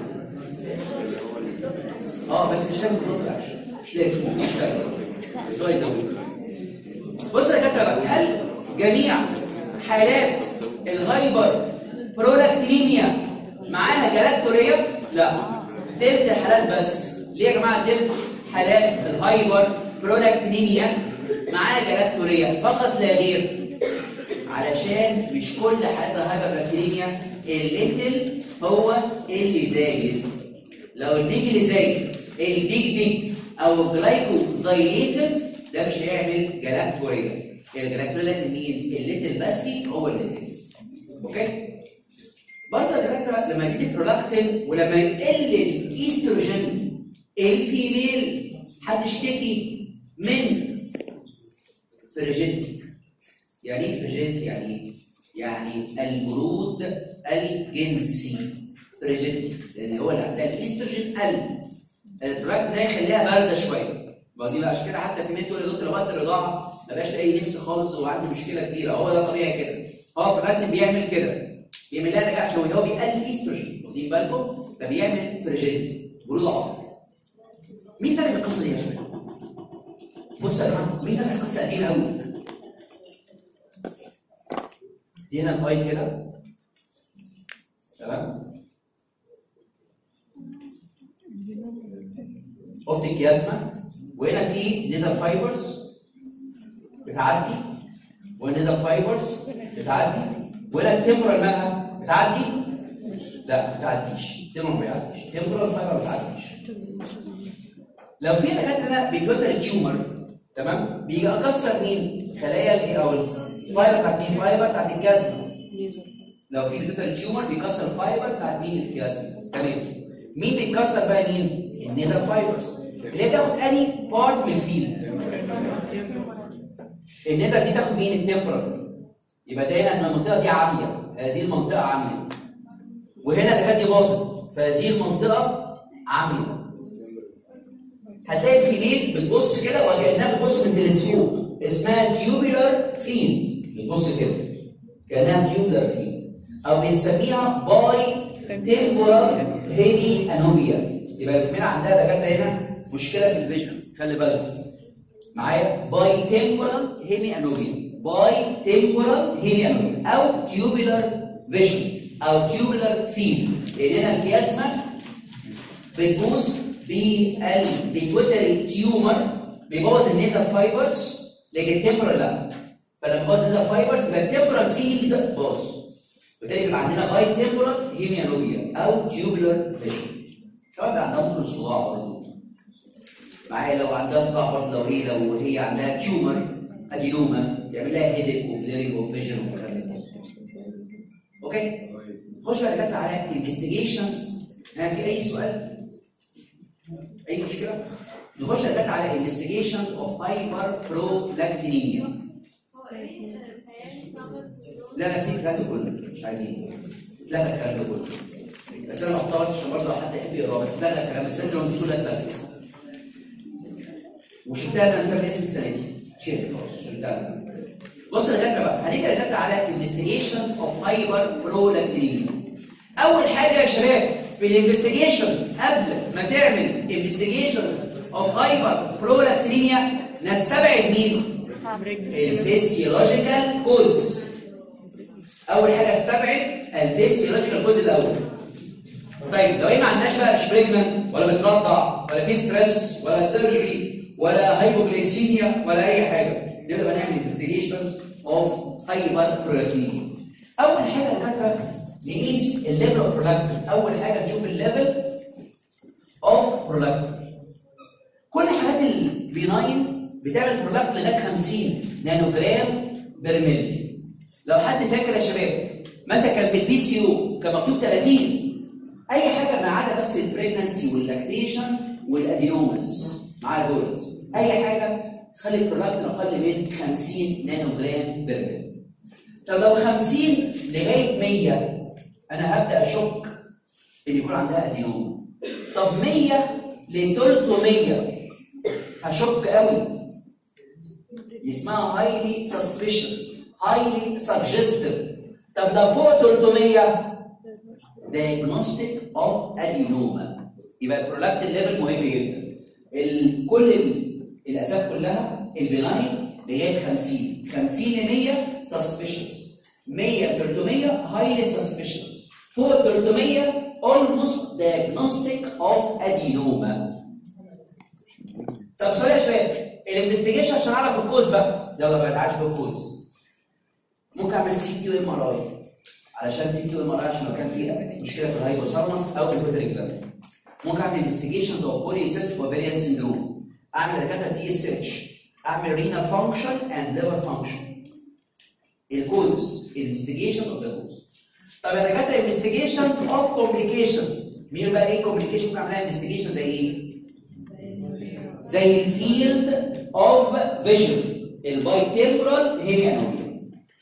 اه بس مش لازم تنط عشان مش لازم مش لازم بس هو يزود بص يا دكاتره بقى هل جميع حالات الهايبر برولاكتينيميا معاها جلاكتوريا؟ لا تلت الحالات بس ليه يا جماعه تلت حالات الهايبر برولاكتينيميا معاها جلاكتوريا فقط لا غير علشان مش كل حالات الهايبربكتيريميا الليتل هو اللي زايد لو البيج اللي زايد البيج بيج او جلايكوزايليتد ده مش هيعمل جلاكتوريا الجلاكتوريا لازم مين الليتل بس هو اللي زايد اوكي برضه يا دكاتره لما يزيد البرولاكتين ولما يقل الايستروجين الفيميل هتشتكي من فريجيدتي يعني ايه فريجيدتي يعني ايه؟ يعني البرود الجنسي فريجيدتي لان هو اللي عندها الايستروجين قل البراك ده يخليها بارده شويه ما دي بقى عشان كده حتى في مين تقول يا دكتور وقت الرضاعه ما بقاش لاقي نفس خالص وعنده مشكله كبيره هو ده طبيعي كده هو البراك بيعمل كده بيعمل لها ده عشان هو بيقلل الايستروجين واخدين بالكم فبيعمل فريجيدتي برود عاطفي مين فاهم القصه دي يا شباب؟ بص يا جماعه مين فاهم القصه قديمه قوي دي هنا المايك كده تمام اوبتيك يازما وهنا في نيزل فايبرز بتعدي والنيزل فايبرز بتعدي وهنا التمبرال مالها بتعدي لا ما بتعديش التمبرال ما بيعديش التمبرال فايبر ما بتعديش لو في دكاتره بيتوتر تيومر تمام بيجي اكسر مين خلايا الايه او الفايبر بتاعت مين فايبر بتاعت الكازما ليزر لو في بيتوتال تيومر بيكسر الفايبر بتاعت مين الكازما تمام مين بيكسر بقى مين النيزل فايبرز اللي هي تاخد اني بارت من الفيلد النيزل دي تاخد مين التمبرال يبقى ده هنا ان المنطقه دي عاميه هذه المنطقه عاميه وهنا ده كانت دي باظت فهذه المنطقه عاميه هتلاقي الفيلين بتبص كده وكانها بتبص من تلسكوب اسمها تيوبولار فيلد بتبص كده كانها تيوبولار فيلد او بنسميها باي تمبورال هيلي انوبيا يبقى الفيميل عندها دكاتره هنا مشكله في الفيجن خلي بالك معايا باي تمبورال هيلي انوبيا باي تمبورال هيلي انوبيا او تيوبولار فيجن او تيوبولار فيلد لان هنا الكياسما بتبوظ بالبيتويتري تيومر بيبوظ النيزل فايبرز لكن التمبرال لا فلما بوظ النيزل فايبرز يبقى التمبرال فيلد باظ وبالتالي بيبقى عندنا باي تمبرال هيميانوبيا او تيوبولار فيجن كمان بيبقى عندها ممكن صداع برضه معايا لو عندها صداع برضه لو هي لو هي عندها تيومر ادينوما تعمل لها هيدك وبليرنج وفيجن والكلام ده اوكي خش بعد كده على انفستيجيشنز هل في اي سؤال؟ اي مشكله؟ نخش بعد كده على انفستيجيشنز اوف هايبر برولاكتينيميا لا لا سيب الكلام ده كله مش عايزين لا الكلام ده كله بس انا ما احطهاش عشان برضه لو حد يحب يقراه بس لا الكلام السندروم دي كلها اتلغت وشلتها انا كتبت اسم السنه دي شلت خلاص شلتها بص يا دكاتره بقى هنيجي يا دكاتره على انفستيجيشنز اوف هايبر برولاكتينيميا اول حاجه يا شباب في الانفستيجيشن قبل ما تعمل انفستيجيشن اوف هايبر برولاكتينيميا نستبعد مين؟ الفيسيولوجيكال كوزز اول حاجه استبعد الفيسيولوجيكال كوز الاول طيب لو هي ما عندهاش بقى مش بريجننت ولا بترضع ولا في ستريس ولا سيرجري ولا هايبوغليسيميا ولا اي حاجه لازم نعمل انفستيجيشنز اوف هايبر برولاكتينيميا اول حاجه يا دكاتره نقيس الليفل اوف برولاكتين اول حاجه نشوف الليفل اوف برولاكتين كل الحاجات البيناين بتعمل برولاكتين لغايه 50 نانو جرام بير ملي لو حد فاكر يا شباب مثلا كان في البي سي او كان مكتوب 30 اي حاجه ما عدا بس البريجنسي واللاكتيشن والادينوماس معايا دولت اي حاجه تخلي البرولاكتين اقل من 50 نانو جرام بير ملي طب لو 50 لغايه 100 انا هبدا اشك ان يكون عندها ادينوما طب 100 ل 300 هشك قوي اسمها هايلي سسبيشس هايلي سبجستيف طب لو فوق 300 diagnostic of adenoma يبقى البرولاكتين ليفل مهم جدا ال- كل ال- الاسباب كلها البناين لغايه 50 50 ل 100 سسبيشس 100 300 هايلي سسبيشس فوق 300 almost diagnostic of adenoma طب سؤال يا شباب الانفستيجيشن عشان اعرف الكوز بقى يلا بقى تعالى شوف الكوز ممكن اعمل سي تي وام ار اي علشان سي تي وام ار اي عشان لو كان في مشكله في الهايبوثالاموس او في الفيتري جلاند ممكن اعمل انفستيجيشنز اوف بولي سيستم اوفيريان سيندروم اعمل دكاتره تي اس اتش اعمل رينال فانكشن اند ليفر فانكشن الكوزز الانفستيجيشن اوف ذا كوز طب يا دكاتره انفستيجيشنز اوف كومبليكيشنز مين بقى ايه كومبليكيشن ممكن اعملها انفستيجيشن زي ايه؟ زي الفيلد اوف فيجن الباي تمبرال هيميانوبيا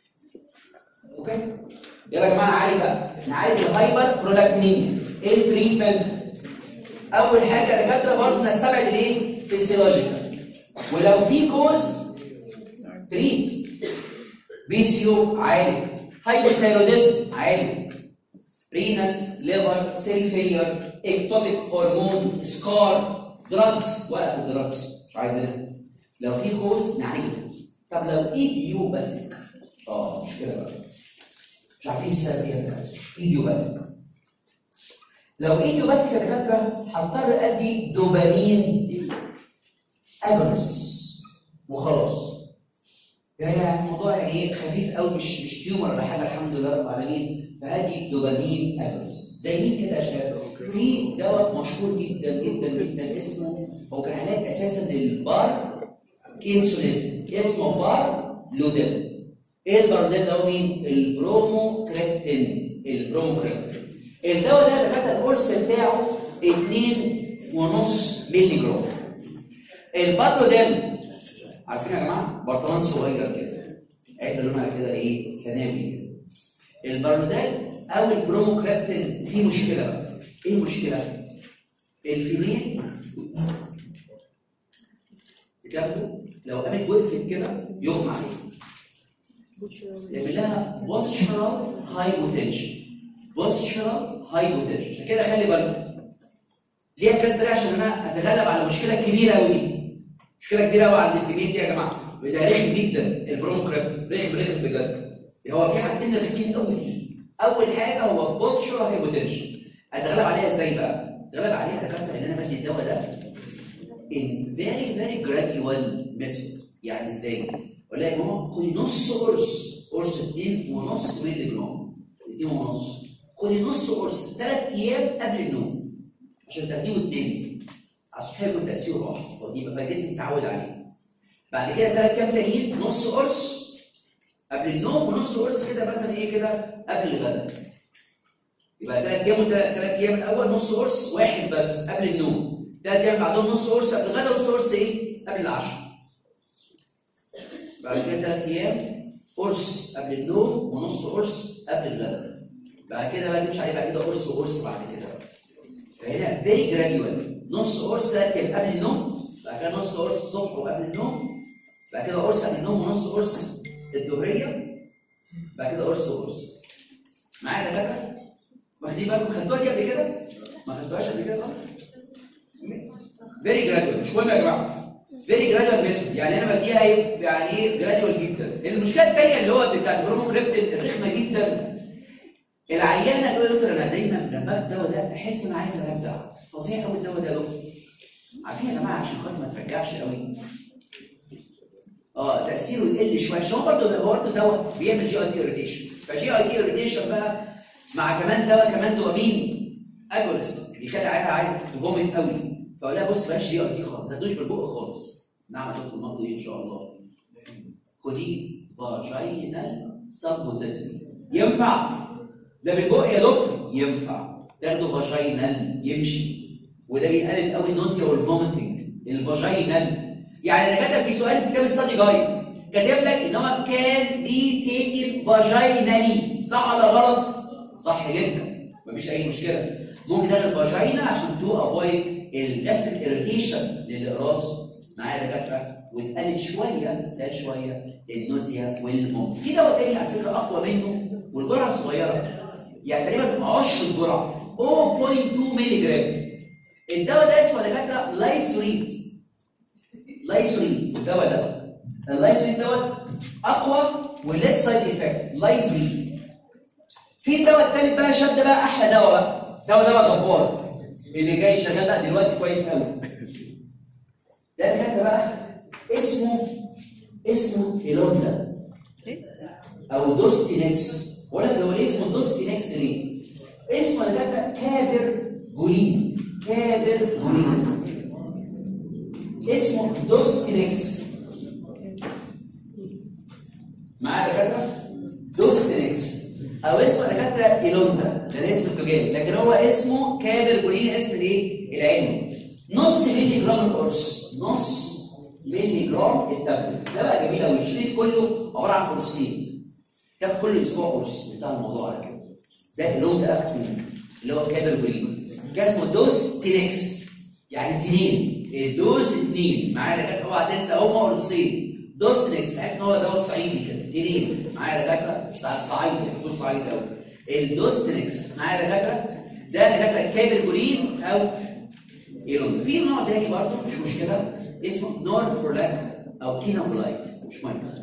اوكي يلا يا جماعه نعالج بقى نعالج الهايبر برودكتينيميا ايه التريتمنت اول حاجه يا دكاتره برضه نستبعد الايه فيسيولوجيكال ولو في كوز تريت بي سي او عالج هايبوثايروديزم عالج رينال ليفر سيل فيلير اكتوبيك هرمون سكار دراجز وقف الدراجز مش عايزينها لو في كوز نعالج الكوز طب لو ايديوباثيك اه مشكله بقى مش عارفين السبب ايه يا دكاتره ايديوباثيك لو ايديوباثيك يا دكاتره هضطر ادي دوبامين اجونستس وخلاص يعني الموضوع يعني ايه خفيف قوي مش مش تيومر ولا حاجه الحمد لله رب العالمين فهدي دوبامين اجونستس زي مين كده يا شباب؟ في دواء مشهور جدا جدا جدا اسمه هو كان علاج اساسا للبار كينسوليزم اسمه بار لوديل ايه الباروديل ده مين؟ البروموكريبتين البروموكريبتين الدواء ده اللي كانت القرص بتاعه 2.5 مللي جرام الباروديل عارفين يا جماعه برطمان صغير كده علبه لونها كده ايه سناوي كده الباروديل او البروموكريبتين فيه مشكله بقى ايه المشكله؟ الفيميل بتاخده لو قامت وقفت كده يغمى عليها يعمل لها بوستشرال هايبوتنشن بوستشرال هايبوتنشن عشان كده خلي بالكم ليها كذا طريقه عشان انا اتغلب على مشكله كبيره قوي دي مشكله كبيره قوي عند الفيميل دي يا جماعه وده رخم جدا البروموكريب رخم رخم بجد هو في حاجتين رخمين قوي فيه اول حاجه هو بوستشرال هايبوتنشن اتغلب عليها ازاي بقى؟ اتغلب عليها دكاتره ان انا بدي الدواء ده in very very gradual method يعني ازاي؟ ولا يا ماما خدي نص قرص قرص 2 ونص مللي جرام 2 ونص خدي نص قرص ثلاث ايام قبل النوم عشان تاخديه وتنامي عشان يكون تاثيره راح يبقى فالجسم يتعود عليه بعد كده ثلاث ايام تانيين نص قرص قبل النوم ونص قرص كده مثلا ايه كده قبل الغداء يبقى ثلاث ايام ثلاث ايام الاول نص قرص واحد بس قبل النوم ثلاث ايام بعدهم نص قرص قبل الغداء ونص قرص ايه قبل العشاء بعد كده ثلاث ايام قرص قبل النوم ونص قرص قبل الغداء بعد كده بقى نمشي عليه بعد كده قرص وقرص بعد كده فهنا فيري جراديوال نص قرص ثلاث ايام قبل النوم بعد كده نص قرص الصبح وقبل النوم بعد كده قرص قبل النوم ونص قرص الظهريه بعد كده قرص وقرص معايا يا دكاتره واخدين بالكم خدتوها دي قبل كده؟ ما خدتوهاش قبل كده خالص؟ فيري جراديوال مش مهم يا جماعه فيري جراديوال ميثود يعني انا بديها ايه يعني ايه جراديوال جدا المشكله الثانيه اللي هو بتاعت البروموكريبتين الرخمه جدا العيانه تقول يا دكتور انا دايما لما باخد الدواء ده احس ان انا عايز ابدع فظيع قوي الدواء ده يا دكتور عارفين يا جماعه عشان خاطر ما ترجعش قوي اه تاثيره يقل شويه عشان هو برضه هو برضه دواء بيعمل جي اي تي اريتيشن فجي اي تي اريتيشن بقى مع كمان دواء كمان دوبامين اجونست بيخلي عينها عايزه تفومت قوي فاقول لها بص بلاش جي اي تي خالص ما تاخدوش بالبق خالص نعم يا دكتور مقضي ان شاء الله خديه فاجينال سبوزيتوري ينفع ده بالبق يا دكتور ينفع تاخده فاجينال يمشي وده بيقلل قوي النوزيا والفوميتنج الفاجينال يعني انا كاتب في سؤال في كتاب ستادي جايد كاتب لك ان هو كان بي تيكن فاجينالي صح ولا غلط؟ صح جدا مفيش اي مشكله ممكن تاخد فاجينا عشان تو افويد الجاستريك اريتيشن للاقراص معايا دكاتره وتقلل شويه تقلل شويه النوزيا والموت في دواء تاني على فكره اقوى منه والجرعه صغيره يعني تقريبا 10 الجرعه 0.2 مللي جرام الدواء ده اسمه يا دكاتره لايسوريت لايسوريت الدواء ده اللايسوريت دوت اقوى وليس سايد افكت لايسوريت في الدواء الثالث بقى شد بقى احلى دواء بقى دواء دواء جبار اللي جاي شغال بقى دلوقتي كويس قوي ده دكاتره بقى اسمه اسمه ايلوندا او دوستينكس بقول لك هو ليه اسمه دوستينكس ليه؟ اسمه يا دكاتره كابر جولين كابر جولين اسمه دوستينكس معايا يا دكاتره؟ دوستينكس او اسمه دكاتره ايلوندا ده الاسم التجاري لكن هو اسمه كابر جولين اسم الايه؟ العلمي نص مللي جرام القرص نص مللي جرام التابلت ده بقى جميل قوي الشريط كله عباره عن قرصين تاخد كل اسبوع قرص انتهى الموضوع على كده ده ايلوندا اكتين اللي هو كابر جولين ده اسمه دوز تينكس يعني اتنين الدوز اتنين معايا دكاتره اوعى تنسى هما قرصين دوز تينكس تحس ان هو دواء صعيدي كده اتنين معايا دكاتره بتاع الصعيد دكتور صعيد قوي الدوستنكس معايا دكاتره ده دكاتره كابر جولين او ايرون في نوع تاني برضه مش مشكله اسمه نورفورلاك او كينوفلايت مش مهم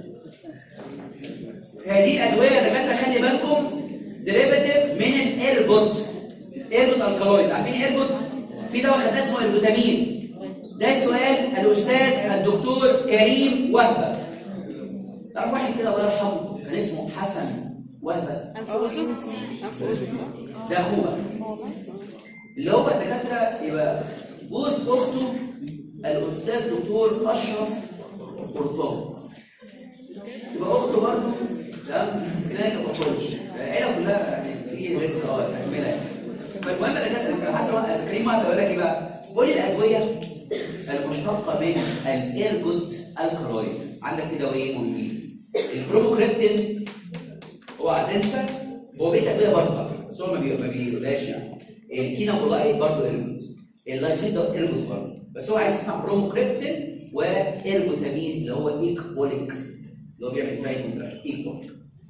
هذه الادويه يا دكاتره خلي بالكم ديريفاتيف من الايرجوت ايرجوت الكالويد عارفين ايرجوت في دواء خدناه اسمه ايرجوتامين ده سؤال الاستاذ الدكتور كريم وهبه تعرف واحد كده الله يرحمه كان اسمه حسن وهبه انف واذن انف واذن صح؟ ده اخوه اللي هو الدكاتره يبقى جوز اخته الاستاذ دكتور اشرف قرطاوي يبقى اخته برضه تمام كلينيكال باثولوجي العيله كلها يعني في لسه اه تكمله فالمهم انا كنت حاسس كريم واحد بقول لك ايه بقى قول لي الادويه المشتقه من الايرجوت الكالويد عندك في دوايين مهمين البروموكريبتين اوعى تنسى هو بيت ادويه برضه على فكرة، بس هو ما بي- ما بيقولهاش يعني الكينابولايد برضه ايرجوت اللايسيد ده ايرجوت برضه بس هو عايز يسمع بروموكريبتين وايرجوتامين اللي هو ايكبوليك اللي هو بيعمل تراي كونتراكت ايكبوليك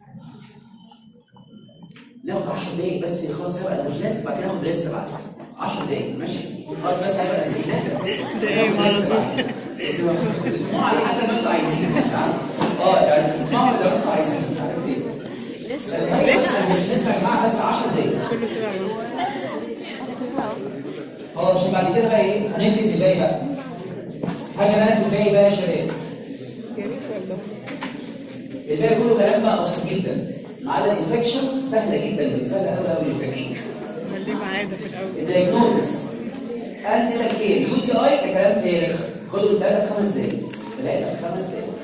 ناخد 10 دقايق بس خلاص هيبقى انا مش لازم بعد كده ناخد ريست بعد 10 دقايق ماشي خلاص بس هيبقى أنا مش لازم دقايق ناخد ريست بعد. تسمعوا على حسب ما انتوا عايزين مش عارف. اه يعني تسمعوا زي ما انتوا عايزين مش عارف ليه لسه مش لسه يا جماعه بس 10 دقايق كله سمع منه. خلاص عشان بعد كده بقى ايه هنبتدي في الباقي بقى حاجه بقى في الباقي بقى يا شباب جميل والله الباقي كله كلام بقى بسيط جدا ما عدا الانفكشن سهله جدا سهله قوي قوي الانفكشن امال ليه معانا في الاول الدايجنوزس انتي تكتير يو تي اي ده كلام فارغ خدوا من ثلاثة خمس دقايق ثلاثة خمس دقايق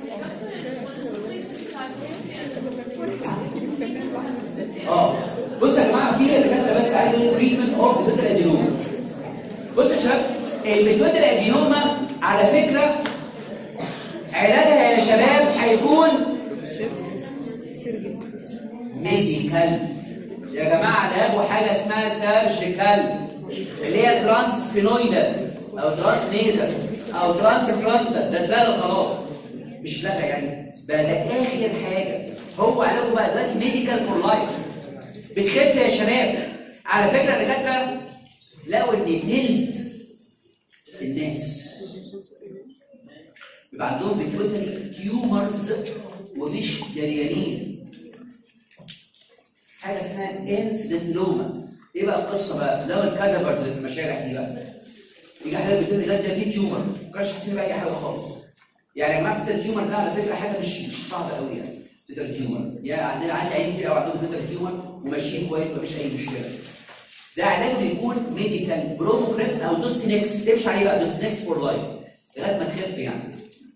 اه بصوا يا جماعه في دكاتره بس عايز يقول تريتمنت اوف بيتوتال ادينوما بصوا يا شباب البيتوتال ادينوما على فكره علاجها يا شباب هيكون سيرجي ميديكال يا جماعه ده هو حاجه اسمها سيرجيكال اللي هي ترانس سبينويدال او ترانس نيزل او ترانس فرونتال ده اتلغى خلاص مش لغى يعني بقى ده اخر حاجه هو علاجه بقى دلوقتي ميديكال فور لايف بتخف يا شباب على فكره يا دكاتره لقوا ان تلت الناس بيبقى عندهم بيتوتري تيومرز ومش دريانين حاجه اسمها انسيدنت لوما ايه بقى القصه بقى لو الكادفرز اللي في المشارع دي بقى يجي حضرتك بتقول لي لا ده في تيومر ما كانش حاسين باي حاجه خالص يعني يا جماعه تيتر تيومر ده على فكره حاجه مش مش صعبه قوي يعني تيتر تيومر يعني عندنا عندي عيال كتير قوي عندهم تيتر تيومر وماشيين كويس مفيش اي مشكله ده علاجه بيكون ميديكال بروموكريبتين او دوستينكس تمشي عليه بقى دوستينكس فور لايف لغايه ما تخف يعني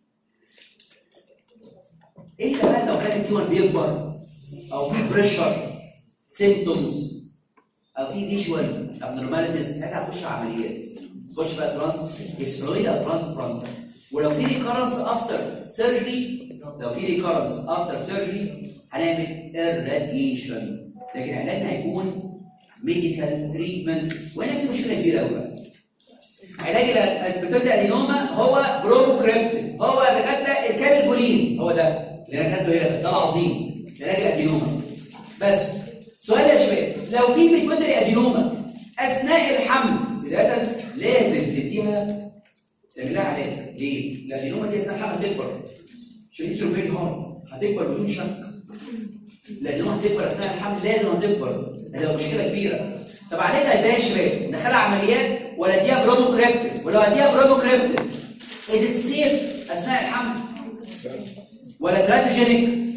ايه كمان لو كان التيومر بيكبر او في بريشر سيمتومز او في فيجوال ابنورماليتيز ساعتها هتخش عمليات تخش بقى ترانس اسبرويد او ترانسبلانت ولو في ريكارنس افتر سيرجري لو في ريكارنس افتر سيرجري هنعمل irradiation لكن علاجنا هيكون ميديكال تريتمنت وهنا في مشكله كبيره قوي بقى علاج البيتوتال ادينوما هو بروموكريبتين هو دكاتره الكابيبولين هو ده اللي انا كاتبه هنا ده ده العظيم علاج الادينوما بس سؤال يا شباب لو في بيتوتال ادينوما اثناء الحمل بدايه لازم تديها تعمل لها علاج ليه؟ لان الادينوما دي اثناء الحمل هتكبر شديد فيري هارد هتكبر بدون شك الادينوما هتكبر اثناء الحمل لازم هتكبر هتبقى مشكله كبيره طب عالجها ازاي يا شباب؟ ندخلها عمليات ولا اديها بروموكريبتين ولو اديها بروموكريبتين از ات سيف اثناء الحمل ولا تراتوجينيك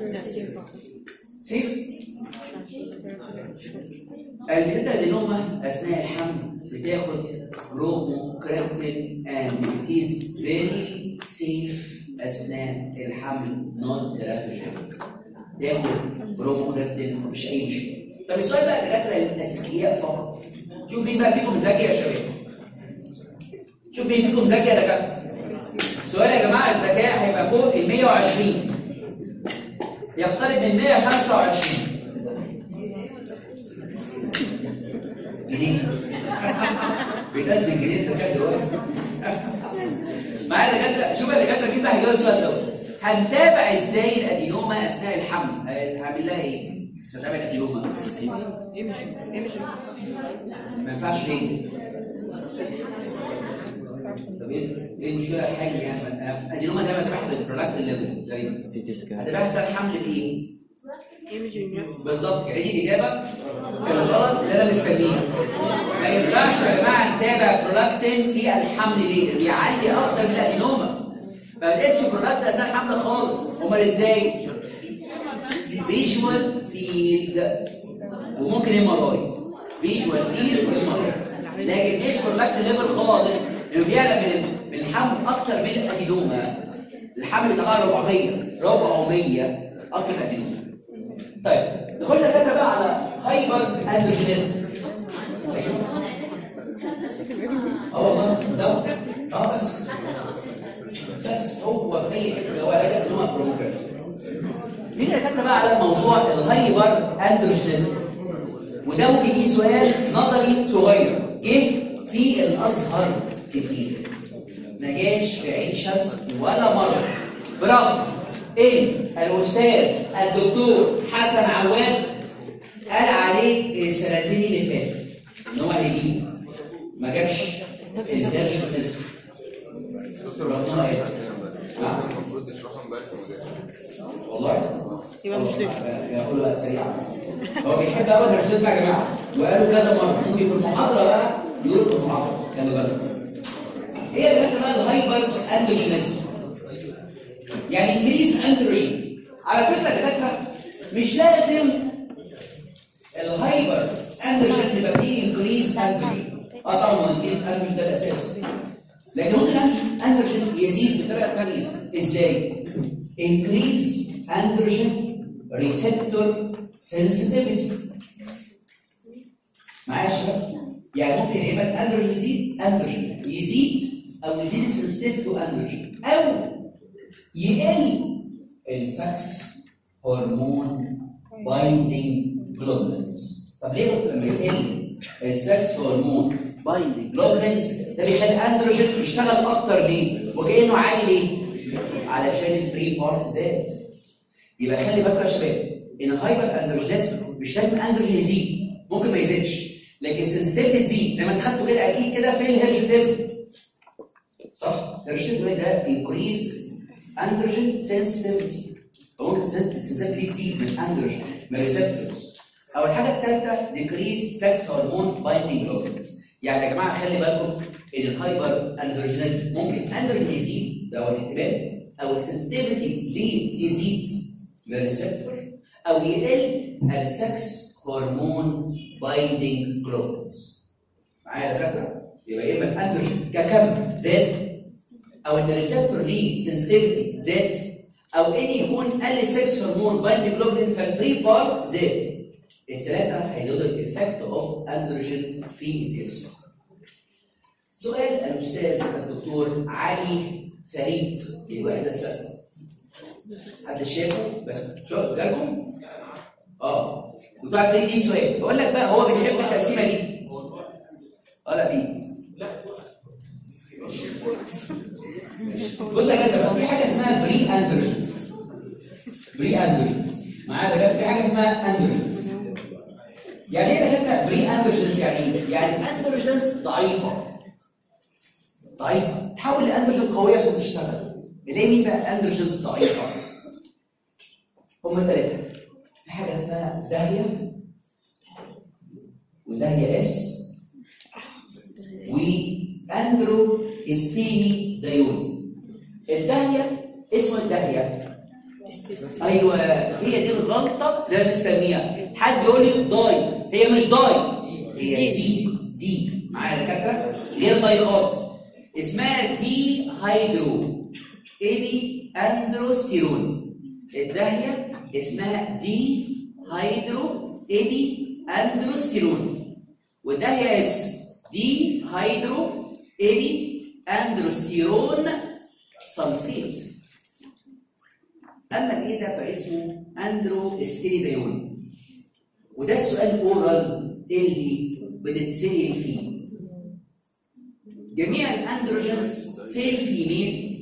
سيف البيتا ادينوما اثناء الحمل بتاخد بروموكريبتين and it is very safe اثناء الحمل not teratogenic تاخد بروموكريبتين مفيش اي مشكله طب السؤال بقى الدكاتره الاذكياء فقط شوف مين بقى فيكم ذكي يا شباب شوف مين فيكم ذكي يا دكاتره السؤال يا جماعه الذكاء هيبقى فوق ال 120 يقترب من 125 جنيه بيتقاس بالجنيه الذكاء دلوقتي معايا دكاتره شوف يا دكاتره مين بقى هيجاوب السؤال دوت هنتابع ازاي الادينوما اثناء الحمل هعمل لها ايه؟ عشان تعمل ادينوما ايمجن ايمجن ما ينفعش ليه؟ طب ايه ايه المشكله الحاجه يعني انا ادينوما دايما بتبقى بالبرودكت ليفل دايما سي تي سكان هتبقى اثناء الحمل بايه؟ ايمجن مثلا بالظبط كده دي الاجابه كانت غلط اللي انا مستنيها ما ينفعش يا جماعه نتابع برولاكتين في الحمل ليه؟ اللي بيعلي اكتر من الادينوما ما بتقيسش برولاكتين اثناء الحمل خالص امال ازاي؟ فيجوال فيلد وممكن ام ار اي فيجوال فيلد وام ار اي لكن مش برولاكتين ليفل خالص انه بيعلى من من الحمل اكتر من الادينوما الحمل بيطلع 400 400 اكتر من ادينوم طيب نخش كده بقى على هايبر اندروجينيزم اه والله ده اه بس بس هو في ولا كده ان هو بروجرام مين اللي كاتب بقى على موضوع الهايبر اندروجينيزم وده ممكن يجي سؤال نظري صغير جه في الازهر كتير ما جاش في عين شمس ولا مره برغم ان الاستاذ الدكتور حسن عواد قال عليه السنتين اللي فاتوا ان هو هيجيب ما جابش الدرس النسبي دكتور ربنا يعزك. نعم. المفروض نشرحها امبارح في المدرسة. والله يبقى مش ضيف. يقول بقى سريعا هو بيحب قوي الهرشيز بقى يا جماعه وقالوا كذا مره ممكن في المحاضره بقى يقولوا في المحاضره خلي بالك هي اللي كانت بقى الهايبر اندروجينيزم يعني انكريز اندروجين على فكره يا دكاتره مش لازم الهايبر اندروجين يبقى فيه انكريز اندروجين اه طبعا انكريز اندروجين ده الاساس لكن ممكن اندروجين يزيد بطريقه ثانيه ازاي؟ increase androgen receptor sensitivity معايا يا شباب؟ يعني ممكن يبقى الاندروجين يزيد اندروجين يزيد او يزيد sensitivity to androgen او يقل السكس هرمون بايندينج جلوبولينز طب ليه لما يقل السكس هرمون بايندينج جلوبولينز ده بيخلي الاندروجين يشتغل اكتر ليه؟ وكانه عالي ليه؟ علشان الفري بارت زاد يبقى خلي بالك يا شباب ان الهايبر اندروجينيزم مش لازم الاندروجين يزيد ممكن ما يزيدش لكن السنسيتيفيتي تزيد زي ما انت خدته كده اكيد كده في الهيرشوتيزم صح الهيرشوتيزم ده انكريز اندروجين سنسيتيفيتي ممكن السنسيتيفيتي تزيد من اندروجين من ريسبتورز او الحاجه الثالثه ديكريز سكس هرمون بايندينج جلوبولز يعني يا جماعه خلي بالكم ان الهايبر اندروجينيزم ممكن اندروجين يزيد ده هو الاحتمال او السنسيتيفيتي ليه تزيد من الريسبتور او يقل السكس هرمون بايندينج جلوبولز معايا يا دكاتره يبقى يا اما الاندروجين ككم زاد او ان الريسبتور ليه سنسيتيفيتي زاد او ان يكون قل السكس هرمون بايندينج جلوبولين فالفري بار زاد الثلاثه هيزودوا الايفكت اوف اندروجين في الجسم سؤال الاستاذ الدكتور علي فريد الوحده السادسه حد شافه بس شوف جالكم اه دكتور فريد دي سؤال بقول لك بقى هو بيحب التقسيمه دي ولا بيه بص يا جدع في حاجه اسمها بري اندروجينز بري اندروجينز معايا ده في حاجه اسمها اندروجينز يعني ايه ده كده بري اندروجينز يعني ايه؟ يعني الاندروجينز ضعيفه ضعيفه تحول لاندروجين قويه عشان تشتغل ليه مين بقى اندروجينز ضعيفه هم ثلاثه في حاجه اسمها داهيه وداهيه اس واندرو استيني دايون الداهيه اسمه الداهيه ايوه هي دي الغلطه اللي انا مستنيها حد يقول لي ضاي هي مش ضاي هي دي دي معايا يا دكاتره غير ضاي خالص اسمها دي هيدرو ايدي اندروستيرون الداهيه اسمها دي هيدرو ايدي اندروستيرون والداهيه اس دي هيدرو ايدي اندروستيرون سلفيت اما الايه ده فاسمه اندرو استيريديون وده السؤال الاورال اللي بتتسال فيه جميع الاندروجينز في الفيميل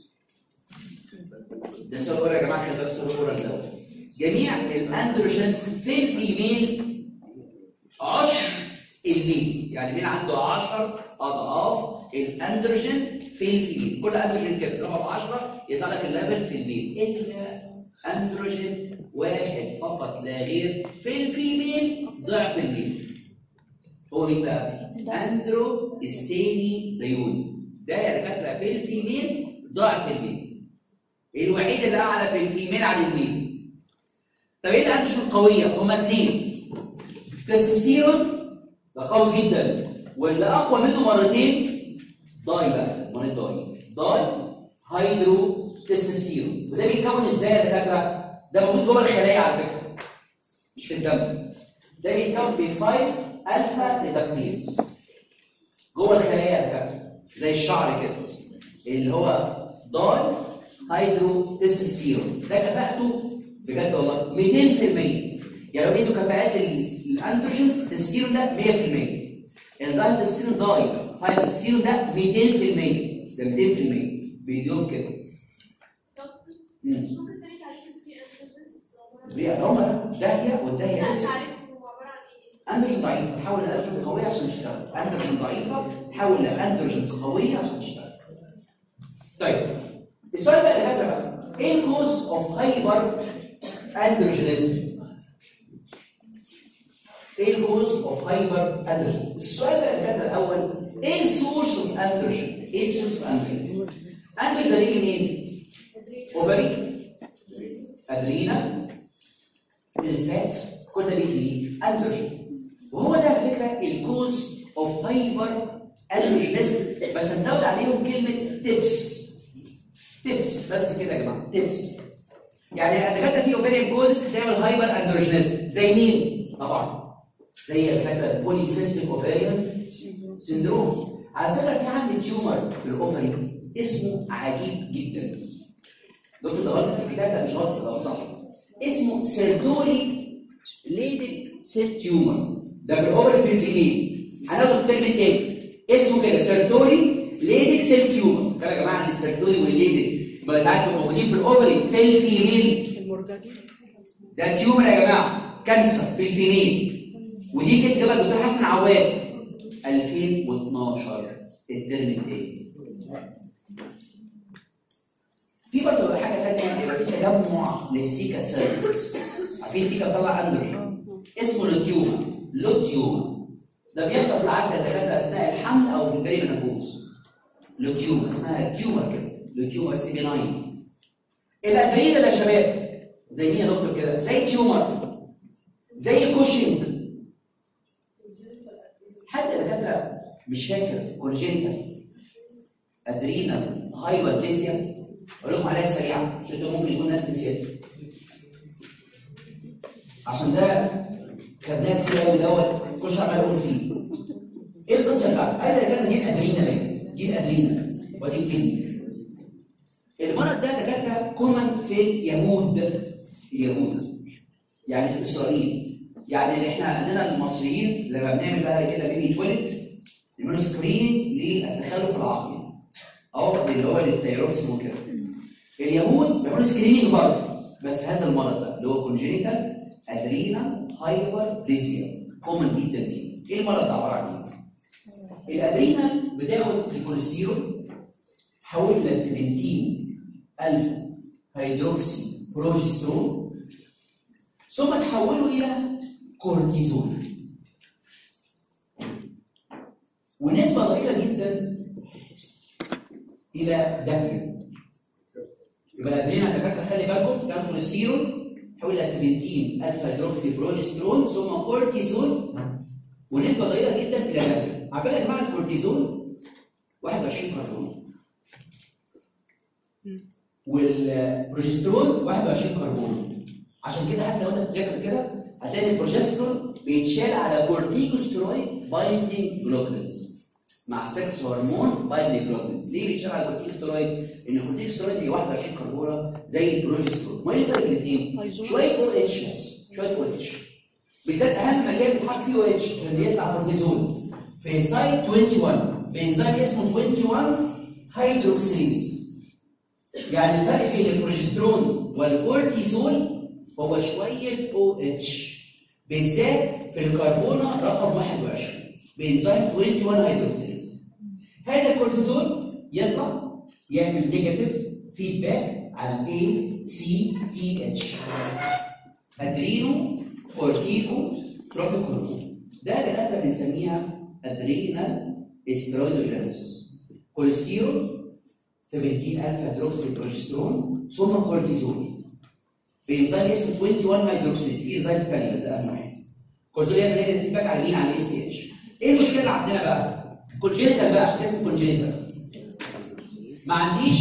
ده سؤال اورال يا جماعه خلي بالك سؤال اورال ده جميع الاندروجينز في الفيميل عشر الميل يعني مين عنده 10 اضعاف الاندروجين في الفيميل كل اندروجين كده تضربها ب 10 يطلع لك الليفل في الميل الا اندروجين واحد فقط لا غير في الفيميل ضعف الميل هو مين بقى؟ اندرو ستيني ديون ده يا دكاتره في الفيميل ضعف الميل الوحيد اللي اعلى في الفيميل عن الميل طب ايه الاندروجين القويه؟ هما اثنين تستوستيرون ده قوي جدا واللي اقوى منه مرتين داي بقى مريض داي داي هيدرو تستوستيرون وده بيتكون ازاي يا دكاتره؟ ده موجود جوه الخلايا على فكره مش في الدم ده بيتكون ب 5 الفا ريدكتيز جوه الخلايا يا دكاتره زي الشعر كده اللي هو داي هيدرو تستوستيرون ده كفاءته بجد والله 200% يعني لو ادوا كفاءات لل- للاندروجينز التستيرون ده 100% الداي تستيرون داي هاي تستيرون ده 200% ده 200% بيديهم كده مم. مش ممكن تاني تعريف في اندروجينز ليه هما داهيه والداهيه لا لسه تعريف هو عباره عن ايه؟ اندروجين ضعيفه تحول لاندروجين قويه عشان تشتغل اندروجين ضعيفه تحول لاندروجينز قويه عشان تشتغل طيب السؤال بقى اللي قبل بقى ايه الكوز اوف هايبر اندروجينيزم ايه الكوز اوف هايبر اندروجين السؤال بقى اللي كان الاول ايه السورس اوف اندروجين ايه السورس اوف اندروجين اندروجين ده بيجي منين اوفري ادرينا الفات كل ده بيجي اندروجين وهو ده على فكره الكوز اوف هايبر اندروجينيزم بس هنزود عليهم كلمه تيبس تيبس بس كده يا جماعه تيبس يعني الدكاتره في اوفيريان كوزز بتعمل هايبر اندروجينيزم زي مين؟ طبعا زي الدكاتره بولي سيستيك اوفيريان سندروم على فكره في عندي تيومر في الاوفري اسمه عجيب جدا دكتور ده غلط في الكتاب لا مش غلط ده صح اسمه سيرتوري ليدك سيل تيومر ده في الاوفري في الفيميل هناخده في الترم التاني اسمه كده سيرتوري ليدك سيل تيومر كده يا جماعه السيرتوري والليدك ما ساعات بيبقوا موجودين في الاوفري في الفيميل المرججي ده تيومر يا جماعه كانسر في الفيميل ودي كانت جابها الدكتور حسن عواد 2012 الترم التاني في برضه حاجه ثانيه بيبقى في تجمع للسيكا سيلز عارفين السيكا بتطلع اندر اسمه لوتيوما لوتيوما ده بيحصل ساعات يا دكاتره اثناء الحمل او في البري منابوز لوتيوما اسمها تيومر كده لوتيوما سي بي 9 الادرينال يا شباب زي مين يا دكتور كده زي تيومر زي كوشنج حد يا دكاتره مش فاكر كونجنتال ادرينال هايبربليزيا اقول لكم عليها سريعه عشان ده ممكن يكون ناس نسيتها عشان ده خدناه كتير قوي دوت كل شويه عمال اقول فيه ايه القصه بتاعته؟ قال لي دكاتره دي الادرينال اهي دي الادرينال ودي الكدني المرض ده دكاتره كومن في اليهود اليهود يعني في اسرائيل يعني اللي احنا عندنا المصريين لما بنعمل بقى كده بيبي اتولد بنعمل سكريننج للتخلف العقلي او اللي هو الثيروكسين وكده اليهود بيعملوا سكريننج برضه بس هذا المرض ده اللي هو كونجينيتال ادرينال هايبربليزيا كومن جدا جدا ايه المرض ده عباره عن ايه؟ الادرينال بتاخد الكوليسترول حول ل 17000 هيدروكسي بروجسترون ثم تحوله الى كورتيزون ونسبه ضئيله جدا الى دافيو يبقى الادرينال دكاتره خلي بالكم بتاخد كوليسترول تحول الى 17000 هيدروكسي بروجسترون ثم كورتيزون ونسبه ضئيله جدا الى دافيو على فكره يا جماعه الكورتيزون 21 كربون والبروجسترون 21 كربون عشان كده حتى لو انت بتذاكر كده هتلاقي البروجسترون بيتشال على كورتيكوسترويد بايندينج جلوبولينز مع السكس هرمون بايندينج جلوبولينز ليه بيتشال على الكورتيكوسترويد؟ ان الكورتيكوسترويد هي 21 كربونه زي البروجسترون ما يفرق الاثنين أيزومر. شويه او اتش بس شويه او اتش بالذات اهم مكان بيتحط فيه او اتش عشان يطلع كورتيزون في سايت 21 بانزيم اسمه 21 هيدروكسيليز يعني الفرق بين البروجسترون والكورتيزول هو شويه او اتش بالذات في الكربونه رقم 21 بانزيم 21 هيدروكسيليز هذا الكورتيزول يطلع يعمل نيجاتيف فيدباك على الاي سي تي اتش ادرينو كورتيكو تروفيك هرمون ده دكاتره بنسميها ادرينال اسبرودوجينيسيس كوليسترول 17000 هيدروكسي بروجسترون ثم كورتيزون بانزيم اسمه 21 هيدروكسيز في انزيم ثاني بس ده اهم واحد كورتيزول يعمل نيجاتيف فيدباك على مين على الاي سي اتش ايه المشكله اللي عندنا بقى؟ كونجينيتال بقى عشان كده اسمه كونجينيتال ما عنديش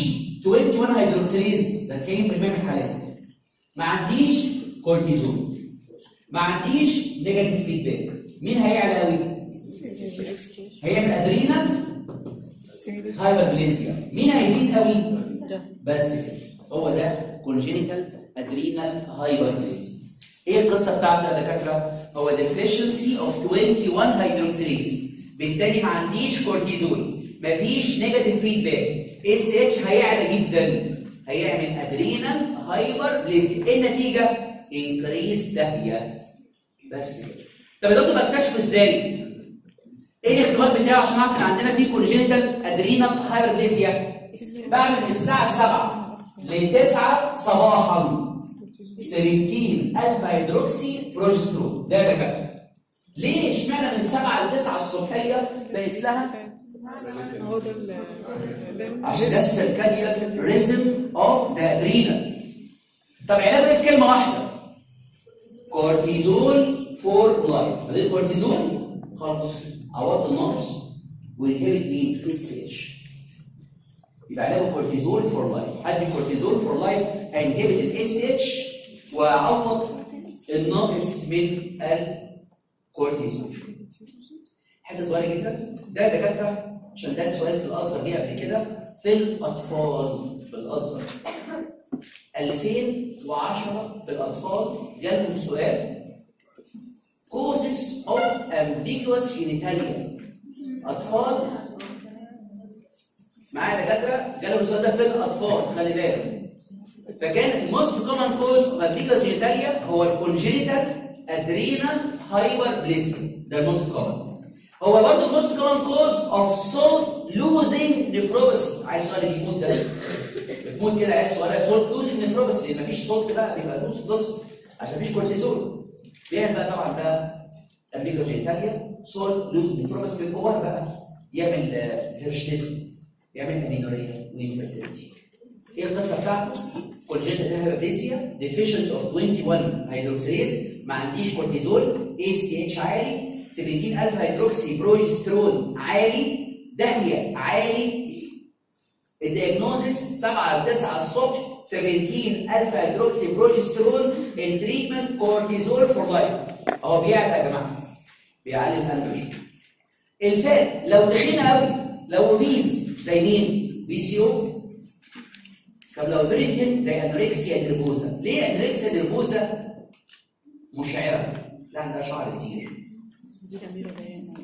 21 هيدروكسيليز ده 90% من الحالات ما عنديش كورتيزون ما عنديش نيجاتيف فيدباك مين هيعلى قوي؟ هيعمل ادرينال هايبربليزيا مين هيزيد قوي؟ بس كده هو ده كونجينيتال ادرينال هايبربليزيا ايه القصه بتاعته يا دكاتره؟ هو deficiency of 21 هيدروكسيليز بالتالي ما عنديش كورتيزون مفيش نيجاتيف فيدباك اس تي اتش هيعلى جدا هيعمل ادرينال هايبربليزيا ايه النتيجه؟ انكريز داهيه بس كده طب يا دكتور بكتشفه ازاي؟ ايه الاختبار بتاعه عشان اعرف ان عندنا فيه كونجينيتال ادرينال هايبربليزيا بعمل من الساعه 7 ل 9 صباحا 17000 هيدروكسي بروجسترون ده يا دكاتره ليه اشمعنى من 7 ل 9 الصبحيه بقيس لها هو ده ال ده عشان ده السيركاديان ريزم اوف ذا ادرينال طب علاجه ايه في كلمه واحده كورتيزول فور لايف بدل كورتيزول خلاص عوضت النقص وانهبت مين اس اتش يبقى علاجه كورتيزول فور لايف هدي كورتيزول فور لايف هينهبت الاس اتش واعوض الناقص من الكورتيزول حته صغيره جدا ده دكاتره عشان ده السؤال في الازهر جه قبل كده في الاطفال في الازهر 2010 في الاطفال جالهم سؤال causes of ambiguous genitalia اطفال معايا دكاتره جالهم السؤال ده في الاطفال خلي بالك فكان الموست كومن كوز اوف ambiguous genitalia هو الكونجينيتال ادرينال هايبربليزيا ده الموست كومن هو برضه الموست كومن كوز اوف سولت لوزنج نيفروباثي عايز سؤال بيموت ده بتموت كده عيال صغيره سولت لوزنج نيفروباثي مفيش سولت بقى بيبقى لوز لوز عشان مفيش كورتيزول بيعمل بقى طبعا ده امريكا جينيتاليا سولت لوزنج نيفروباثي في الكبار بقى يعمل هيرشتيزم يعمل امينوريا وانفيرتيليتي ايه القصه بتاعته؟ كونجنتال هيبابليزيا ديفيشنس اوف 21 هيدروكسيز ما عنديش كورتيزول اس تي اتش عالي 17000 هيدروكسي بروجسترون عالي داهيه عالي الدياجنوزس 7 ل 9 الصبح 17000 هيدروكسي بروجسترون التريتمنت كورتيزول فور لايف اهو بيعلى يا جماعه بيعلي الانرجي الفات لو تخين قوي لو اوبيز زي مين؟ بي سي او طب لو فيري ثين زي انوركسيا نيرفوزا ليه انوركسيا نيرفوزا مشعره؟ لا عندها شعر كتير دي جميله باينه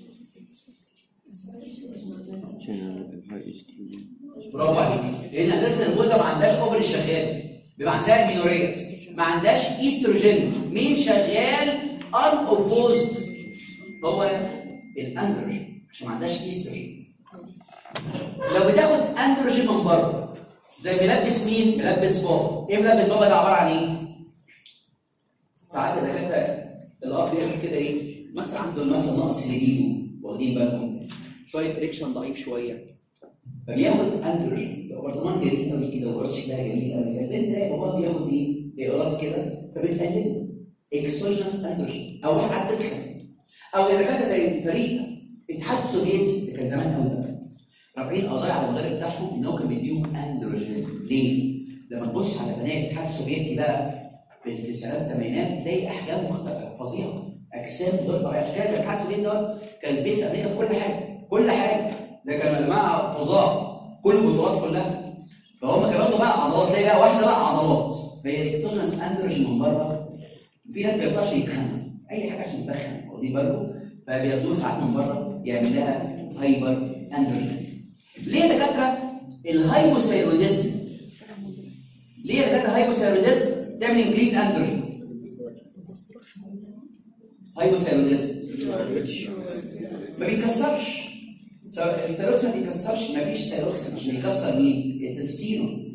عشان الهاي استروجين برافو عليك لان انوركسيا نيرفوزا ما عندهاش اوفر شغال بيبقى عندها مينوريه ما عندهاش ايستروجين مين شغال ان اوبوزد هو الاندروجين عشان ما عندهاش ايستروجين لو بتاخد اندروجين من بره زي ملبس مين؟ ملبس بابا ايه ملبس بابا ده عباره عن ايه؟ ساعات الدكاتره الاب بيعمل كده ايه؟ مثلا عنده مثلا نقص ليبيدو واخدين بالكم شويه اريكشن ضعيف شويه فبياخد اندروجينز يبقى برطمان جميل قوي كده وقرص شكلها جميل قوي فالبنت تلاقي باباها بياخد ايه؟ بيقراص كده فبتقلل اكسوجينس اندروجين او واحد عايز تدخن او اذا كانت زي فريق الاتحاد السوفيتي اللي كان زمان قوي ده رافعين قضايا على المدرب بتاعهم ان هو كان بيديهم اندروجين ليه؟ لما تبص على بنات الاتحاد السوفيتي بقى في التسعينات والثمانينات تلاقي احجام مختلفه فظيعه اجسام غير طبيعيه عشان كده الاتحاد السوفيتي ده كان بيس امريكا في كل حاجه كل حاجه ده كانوا يا جماعه فظاع كل البطولات كلها فهم كمان بياخدوا بقى عضلات زي بقى واحده بقى عضلات فهي الاكسوجينس اندروجين من بره في ناس بياخدوها عشان يتخنوا اي حاجه عشان يتخن واخدين بالكم فبياخدوه ساعات من بره يعمل لها هايبر اندروجينز ليه يا دكاتره الهايبوثايروديزم ليه يا دكاتره الهايبوثايروديزم تعمل انكريز اندروجين هايبوثايروديزم ما بيكسرش سواء الثيروكس ما بيكسرش ما فيش ثيروكس عشان يكسر مين؟ التستيرون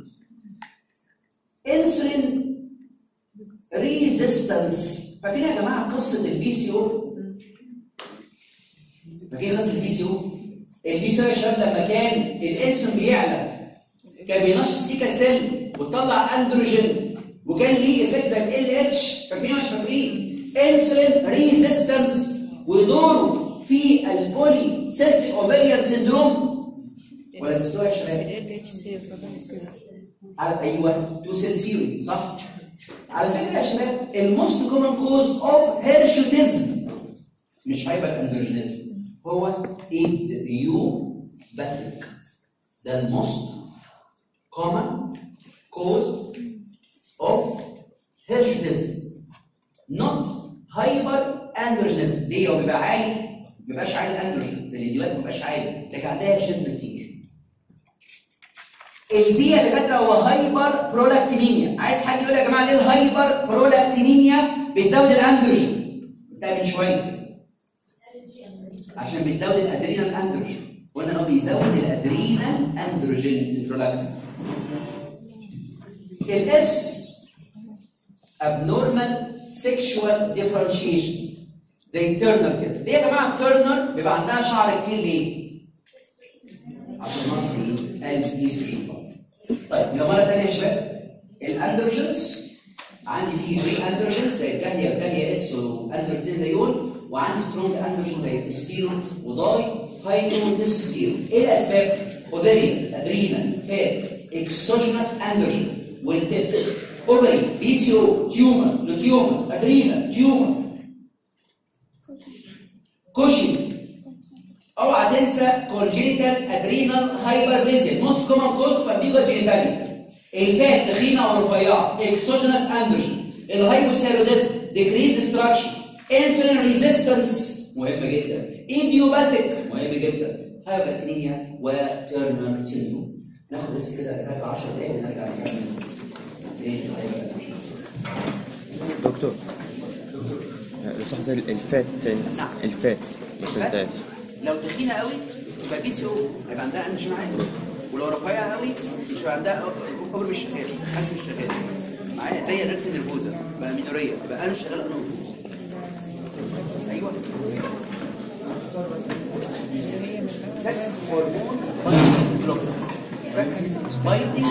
انسولين ريزيستنس فاكرين يا جماعه قصه البي سي او فاكرين قصه البي سي او البي سي او يا شباب لما كان الانسولين بيعلى كان بينشط سيكا سيل وتطلع اندروجين وكان ليه افكت زي ال اتش فاكرين ولا مش فاكرين انسولين ريزيستنس ودوره في البولي سيستيك اوفيريان سيندروم ولا نسيتوها يا شباب؟ ال اتش سي كده على ايوه تو سيل سيري صح؟ على فكره يا شباب الموست كومن كوز اوف هيرشوتيزم مش هايبر اندروجينيزم هو يو باثيك ده الموست كومن كوز اوف هيرشوتيزم نوت هايبر اندروجينيزم ليه هو بيبقى عالي ما بيبقاش عالي الاندروجين في الفيديوهات ما بيبقاش عالي لكن عندها هيرشوتيزم كتير البي يا دكاتره هو هايبر برولاكتينيميا عايز حد يقول يا جماعه ليه الهايبر برولاكتينيميا بتزود الاندروجين ده من شويه عشان بتزود الادرينال اندروجين قلنا ان هو بيزود الادرينال اندروجين البرولاكتين الاس abnormal sexual differentiation زي تيرنر كده ليه يا جماعه تيرنر بيبقى عندها شعر كتير ليه عشان نقص ايه الاستروجين طيب يبقى مره ثانيه يا شباب الاندروجينز عندي فيه بري اندروجينز زي الجاليا الجاليا اس والاندروستيرون وعندي سترونج اندروجين زي التستيرون وداي هايدرو تستيرون ايه الاسباب؟ اوفيريان ادرينال فات اكسوجينس اندروجين والتبس اوفري بي سي او تيومر لوتيومر ادرينال تيومر كوشن اوعى تنسى كونجينيتال ادرينال هايبربليزيا موست كومن كوز فامبيجا جينيتاليا الفات تخينه او رفيعه اكسوجينس اندروجين الهايبوثايروديزم ديكريز ديستراكشن انسولين ريزيستنس مهمه جدا ايديوباثيك مهم جدا هايبرتينيا وتيرنر سيندروم ناخد بس كده كده 10 دقايق ونرجع نكمل ايه الهايبرتينيا دكتور آه، لو صح الفات تاني نعم. الفات ما فهمتهاش لو تخينه قوي يبقى بي سي او هيبقى عندها انجن عالي ولو رفيعه قوي مش هيبقى عندها كبر مش شغال حاسس مش شغال معايا زي الريكس نيرفوزا بقى مينوريه يبقى انا مش شغال انا مفروض ايوه سكس هرمون سكس بايندينج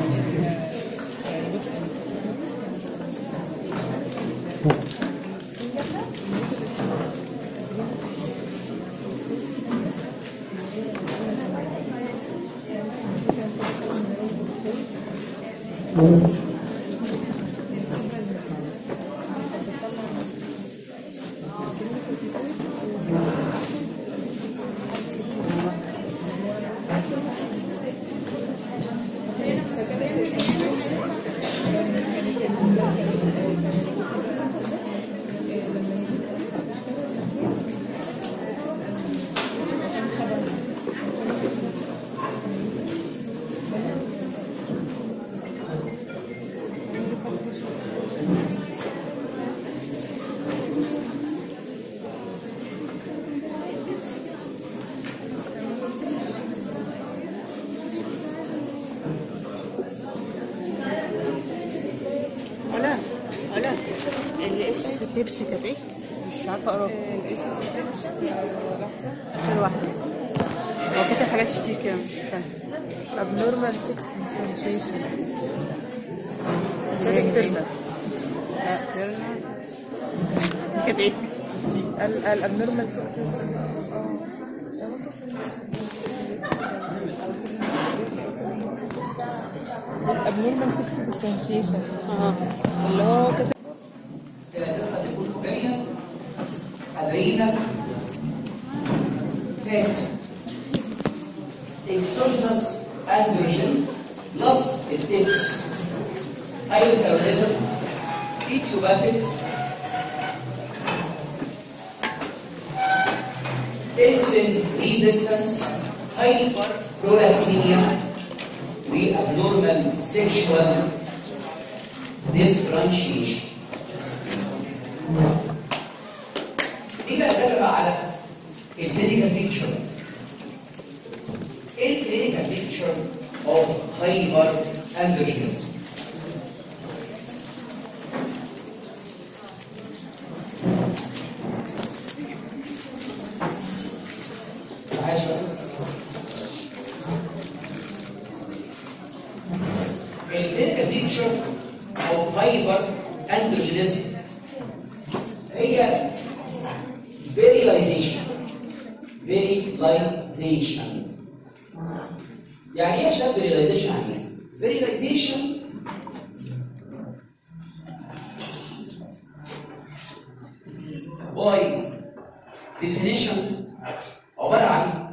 علا علا الاس في التبس كانت ايه؟ مش عارفه اقرا اخر واحده هو كتب حاجات كتير كده مش فاهمه abnormal sex differentiation هي كاتب جميلة. ترنر لا ترنر كانت ايه؟ ال ال abnormal sex abnormal sex differentiation اه اللي هو كاتب كده تبقى تكون اوفيريان ادرينال فات اكسوجينس اندروجين بلس التبس هايبوثايروديزم ايديوباثيك insulin resistance hyperprolactinemia وabnormal sexual differentiation ايه بقى ده بقى على الكلينيكال بيكتشر ايه الكلينيكال بيكتشر اوف هايبر اندروجينيزم عايش بقى الكلينيكال بيكتشر اوف هايبر اندروجينيزم هي virilization virilization يعني ايه يا شباب فيريلايزيشن يعني ايه؟ فيريلايزيشن باي definition عبارة عن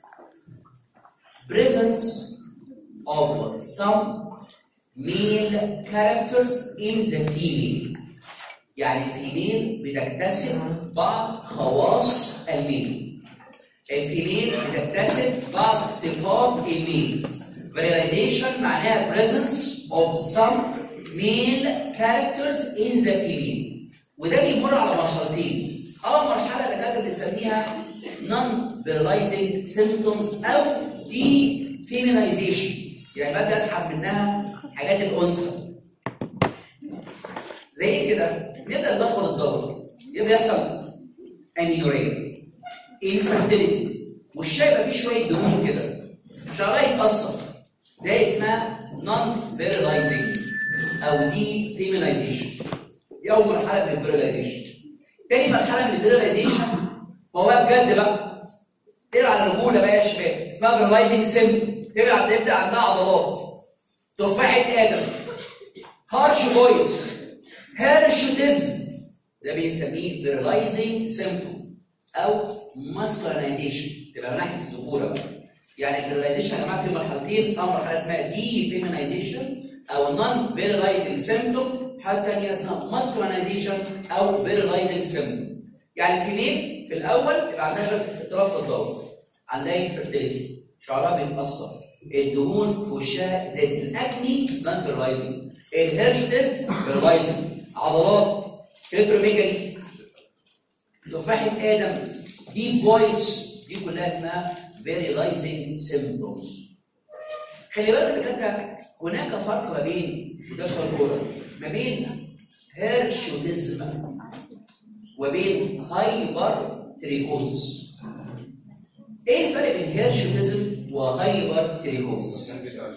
presence of some male characters in the female يعني الفيميل بتكتسب بعض خواص الميل الفيميل بتكتسب بعض صفات الميل Virilization معناها presence of some male characters in the female وده بيمر على مرحلتين أول مرحلة الدكاترة بنسميها non virilizing symptoms أو defeminization يعني ببدأ أسحب منها حاجات الأنثى زي ايه كده نبدا نلخبط الدوره يبقى يحصل انيوريا infertility والشاي يبقى فيه شويه دهون كده شعرها يتقصر ده اسمها non virilizing او دي feminization دي اول مرحله من الفيرلايزيشن تاني مرحله من الفيرلايزيشن هو بقى بجد بقى تبقى على الرجوله بقى يا شباب اسمها فيرلايزنج سيم تبقى تبدا عندها عضلات تفاحه ادم هارش فويس هيرشوتيزم ده بنسميه فيرلايزنج سيمبتوم او ماسكولينايزيشن تبقى من ناحيه الذكوره بقى يعني الفيرلايزيشن يا جماعه في مرحلتين اول مرحله اسمها دي فيمينايزيشن او نون فيرلايزنج سيمبتوم حاله ثانيه اسمها ماسكولينايزيشن او فيرلايزنج سيمبتوم يعني الفيميل في الاول يبقى عندها شويه اضطراب في الدوره عندها انفيرتيليتي شعرها بيتاثر الدهون في وشها زي الاكني نون فيرلايزنج الهيرشتيزم فيرلايزنج عضلات كريتروميجالي تفاحة آدم ديب فويس دي كلها اسمها فيريلايزنج سيمبتومز خلي بالك يا دكاتره هناك فرق ما بين وده سؤال كوره ما بين هيرشوتيزم وبين هايبر تريكوزس ايه الفرق بين هيرشوتيزم وهايبر تريكوزس؟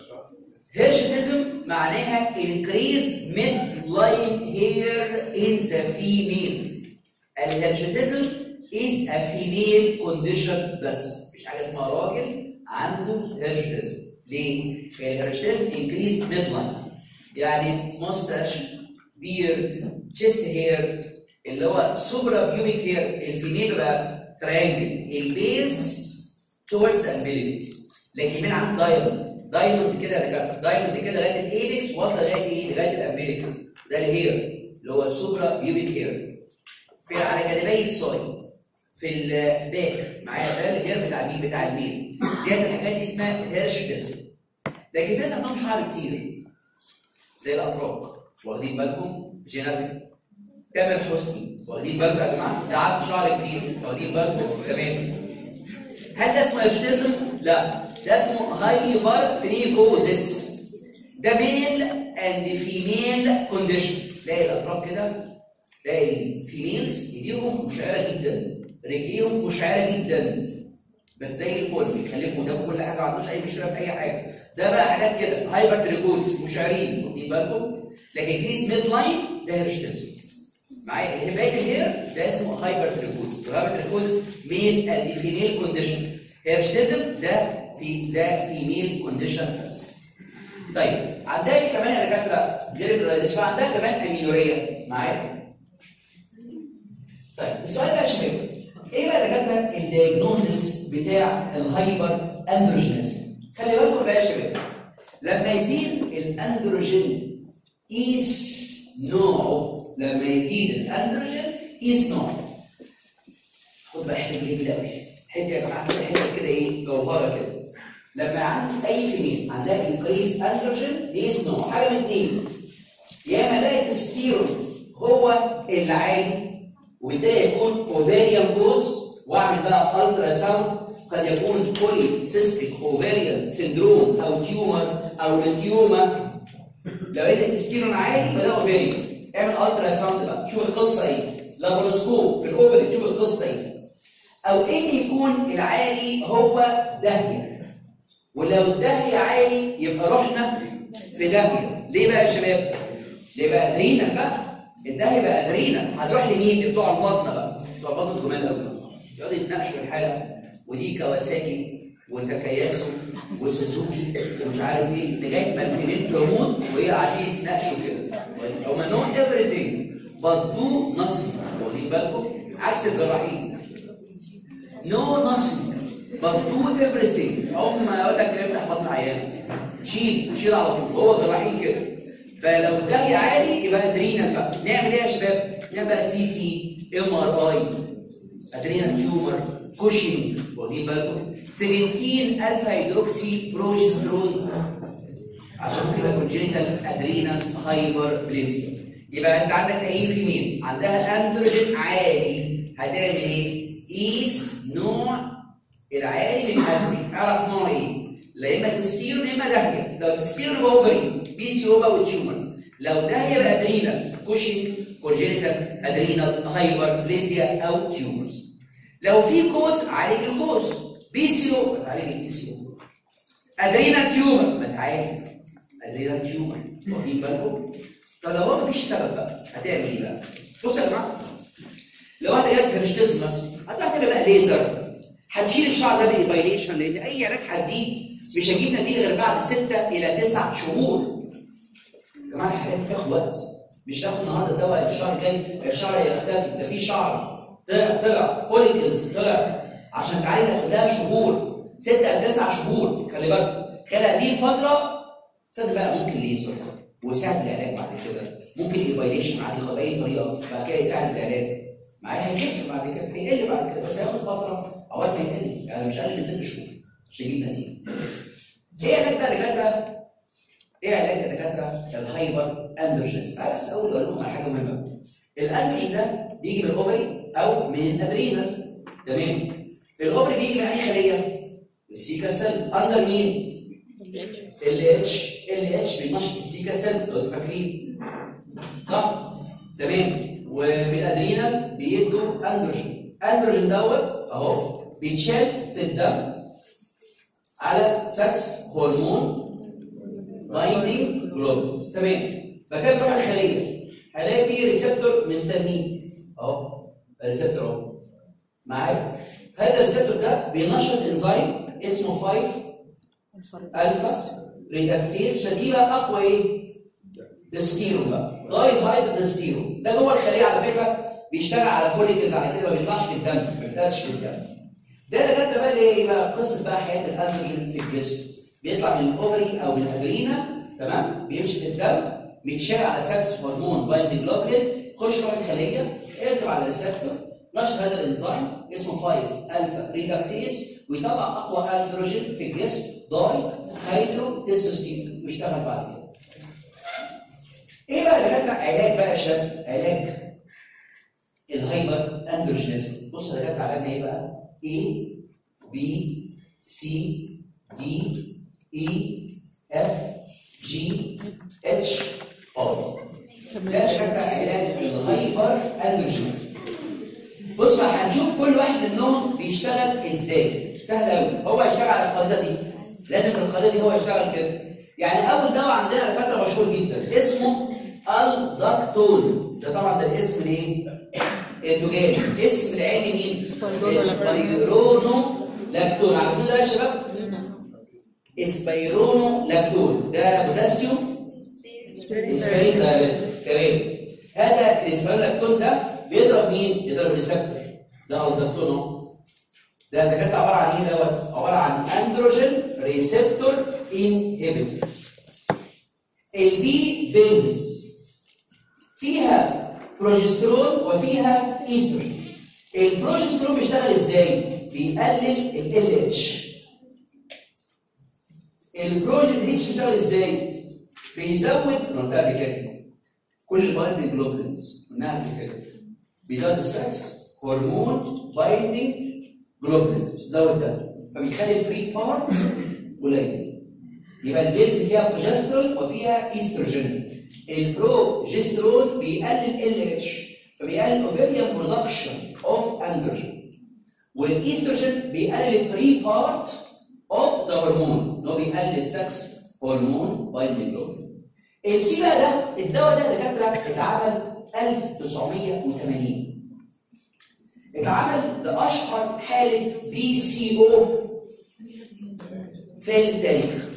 هيرشتزم معناها increase midline hair in the female. الهيرشتزم is a female condition بس مش حاجه اسمها راجل عنده هيرشتزم. ليه؟ الهيرشتزم increase midline يعني mustache, beard, chest hair اللي هو سوبرا بيوبيك هير الفيميل بقى تريانجل البيز towards the umbilicus لكن مين عنده دايموند دايموند كده يا دكاتره دايموند كده لغايه الايبكس واصله لغايه ايه؟ لغايه الامبيليكس ده الهير اللي هو السوبرا بيوبيك هير في على جانبي الصاي في الباك معايا ده الهير بتاع الميل بتاع الميل زياده الحاجات دي اسمها هيرشتزم لكن في ناس عندهم شعر كتير زي الاتراك واخدين بالكم جيناتيك تامر حسني واخدين بالكم يا جماعه ده عنده شعر كتير واخدين بالكم تمام هل ده اسمه هيرشتزم؟ لا ده اسمه هايبر تريكوزس ده ميل اند فيميل كونديشن تلاقي الاطراف كده تلاقي الفيميلز ايديهم مشعره جدا رجليهم مشعره جدا بس زي الفل بيخلفوا ده كل حاجه ما عندوش اي مشكله في اي حاجه ده بقى حاجات كده هايبر تريكوزس مشعرين واخدين بالكم لكن كريس ميد لاين ده هيرشتزم معايا الهباية الهير ده اسمه هايبر تريكوز الهايبر تريكوز ميل اند فيميل كونديشن هيرشتزم ده في ده فيميل كونديشن بس طيب عندها ايه كمان يا دكاتره غير الفيراليزيشن عندها كمان امينوريا معايا طيب السؤال بقى يا شباب ايه بقى يا دكاتره الدياجنوزس بتاع الهايبر اندروجينيزم خلي بالكم بقى يا شباب لما يزيد الاندروجين قيس نوعه لما يزيد الاندروجين قيس نوعه خد بقى حته جميله قوي حته يا جماعه كده حته كده ايه جوهره كده لما عند اي فيميل عندها انكريس اندروجين قيس نوعه حاجه من اتنين يا اما الاقي تستيرون هو اللي عالي وبالتالي يكون اوفيريان بوز واعمل بقى الترا ساوند قد يكون بولي سيستيك اوفيريان سندروم او تيومر او ليتيوما لو لقيت التستيرون عالي فده اوفيريان اعمل الترا ساوند بقى شوف القصه ايه لابروسكوب في الاوفري شوف القصه ايه او ان يكون العالي هو داهيه ولو الداهيه عالي يبقى رحنا في داهيه ليه بقى يا شباب؟ ليه بقى ادرينا بقى الداهيه بقى ادرينا هتروح لمين؟ بتوع البطنه بقى بتوع البطنه جمال قوي يقعدوا يتناقشوا في الحاله ودي كواساكي وتكياسو وسوسوكي ومش عارف ايه لغايه ما الفيميل تموت وهي قاعدين يتناقشوا كده هم نو everything but do nothing واخدين بالكم عكس الجراحين no nothing but do everything هم يقول لك افتح بطن عيان شيل شيل على طول هو الجراحين كده فلو الدهي عالي يبقى ادرينال بقى نعمل ايه يا شباب؟ نعمل بقى سي تي ام ار اي ادرينال تيومر كوشنج واخدين بالكم 17 الفا هيدروكسي بروجسترون عشان كده كونجينيتال ادرينال هايبر بليزيا يبقى انت عندك اي فيميل عندها اندروجين عالي هتعمل ايه؟ قيس نوع العالي من الاندروجين اعرف نوعه ايه؟ لا اما تستيرون يا اما داهيه لو تستيرون يبقى اوفري بي سي او بقى والتيومرز لو داهيه يبقى ادرينال كوشنج كونجينيتال ادرينال هايبر بليزيا او تيومرز لو في كوز عالج الكوز بي سي او بتعالج البي سي او ادرينال تيومر بتعالج ادرينال تيومر واخدين بالكم طب لو هو مفيش سبب بقى هتعمل ايه بقى؟ بصوا يا جماعه لو واحد جالك هرشتزم مثلا هتروح تعمل بقى ليزر هتشيل الشعر ده بالايبايليشن لان اي علاج هديه مش هجيب نتيجه غير بعد 6 الى 9 شهور يا جماعه الحاجات دي بتاخد وقت مش تاخد النهارده الدواء الشهر الجاي الشعر يختفي ده في شعر طلع طلع فوليكلز طلع عشان تعالج تاخدها شهور 6 ل 9 شهور خلي بالك خلال هذه الفتره تصدق بقى ممكن ليزر ويساعد العلاج بعد كده ممكن ايبايليشن عادي ياخد باي طريقه بعد كده يساعد العلاج معايا هيخف بعد كده هيقل بعد كده بس هياخد فتره اوقات ما يقل يعني مش اقل من ست شهور عشان يجيب نتيجه ايه علاج بقى دكاتره؟ ايه علاج يا دكاتره؟ الهايبر اندروجينز تعالى بس اول اقول لكم على حاجه مهمه الاندروجين ده بيجي من الاوفري او من الادرينال تمام الاوفري بيجي من اي خليه؟ السيكا سيل اندر مين؟ ال اتش ال اتش بينشط السيكا سيل انتوا فاكرين صح؟ تمام وبالادرينال بيدوا اندروجين اندروجين دوت اهو بيتشال في الدم على سكس هرمون بايندينج جلوبولز تمام فكان بيروح الخليه هلاقي فيه ريسبتور مستنيه اهو الريسبتور اهو معايا هذا الريسبتور ده بينشط انزيم اسمه 5 الفا ريدكتيز عشان دي بقى اقوى ايه؟ ديستيرون بقى داي هايد ديستيرون ده جوه الخليه على فكره بيشتغل على فوليكلز على كده ما بيطلعش في الدم ما بيتقاسش في الدم ده دكاتره بقى اللي هي ايه بقى قصه بقى حياه الاندروجين في الجسم بيطلع من الاوفري او من الادرينا تمام بيمشي في الدم بيتشال على سكس هرمون بايند جلوبولين يخش جوه الخليه يركب على الريسبتور نشط هذا الانزيم اسمه 5 الفا ريدكتيز ويطلع اقوى اندروجين في الجسم داي هيدرو تستوستيرون ويشتغل بعد كده ايه بقى دكاتره علاج بقى يا شباب علاج الهايبر اندروجينيزم بص يا دكاتره علاجنا ايه بقى A B C D E F G H I ده دكاتره علاج الهايبر اندروجينيزم بص بقى هنشوف كل واحد منهم بيشتغل ازاي سهل قوي هو هيشتغل على الخريطه دي لازم الخريطه دي هو يشتغل كده يعني اول دواء عندنا دكاتره مشهور جدا اسمه الدكتون ده طبعا ده الاسم الايه؟ التجاري اسم العلمي مين؟ اسبيرونو لاكتون عارفين ده يا شباب؟ اسبيرونو لاكتون ده بوتاسيوم اسبرين تمام هذا الاسبرين لاكتون ده بيضرب مين؟ بيضرب الريسبتور ده الدكتون اهو ده ده كانت عباره عن ايه دوت؟ عباره عن اندروجين ريسبتور انهبيتور البي فينز فيها بروجسترون وفيها ايستروجين البروجسترون بيشتغل ازاي؟ بيقلل ال اتش البروجسترون بيشتغل ازاي؟ بيزود انا قلتها قبل كده كل البايندنج جلوبولينز قلناها قبل كده بيزود السكس هرمون بايندنج جلوبولينز بيزود ده فبيخلي الفري بارت قليل يبقى البيلز فيها بروجسترون وفيها ايستروجين البروجسترون بيقلل ال اتش فبيقلل اوفيريان برودكشن اوف اندروجين والايستروجين بيقلل الفري بارت اوف ذا هرمون اللي هو بيقلل السكس هرمون بايندنج جلوبولين السي بقى ده الدواء ده دكاتره اتعمل 1980 اتعمل لاشهر حاله بي سي او في التاريخ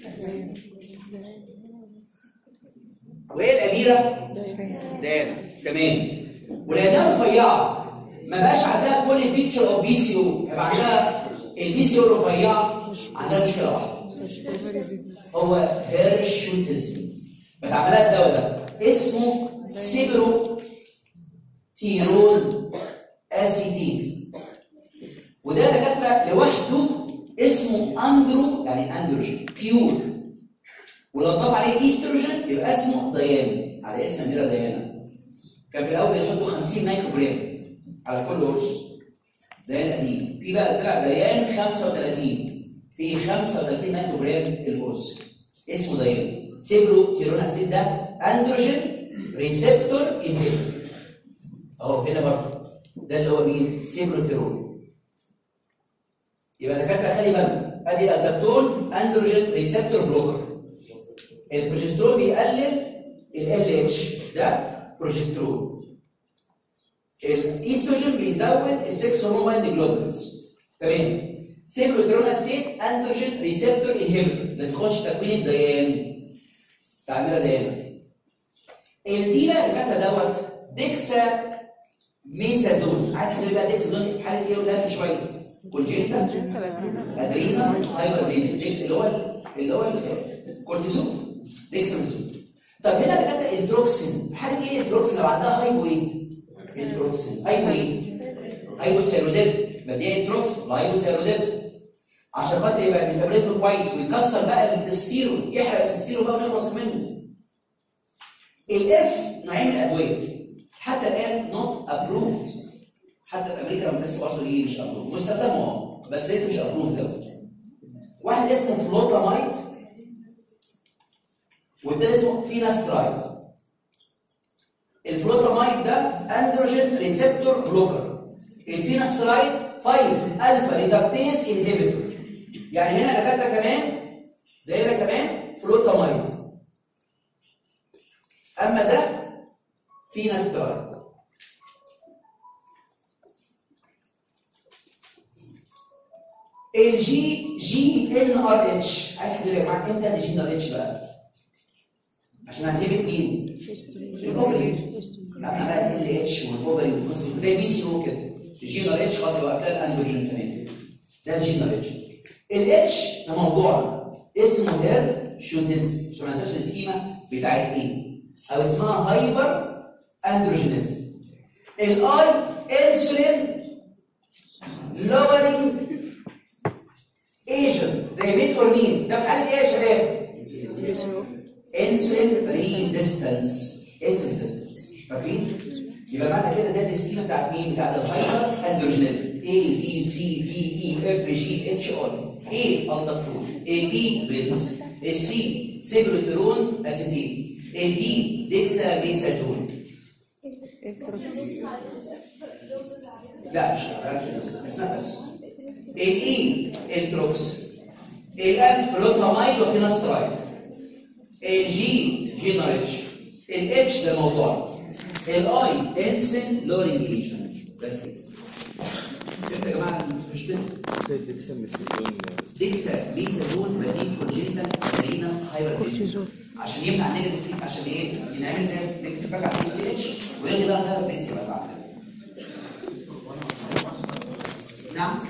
وهي الأميرة دانا تمام ولأنها رفيعة ما بقاش عندها كل البيكتشر اوف بي سي او يبقى عندها البي سي او الرفيعة عندها مشكلة واحدة هو هيرشوتيزم بتعمل لها الدواء ده اسمه سيبرو تيرون اسيتيت وده دكاتره لوحده اسمه اندرو يعني اندروجين بيور ولو ضاف عليه ايستروجين يبقى اسمه ديان على اسم اميره ديانا كان في الاول يحطوا 50 مايكرو جرام على كل قرص ديان قديم في بقى طلع ديان 35 في 35 مايكرو جرام القرص اسمه ديان سيبرو تيرون اسيد ده اندروجين ريسبتور انهبيتور اهو هنا برضه ده اللي هو مين؟ سيبروتيرون يبقى دكاتره خلي بالك ادي الادابتون اندروجين ريسبتور بلوكر البروجسترون بيقلل ال اتش ده بروجسترون الايستروجين بيزود السكس هرمون بايند جلوبولز تمام سيبروتيرون استيت اندروجين ريسبتور انهبيتور ده بيخش تكوين الديان تعملها ديانا الدي بقى دكاتره دوت ديكسا ميسازون عايز حد بقى ديكسازون في حاله ايه ولا من شويه كونجنتا ادرينا هايبر ديكس اللي هو اللي هو الكورتيزون ديكسازون طب هنا دكاتره الدروكسين حاله ايه الدروكسين لو عندها هايبو ايه الدروكسين هايبو ايه هايبوثيروديزم بديها الدروكسين الهايبوثيروديزم عشان خاطر يبقى الميتابوليزم كويس ويكسر بقى التستيرون يحرق التستيرون بقى ونخلص منه الاف نوعين من الادويه حتى الان نوت ابروفد حتى في امريكا بس برضه ليه مش ابروفد مستخدم اه بس لسه مش ابروفد ده واحد اسمه فلوتامايد والتاني اسمه فيناسترايد الفلوتامايد ده اندروجين ريسبتور بلوكر الفيناسترايد 5 الفا ريدكتيز انهبيتور يعني هنا دكاتره كمان ده هنا كمان فلوتامايد اما ده فيناسترايد الجي جي ان ار اتش عايز حد يقول يا جماعه امتى الجي ان ار اتش بقى؟ عشان هنجيب مين؟ الاوفري لا احنا بقى ال اتش والاوفري والبوست زي بي سي او كده الجي ان ار اتش خلاص يبقى كده الاندروجين كمان ده الجي ان ار اتش الاتش ده موضوع اسمه هير شوتيزم عشان ما ننساش السكيما بتاعت ايه؟ او اسمها هايبر اندروجينيزم الاي انسولين لورينج ايجنت زي ميتفورمين ده في حاله ايه يا شباب؟ انسولين ريزيستنس انسولين ريزيستنس فاكرين؟ يبقى معنى كده ده السكيما بتاعت مين؟ بتاعت الهايبر اندروجينيزم A B C D E F G H I A الدكتور A B بيلز السي سيبروتيرون اسيتيل الدي ديكسا ميسازون لا مش مش اسمها بس الاي الدروكس الاف فلوتامايد وفيناسترايد الجي جينريتش الاتش ده موضوع الاي انسولين لورينج ايجنت بس انت يا جماعه مش ديكسا ميثيلون ديكسا ميسازون بديل كونجينيتال رينا هايبر عشان يمنع نيجاتيف عشان ايه؟ ينعمل نيجاتيف باك على البي سي اتش ويلغي بقى هايبر بي سي بقى بعد نعم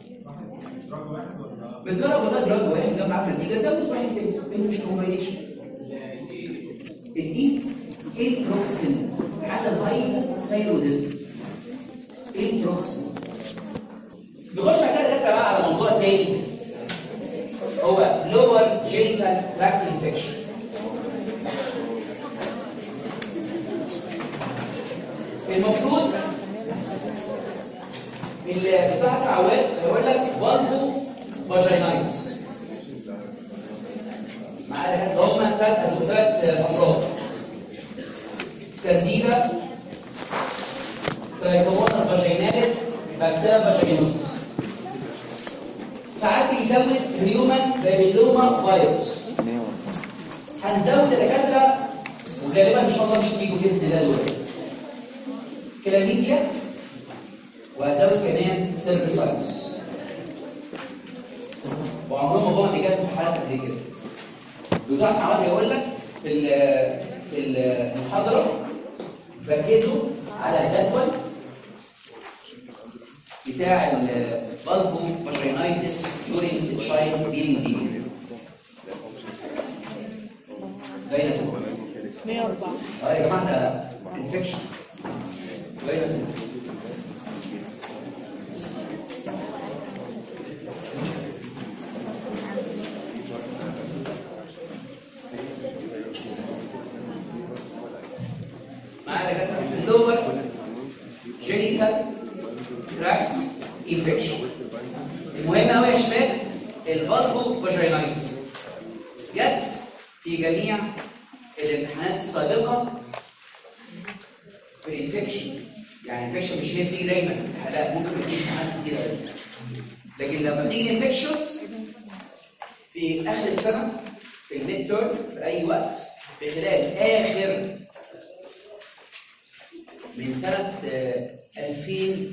بتجرب والله دراج واحد جاب معاك نتيجه زود واحد تاني مش كومبينيشن الاي ايه تروكسين حتى الهايبو ثايروديزم ايه تروكسين نخش بعد كده دكاتره بقى على موضوع تاني هو لور جينيتال تراكت انفكشن المفروض اللي بتوع حسن عواد هيقول لك فالفو فاجينايتس مع اللي هم ثلاث ثلاث امراض كانديدا ترايكوموناس فاجيناليس بكتيريا فاجينوسيس ساعات بيزود هيومن بابيلوما فيروس هنزود دكاتره وغالبا ان شاء الله مش هتيجوا باذن الله دلوقتي كلاميديا وازود كمان سيرفيسايتس وعمرهم ما جم اجابه في حالات قبل كده دكتور حسن عوض هيقول لك في ال- في المحاضره ركزوا على الجدول بتاع الفالفو فاجينايتس during the child being delivered. باينه فوق 104 اه يا جماعه ده انفكشن باينه فوق معايا يا جماعه اللور جينيتال تراكت انفكشن المهم قوي يا شباب الفالفو فاجينايتس جت في جميع الامتحانات السابقه في الانفكشن يعني الانفكشن مش هي بتيجي دايما في الحالات ممكن تيجي في امتحانات كتير قوي لكن لما بتيجي انفكشنز في اخر السنه في الميد تيرم في اي وقت في خلال اخر من سنه آه، 2000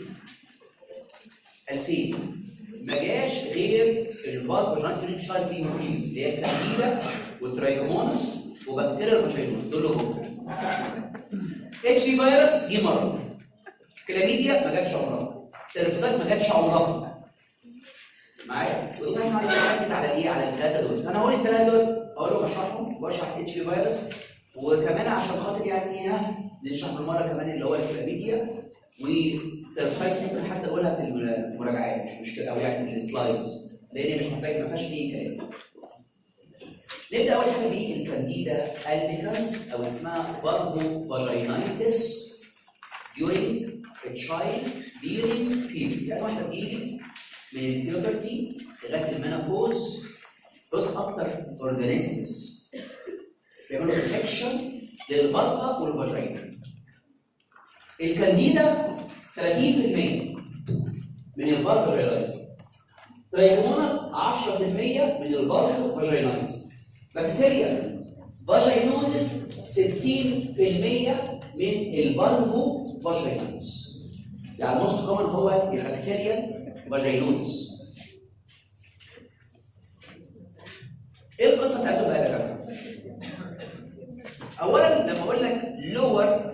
2000 ما جاش غير الفالفاجينال شايل بي اللي هي كانديدا وترايكومونس وبكتيريا الفاجينوس دول هم اتش بي فيروس دي مره كلاميديا ما جاتش عمرها سيرفسايز ما جاتش عمرها معايا ودول عايز اركز على ايه على الثلاثه دول انا هقول الثلاثه دول اقول بشرحهم واشرح اتش بي فيروس وكمان عشان خاطر يعني ها نشرح بالمره كمان اللي هو الكلاميديا وسيرفسايز ممكن حتى اقولها في المراجعات مش مشكله او يعني في السلايدز لان مش محتاج ما فيهاش اي كلام نبدا اول حاجه بالكانديدا البيكانس او اسمها فالفو فاجينايتس during a child bearing period يعني واحده بتيجي من البيوبرتي لغايه المينوبوز خد اكتر اورجانيزمز بيعملوا انفكشن للبطه والفاجينا الكانديدا 30% من البطه فاجينايتس ترايكوموناس 10% من البطه فاجينايتس بكتيريا فاجينوزيس 60% من البالفو فاجينايتس يعني الموست كومن هو البكتيريا فاجينوزيس ايه القصه بتاعته بقى يا جماعه؟ اولا لما اقول لك لور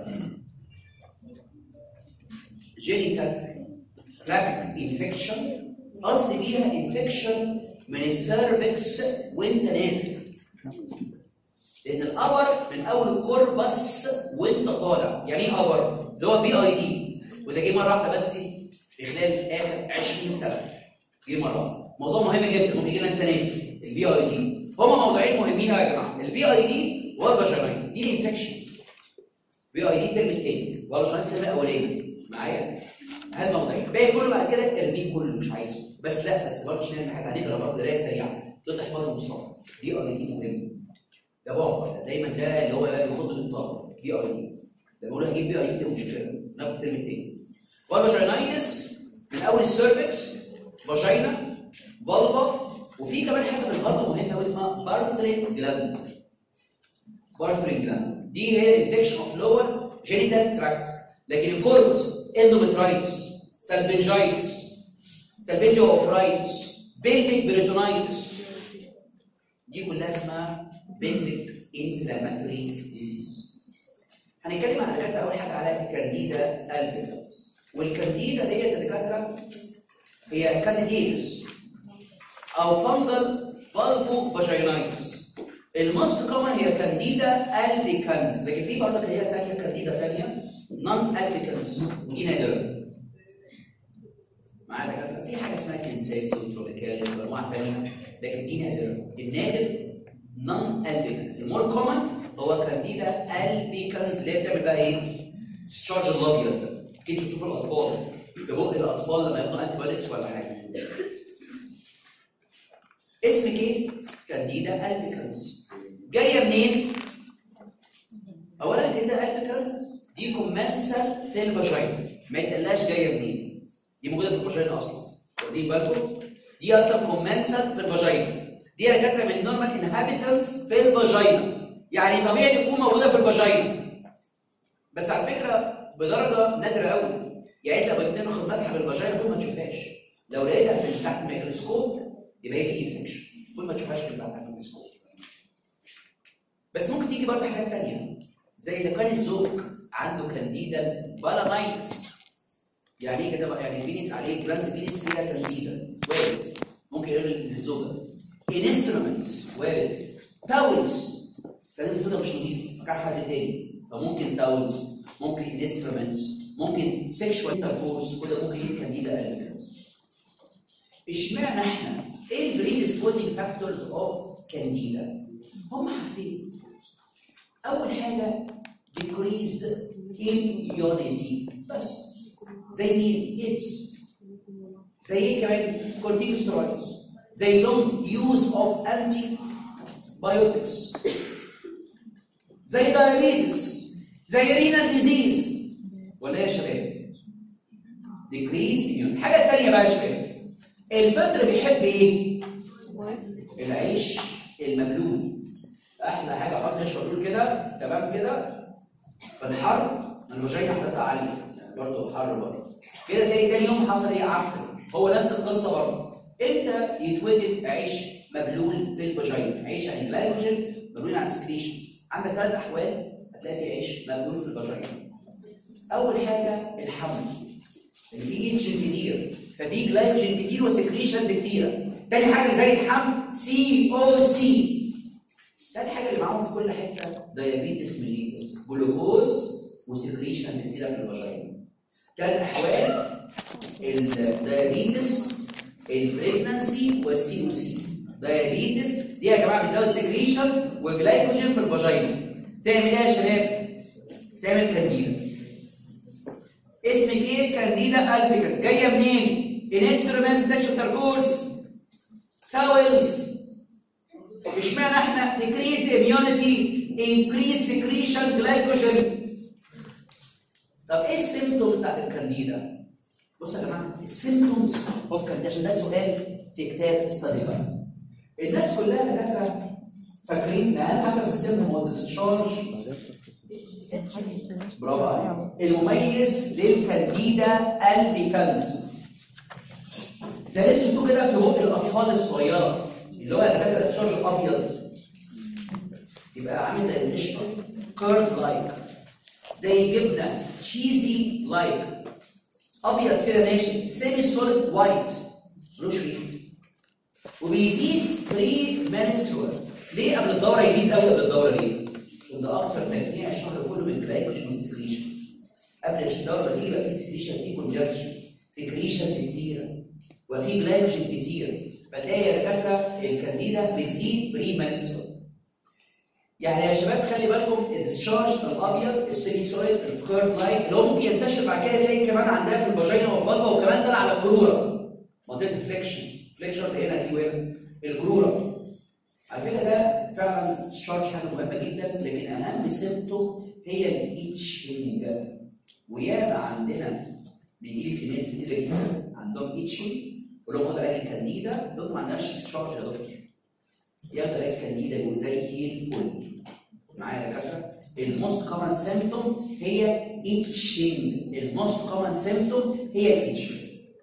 جينيتال تراكت انفكشن قصدي بيها انفكشن من السيرفكس وانت نازل لان الابر من اول الكوربس وانت طالع يعني ايه ابر اللي هو بي اي دي وده جه مره واحده بس في خلال اخر 20 سنه جه مره واحدة. موضوع مهم جدا ممكن يجي لنا السنه دي البي اي دي هما موضوعين مهمين أوي يا جماعه البي اي دي والفاجينايتس دي الانفكشنز بي اي دي الترم الثاني والفاجينايتس الترم الاولاني معايا هذا موضوعين الباقي كله بعد كده ارميه كله مش عايزه بس لا بس برضه مش نعمل حاجه هنقرا برضه قرايه سريعه تقدر تحفظه بسرعه بي اي دي مهم ده بابا دايما ده اللي هو بقى بيخض للطلبه بي اي دي ده بقول هجيب بي اي دي ده مشكله ناخد الترم الثاني والفاجينايتس من اول السيرفكس فاجينا فالفا وفي كمان حاجه في الفالفا مهمه قوي اسمها بارثرين جلاند بارثرين جلاند دي هي انفكشن اوف لور جينيتال تراكت لكن الكوربس اندومترايتس سالبنجايتس سالبنجو اوفرايتس بيلفيك بريتونايتس دي كلها اسمها بيلفيك انفلاماتوري ديزيز هنتكلم على دكاتره اول حاجه على الكانديدا البيكالز والكانديدا ديت يا دكاتره هي كانديديتس او فانجل فالفو فاجينايتس الموست كومن هي كانديدا البيكانز لكن في برضه هي ثانيه كانديدا ثانيه نون البيكانز ودي نادره معايا دكاتره في حاجه اسمها كنساسي وتروبيكاليس وانواع ثانيه لكن دي نادره النادر نون البيكانز المور كومن هو كانديدا البيكانز اللي هي بتعمل بقى ايه؟ الشارج الابيض ده اكيد شفتوه في الاطفال في بق الاطفال لما ياخدوا انتي بايوتكس ولا حاجه اسمك ايه؟ كانديدا البيكانز جايه منين؟ اولا كانديدا البيكانز دي كومنسال في الفاجينا ما يتقلاش جايه منين دي موجوده في الفاجينا اصلا واخدين بالكم؟ دي اصلا كومنسال في الفاجينا دي يا دكاتره من نورمال انهابيتنس في الفاجينا يعني طبيعي تكون موجوده في الفاجينا بس على فكره بدرجه نادره قوي يعني انت لما تاخد مسحه بالفاجينا فوق ما تشوفهاش لو لقيتها في تحت الميكروسكوب يبقى هي في انفكشن كل ما تشوفهاش في الميكروسكوب بس ممكن تيجي برضه حاجات تانية زي لو كان الزوج عنده كانديدا بالانايتس يعني ايه كده بقى؟ يعني بينس عليه جرانز بينس فيها كانديدا وارد ممكن يقول للزوجه انسترومنتس وارد تاولز استخدم الفوطه مش نظيفه مكان حد تاني فممكن تاولز ممكن انسترومنتس ممكن سيكشوال انتركورس كل ده ممكن يجي كانديدا البيكنز اشمعنى احنا ايه البريدisposing فاكتورز اوف كانديدا هم حاجتين اول حاجه decreased immunity بس زي مين ايدز زي ايه كمان corticosteroids زي long use of antibiotics زي diabetes زي renal disease ولا ايه يا شباب decreased immunity الحاجه الثانيه بقى يا شباب الفطر بيحب ايه العيش المبلول احلى حاجه احط عيش مبلول كده تمام كده في الحر الفاجينا حرارتها عاليه برضه حر برضه كده تلاقي تاني يوم حصل ايه عفن هو نفس القصه برضه امتى يتوجد عيش مبلول في الفاجينا عيش يعني جلايكوجين مبلول عن سكريشنز عندك ثلاث احوال هتلاقي في عيش مبلول في الفاجينا اول حاجه الحمل اللي فيه ايستروجين كتير ففي جلايكوجين كتير وسكريشنز كتيره تاني حاجه زي الحمل سي او سي تالت حاجه اللي معاهم في كل حته دايابيتس ميليتس جلوكوز وسكريشنز كتيره في الفاجينا تلات احوال الدايابيتس البريجنانسي والسي او سي دايابيتس دي يا جماعه بتزود سكريشنز وجلايكوجين في الفاجينا تعمل ايه يا شباب؟ تعمل كانديدا اسمك ايه؟ كانديدا البيكس جايه منين؟ انسترومنت سيكشن تركوز تاولز اشمعنى احنا decrease immunity increase secretion glycogen طب ايه السيمتومز بتاعت الكانديدا؟ بصوا يا جماعه السيمتومز اوف كانديدا عشان ده سؤال في كتاب ستادي بقى الناس كلها دكاتره فاكرين ان اهم حاجه في السيمتوم هو الديسشارج برافو عليك المميز للكانديدا البيكانز ده اللي انتوا شفتوه كده في بق الاطفال الصغيره اللي هو دكاتره الشارج الابيض يبقى عامل زي القشطه كيرف لايك زي جبنه تشيزي لايك ابيض كده ناشف سيمي سوليد وايت ملوش ريحه وبيزيد بري منسترول ليه قبل الدوره يزيد قوي قبل الدوره ليه؟ لان ده اكتر تجميع الشهر كله من جلايكوجين والسكريشنز قبل الدوره ما تيجي يبقى في سكريشن في كونجستشن سكريشن كتيره وفي جلايكوجين كتير فتلاقي يا دكاتره الكانديدا بتزيد بري منسترول يعني يا شباب خلي بالكم الديسشارج الابيض السيمي سويد الكيرف لايك اللي هو ممكن ينتشر بعد كده تلاقي كمان عندها في الفاجينا والبلبه وكمان طلع على الكروره منطقه الفليكشن فليكشن هنا دي وين الكروره على فكره ده فعلا ديسشارج حاجه مهمه جدا لكن اهم سيمتوم هي الايتشنج وياما عندنا بيجي لي في ناس كتير جدا عندهم ايتشنج ولو خد علاج الكانديدا دول ما عندناش ديسشارج يا دكتور ياخد علاج الكانديدا يقول زي الفل معايا يا دكاتره الموست كومن سيمتوم هي ايتشنج الموست كومن سيمتوم هي الايتشنج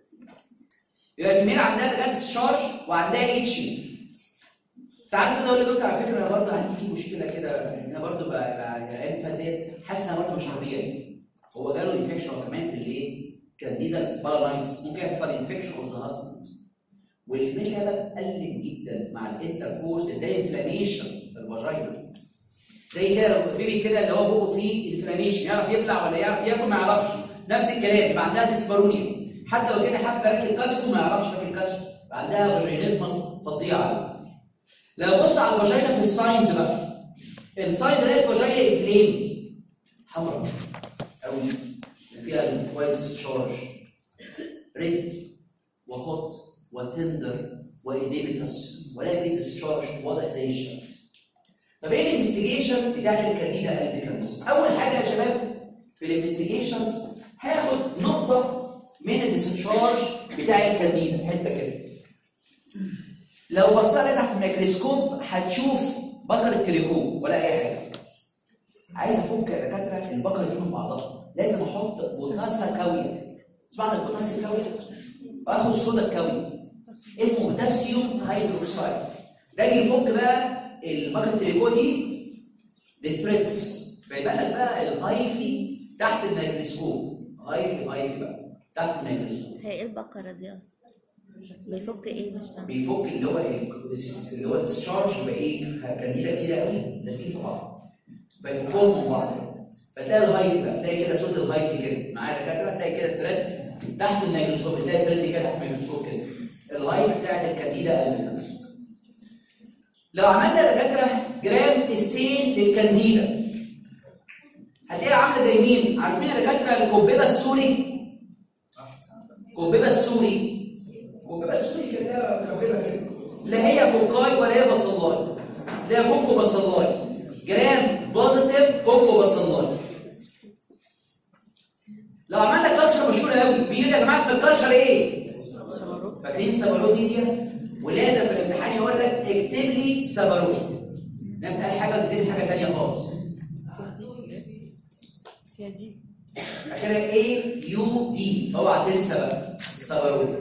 يبقى الفيميل عندها دكاتره ديسشارج وعندها ايتشنج ساعات كده اقول لدكتور على فكره انا برضه عندي في مشكله كده انا برضه الايام اللي فاتت ديت حاسس انها برضه مش طبيعي هو جاله انفكشن كمان في الايه؟ كانديدا بارالايتس ممكن يحصل انفكشن اوف ذا هاسبند والفيميل لها بتقلل جدا مع الانتركورس تلاقي انفلاميشن في الفاجينا زي كده لو بيبي كده اللي هو بقه فيه انفلاميشن يعرف يبلع ولا يعرف ياكل ما يعرفش نفس الكلام يبقى عندها ديسبارونيا حتى لو كده حد راكب كسر ما يعرفش راكب كسر يبقى عندها فاجينيزمس فظيعه لو بص على الفاجينا في الساينز بقى الساينز اللي هي الفاجينا انفليمد حمراء قوي وفيها وايت شارج ريد وهوت وتندر وإديمتس ولكن ديسشارج وضع زي الشمس. طب ايه الانفستيجيشن بتاعت الكانديدا البيكنز؟ أول حاجة يا شباب في الانفستيجيشنز هاخد نقطة من الديسشارج بتاع الكانديدا حتة كده. لو بصيت عليها تحت الميكروسكوب هتشوف بكر التليكوم ولا أي حاجة. عايز أفك يا دكاترة البكرة دي من بعضها، لازم أحط بوتاسا كاوية. اسمعنا البوتاسا الكاوية؟ واخد الصودا الكاوية اسمه بوتاسيوم هيدروكسيد ده بيفك بقى الماركت تريكودي بالثريدز فيبقى لك بقى الايفي تحت الميكروسكوب ايفي ايفي بقى تحت الميكروسكوب هي ايه البقرة دي اصلا؟ بيفك ايه مش فاهمة بيفك اللي هو اللي هو الديسشارج يبقى ايه كنديله كتير قوي لازقين في بعض فيفكهم من بعض فتلاقي الهايف بقى تلاقي كده صوت الهايف كده معايا دكاتره تلاقي كده ترد تحت الميكروسكوب تلاقي ترد كده تحت الميكروسكوب كده الهايف بتاعت الكنديله الميثانس لو عملنا دكاتره جرام ستين للكنديله هتلاقيها عامله زي مين؟ عارفين يا دكاتره الكوبيبه السوري؟ كوبيبه السوري كوبيبه السوري كده كوبيبه كده لا هي كوكاي ولا هي بصلاي زي كوكو بصلاي جرام بوزيتيف كوكو بصلاي لو عملنا كالتشر مشهوره قوي بيقول يا جماعه اسم الكالتشر ايه؟ فاكرين سبارو دي دي ولازم في الامتحان يقول لك اكتب لي سبارو ده انت اي حاجه تكتب لي حاجه ثانيه خالص فيها دي فاكرها ايه يو دي اوعى تنسى بقى سبارو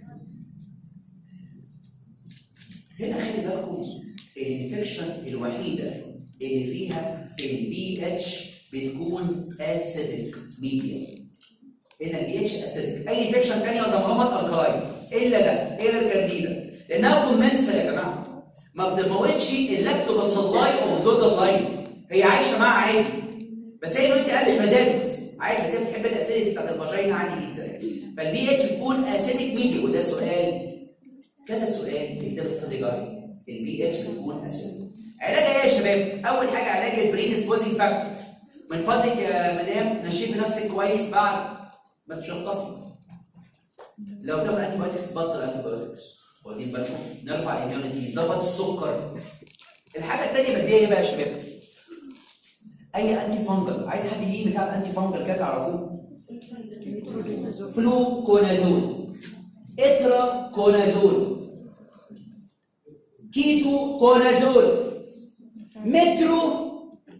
هنا خلي بالكم الانفكشن الوحيده اللي فيها البي اتش بتكون اسيدك ميديا هنا البي اتش اسيدك اي انفكشن ثانيه ولا مغمض الكلاين الا ده الا الكانديدا لانها كومنسل يا جماعه ما بتموتش اللاكتوباسيلاي او دود لاين هي عايشه معاها عادي بس هي دلوقتي قلت فزادت عادي بس هي بتحب الاسيدك بتاعت الفاجينا عادي جدا فالبي اتش بتكون اسيدك ميديا وده سؤال كذا سؤال في كتاب ستادي جايد البي اتش بتكون اسيدك علاجها ايه يا شباب؟ اول حاجه علاج البريديسبوزنج فاكتور من فضلك يا مدام نشفي نفسك كويس بعد ما تشطفي لو تاخد انتي بايوتكس بطل انتي بايوتكس واخدين بالكم نرفع الاميونيتي نظبط السكر الحاجه الثانيه بديها ايه بقى يا شباب؟ اي انتي فانجل عايز حد يجيب مثال انتي فانجل كده تعرفوه فلوكونازول اترا كونازول كيتو كونازول مترو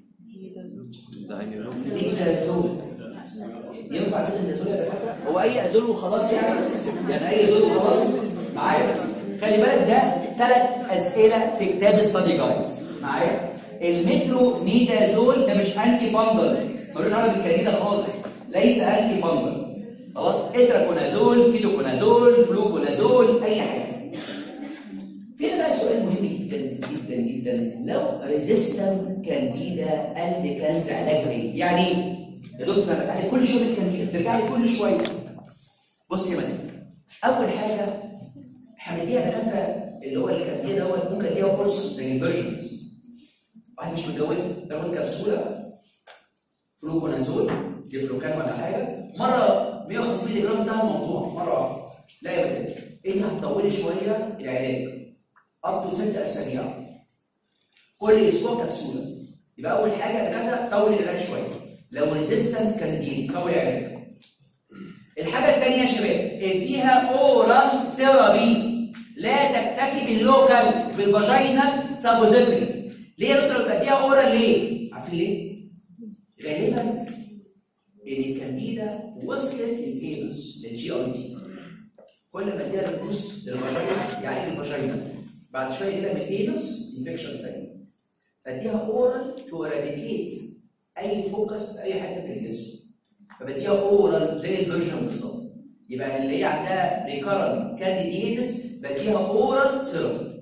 ميتازول ينفع ميتازول يا دكاتره هو اي ازول وخلاص يعني يعني اي ازول وخلاص معايا خلي بالك ده ثلاث اسئله في كتاب ستادي جايد معايا المترو ميدازول ده مش انتي فانجل ملوش علاقه بالكديده خالص ليس انتي فانجل خلاص اتراكونازول كيتوكونازول فلوكونازول اي حاجه في بقى سؤال مهم جدا جدا جدا لو ريزيستنت كانديدا قلب كنز علاجها ايه؟ يعني ايه؟ يا دكتور انا بتاعي كل شويه الكانديدا بترجع لي كل شويه بص يا مدام اول حاجه احنا بنديها دكاتره اللي هو الكانديدا دوت ممكن اديها قرص زي الفيرجنز واحد مش متجوز تاخد كبسوله فلوكونازول ديفلوكان ولا حاجه مره 150 مللي جرام انتهى الموضوع مره واحده لا يا مدام انت هتطولي شويه العلاج اب تو ست اسابيع كل اسبوع كبسوله يبقى اول حاجه دكاتره طول العلاج شويه لو ريزيستنت كانديديز طول العلاج الحاجه الثانيه يا شباب اديها اورال ثيرابي لا تكتفي باللوكال بالفاجينال سابوزيتري ليه يا دكتور تديها اورال ليه؟ عارفين ليه؟ غالبا ان الكانديدا وصلت للبيبس للجي اي تي كل ما اديها الجوز للفاجينا يعالج الفاجينا بعد شويه يجي لها ميتينس انفكشن تاني فاديها اورال تو اراديكيت اي فوكس في اي حته في الجسم فبديها اورال زي الفيرجن بالظبط يبقى اللي هي عندها ريكارنت كانديديزس بديها اورال سيرم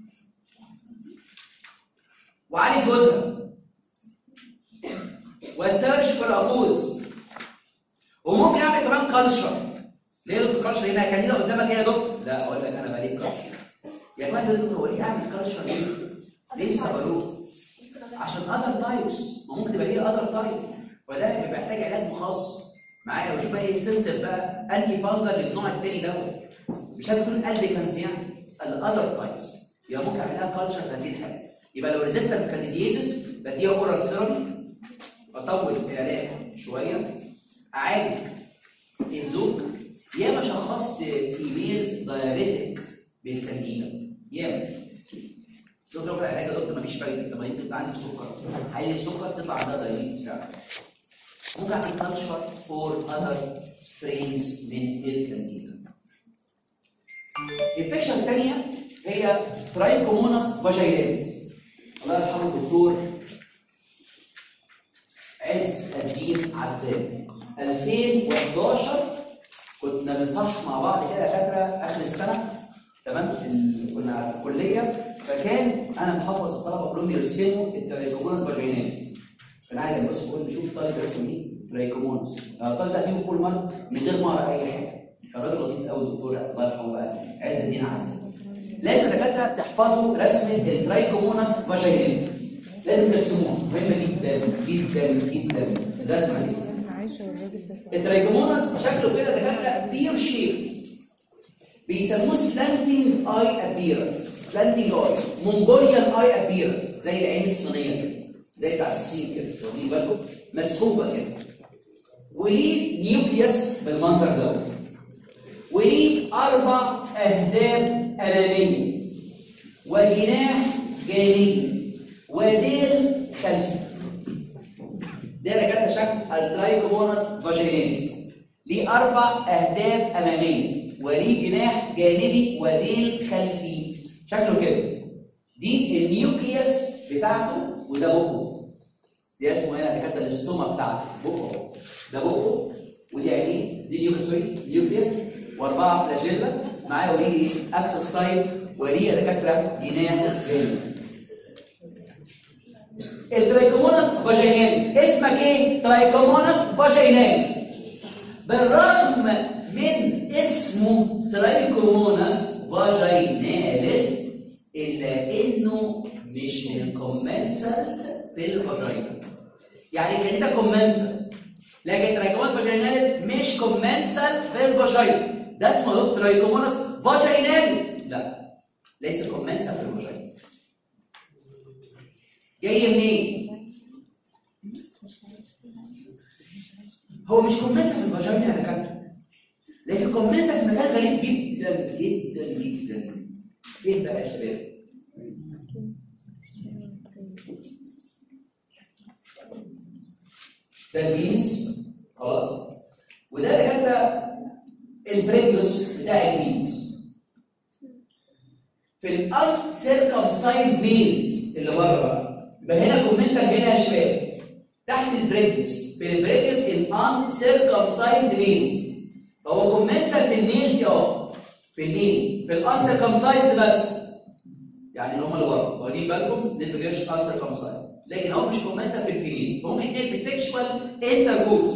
وعالج جوزها وسيرش في الاكوز وممكن اعمل كمان كالشر ليه يا دكتور كالشر هنا كان قدامك ايه يا دكتور؟ لا اقول لك انا بقالي كالشر يا جماعه يقول لك هو ليه اعمل كالشر ليه؟ ليه سببوه؟ عشان اذر تايبس ما ممكن تبقى هي اذر تايب وده بيبقى محتاج علاج مخصص معايا وشوف بقى ايه السيستم بقى انتي فانجل للنوع الثاني دوت مش هتكون الديكنس يعني الاذر تايبس يبقى ممكن اعمل لها كالشر في هذه الحاله يبقى لو ريزيستنت كانديديزس بديها اورال ثيرابي اطول العلاج شويه اعالج الزوج ياما شخصت فيميلز دايابيتك بالكانديدا ياما دكتور في العلاج يا دكتور مفيش فايده طب انت عندك سكر حي السكر تطلع عندها دايابيتس فعلا ممكن اعمل كالتشر فور اذر سترينز من الكانديدا الانفكشن الثانيه هي ترايكوموناس فاجيناليس الله يرحمه الدكتور عز الدين عزام 2011 كنا بنصحح مع بعض كده يا دكاتره اخر السنه تمام ال- كنا في الكليه فكان انا محافظ الطلبه كلهم يرسموا الترايكوموناس فاجيناليس فانا عايز بس بقول نشوف الطالب رسم ايه ترايكوموناس الطالب ده هيجيبه فول مارك من غير ما اقرا اي حاجه كان راجل لطيف قوي الدكتور الله يرحمه بقى عز الدين عزام لازم الدكاتره تحفظوا رسمه الترايكوموناس فاجيناليس لازم ترسموها مهمه جدا جدا جدا الرسمه دي انا عايشه والراجل ده فوق. الترايكوموناس شكله كده دكاتره بير شيبت بيسموه سلانتنج اي ابيرنس سلانتنج اي مونجوليان اي ابيرنس زي العين الصينيه كده زي بتاع الصين كده واخدين بالكم مسحوبه كده وليه نيوكليوس بالمنظر ده وليه اربع اهداف اماميه وجناح جانبي وديل خلفي ده كده شكل الترايكوموناس فاجيناليس ليه اربع اهداف اماميه وليه جناح جانبي وديل خلفي شكله كده دي النيوكليوس بتاعته وده بقه دي اسمه هنا ده كده الاستوما بتاعته بقه أهو. ده بقه ودي عينيه دي نيوكليوس سوري نيوكليوس واربعه فلاجيلا معاه وليه اكسس تايب وليه دكاتره جناح جانبي الترايكوموناس فاجيناليس اسمك ايه؟ ترايكوموناس فاجيناليس بالرغم من اسمه ترايكوموناس فاجيناليس الا انه مش من كومنسلز في الفاجينا يعني كان ده كومنسل لكن ترايكوموناس فاجيناليس مش كومنسل في الفاجينا ده اسمه ترايكوموناس فاجيناليس لا ليس كومنسل في الفاجينا جاي منين؟ هو مش كومنسا في الفاجينا يا دكاتره لكن كومنسا في مكان غريب جدا جدا جدا فين بقى يا شباب؟ ده الجينز خلاص وده دكاتره البريديوس بتاع الجينز في الان سيركمسايز ميلز اللي بره بقى يبقى هنا كومنسا هنا يا شباب تحت البريديوس في البريديوس الان سيركمسايز ميلز فهو كومنسا في الميلز اه في الميلز في الان سيركمسايز بس يعني اللي هم اللي بره واخدين بالكم نسبه كبيره مش ان سيركمسايز لكن هو مش كومنسا في الفيميل فممكن يتنقل بسيكشوال انتركورس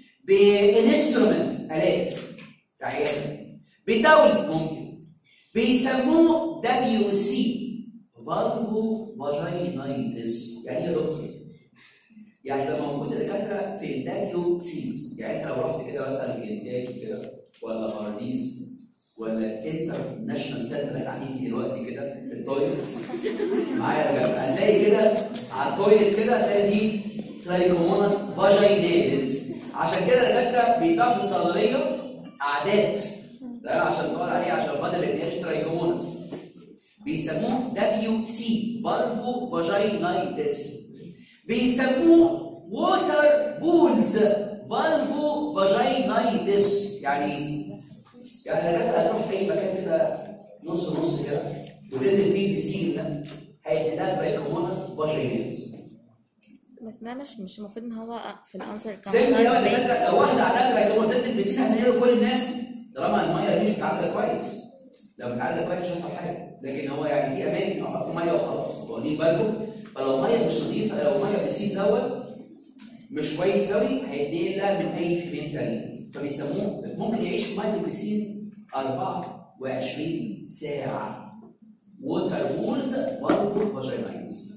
بانسترومنت الات عيادة بتاولز ممكن بيسموه دبليو سي فالفو فاجينايتس يعني ايه يا دكتور؟ يعني ده موجود الدكاتره في الدبليو سيز يعني انت لو رحت كده مثلا كنتاكي كده ولا هارديز ولا انتر ناشونال سنتر اللي قاعدين فيه دلوقتي كده في التويلتس معايا دكاتره هتلاقي كده على التويلت كده هتلاقي فيه ترايكوموناس فاجيناليس عشان كده الدكاتره بيتباع في الصيدليه اعداد تمام عشان نقول عليه عشان خاطر ما يديهاش ترايكوموناس بيسموه دبليو سي فالفو فاجينايتس بيسموه ووتر بولز فالفو فاجينايتس يعني يعني لو هتروح اي مكان كده نص نص كده وتنزل فيه بسين ده هيلاقي ترايكوموناس فاجينايتس بس ده مش مش المفروض ان هو في الانسر زي ما لو دكاتره لو واحد عندها تراكمون تنزل بسين هتلاقي كل الناس طالما الميه دي مش متعالجه كويس لو متعالجه كويس مش هيحصل حاجه لكن هو يعني في اماكن يحطوا ميه وخلاص واخدين بالكم فلو الميه مش نظيفه لو ميه بسين دوت مش كويس قوي هيتنقل من اي فيمين تاني فبيسموه ممكن يعيش في ميه البسين 24 ساعه ووتر وولز فالفو فاجينايتس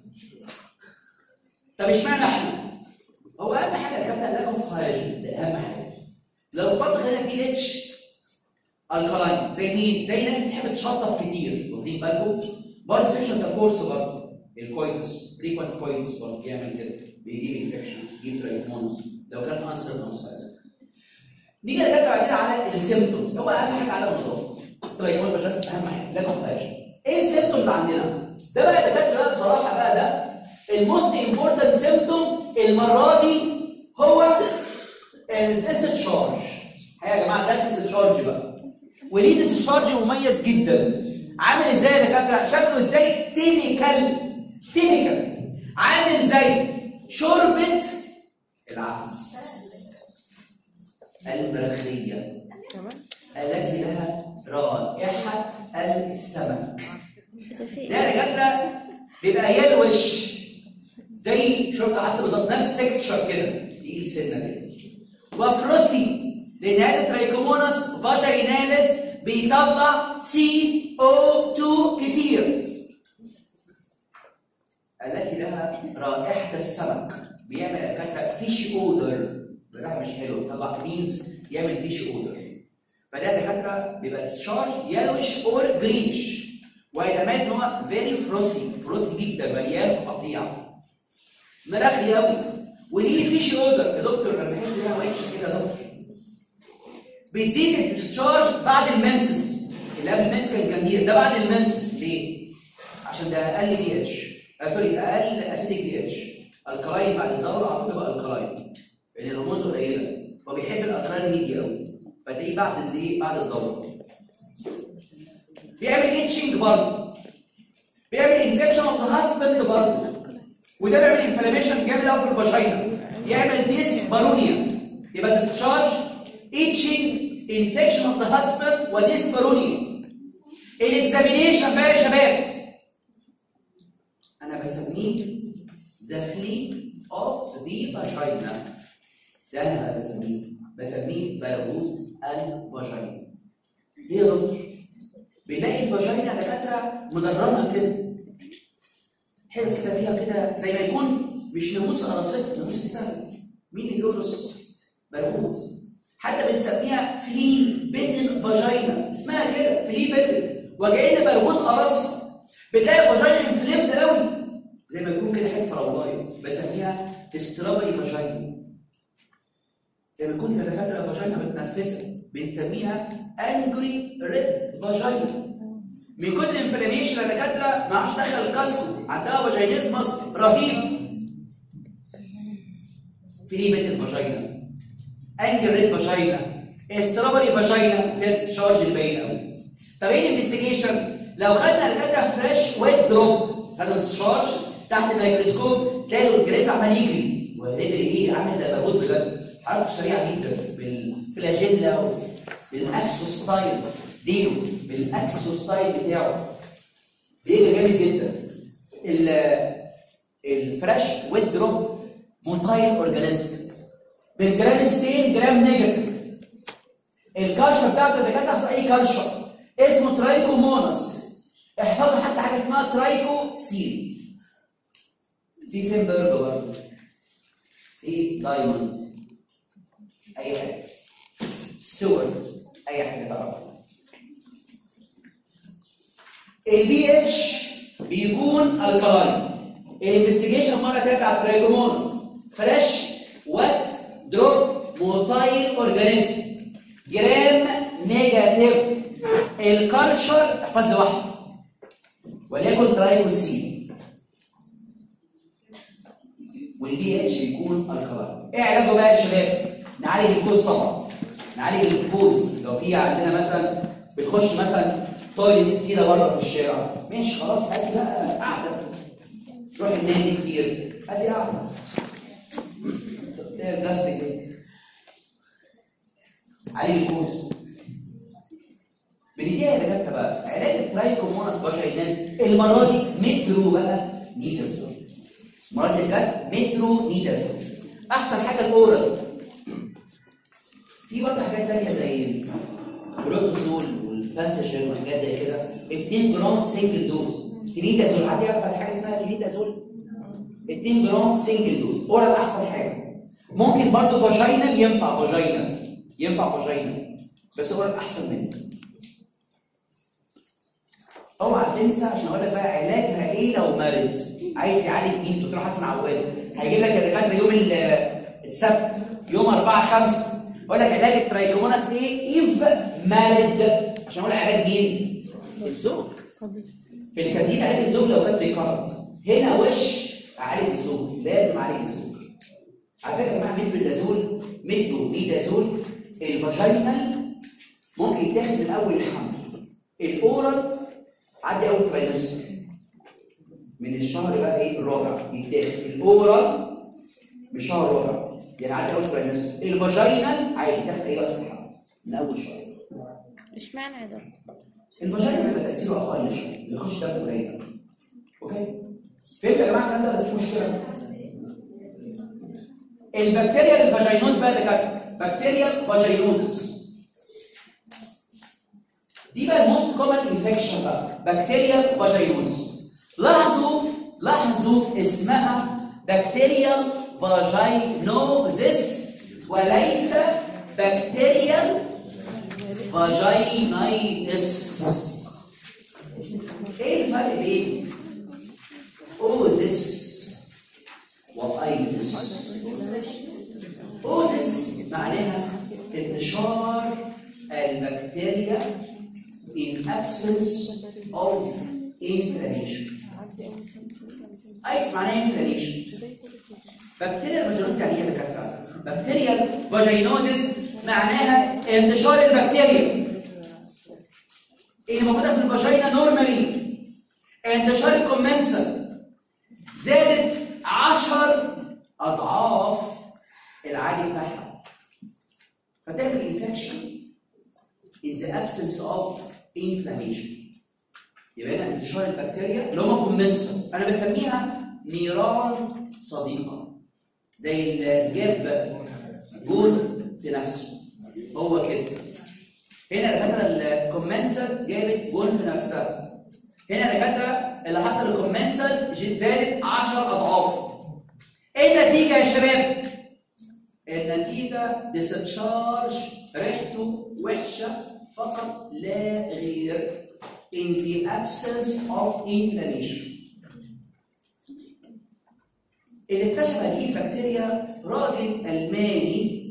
طب اشمعنى احنا؟ هو اهم حاجه اللي كابتن لاكم في هايجين ده اهم حاجه لو البطن خلينا دي اتش الكلاين زي مين؟ زي ناس بتحب تشطف كتير واخدين بالكم؟ برضه سيكشن ده كورس برضه الكويتس فريكوينت كويتس برضه بيعمل كده بيجيب انفكشنز يجيب ترايكمونس لو كان انسر كونسايز نيجي نرجع بعد كده على السيمتومز هو اهم حاجه على النظافه ترايكمون بشاف اهم حاجه لاك اوف هايجين ايه السيمتومز عندنا؟ ده بقى دكاتره بقى بصراحه بقى ده الموست امبورتنت سيمتوم المره دي هو الديسشارج يا جماعه ده الديسشارج بقى وليه ديسشارج مميز جدا عامل ازاي يا دكاتره شكله ازاي تيبيكال تيبيكال عامل زي شوربه العدس المرخيه كمان التي لها رائحه السمك ده في ده يا دكاتره بيبقى يلوش زي شرطه العدس بالظبط نفس التكتشر كده تقيل سنه كده وفروسي لان هذا ترايكوموناس فاجيناليس بيطلع سي او 2 كتير التي لها رائحه السمك بيعمل يا دكاتره فيش اودر رائحه مش حلوه بيطلع مينز يعمل فيش اودر فده يا دكاتره بيبقى الشارج يلوش اور جريش ويتميز ان هو فيري فروسي فروسي جدا مليان قطيع مراخي قوي وليه فيش اودر يا دكتور انا بحس انها وحشه كده يا دكتور بتزيد الديسشارج بعد المنسس اللي قبل المنسس كان كندير ده بعد المنسس ليه؟ عشان ده اقل بي اتش آه سوري اقل اسيدك بي اتش الكلاين بعد الدوره على طول بقى الكلاين لان الرموز قليله فبيحب الاتران ميديا قوي فتلاقيه بعد الايه؟ بعد الدوره بيعمل ايتشنج برضه بيعمل انفكشن اوف ذا هاسبند برضه وده بيعمل انفلاميشن جامد قوي في الفاجينا يعمل ديس بارونيا يبقى ديسشارج ايتشنج انفكشن اوف ذا هاسبند وديس بارونيا الاكزامينيشن بقى يا شباب انا بسميه ذا فلي اوف ذا فاجينا ده انا بقى بسميه بسميه برغوث الفاجينا ليه يا دكتور؟ بنلاقي الفاجينا دكاتره مدرمه كده حته كده فيها كده زي ما يكون مش ناموس قراصات ناموس لسان مين اللي بيقرص؟ برغوث حتى بنسميها فلي بيتن فاجينا اسمها كده فلي بيتن وكأن برغوث قرصها بتلاقي الفاجينا انفليمد قوي زي ما يكون كده حته فراولايه بسميها استرابري فاجينا زي ما يكون دكاتره فاجينا متنفسه بنسميها انجري ريد فاجينا من كتر الانفلاميشن يا دكاتره ما عرفش تدخل الكاسكو عندها فاجينيزمس رهيب في ليه بيت الفاجينا انجل ريد فاجينا استرابري فاجينا فيها الشارج الباين قوي طب ايه الانفستيجيشن لو خدنا دكاتره فريش ويت دروب خدنا الشارج تحت الميكروسكوب تلاقي الاورجانيزم عمال يجري ويجري ايه عامل زي البارود بجد حركته سريعه جدا بالفلاجيلا بالاكسو ستايل ديله بالاكسو ستايل بتاعه بيجري جامد جدا ال- الفريش ويت دروب موتايل اورجانيزم بالجرام ستين جرام نيجاتيف الكالشر بتاعته اللي كانت في اي كالشر اسمه ترايكومونس احفظوا حتى حاجه اسمها ترايكو سين في فيمبرج برضه في دايموند اي حاجه ستوارت اي حاجه تعرفها البي اتش بيكون الكلاين الانفستيجيشن مره ترجع ترايكومونس فريش وات دروب موتايل اورجانيزم جرام نيجاتيف الكالشر احفظ لي واحده وليكن ترايكوسين والبي اتش بيكون الكلاين ايه علاجه بقى يا شباب نعالج الكوز طبعا نعالج الكوز لو في عندنا مثلا بتخش مثلا تويلت كتيره بره في الشارع ماشي خلاص هاتي بقى قاعده روح النادي كتير هاتي قاعده تلاقي البلاستيك ده عالج الكوز بنديها يا دكاتره بقى علاج الترايكوموناس باشايناس المره دي مترو بقى نيتازول المره دي بجد مترو نيتازول احسن حاجه الاورال في برضه حاجات تانية زي البروتوزول والفاسيشن وحاجات زي كده 2 جرام سنجل دوز تريتازول حد يعرف على حاجه اسمها تريتازول 2 جرام سنجل دوز اورال احسن حاجه ممكن برضه فاجينال ينفع فاجينال ينفع فاجينال بس اورال احسن منه اوعى تنسى عشان اقول لك بقى علاجها ايه لو مرض عايز يعالج مين دكتور حسن عواد هيجيب لك يا دكاتره يوم ال- السبت يوم 4 5 اقول لك علاج الترايكوموناس ايه ايف مرض عشان اقول علاج مين الزوج في الكاتين علاج الزوج لو كان ريكارد هنا وش اعالج الزوج لازم اعالج الزوج على فكره يا جماعه مترو الازول مترو ميدازول الفاجينال ممكن يتاخد من اول الحمل الاورال عدي اول ترايمستر من الشهر بقى ايه الرابع يتاخد الاورال من الشهر الرابع يعني عدي اول ترايمستر الفاجينال عادي يتاخد اي وقت في الحمل من اول شهر اشمعنى يا دكتور؟ الفاجينا بيبقى تاثيره اقل شويه بيخش دم قليل اوكي فهمت يا جماعه الكلام ده ولا في مشكله البكتيريا الفاجينوز بقى ده كده بكتيريا فاجينوزس دي بقى الموست كومن انفكشن بقى بكتيريا فاجينوز لاحظوا لاحظوا اسمها بكتيريا فاجينوزس وليس بكتيريا فاجينايتس ايه الفرق بين اوزس وايتس اوزس معناها انتشار البكتيريا in absence of inflammation ايتس معناها inflammation بكتيريا الفاجينوزس يعني ايه يا دكاتره بكتيريا فاجينوزس معناها انتشار البكتيريا اللي موجوده في الفاجينا نورمالي انتشار الكومنسل زادت 10 اضعاف العادي بتاعها فتعمل انفكشن in the absence of inflammation يبقى هنا انتشار البكتيريا اللي هم كومنسل انا بسميها نيران صديقه زي الجاب جول في نفسه هو كده هنا دكاتره الكومنسل جابت جول في نفسها هنا دكاتره اللي حصل الكومنسل زادت 10 اضعاف ايه النتيجه يا شباب النتيجه ديسشارج ريحته وحشه فقط لا غير in the absence of inflammation اللي اكتشف هذه البكتيريا راجل ألماني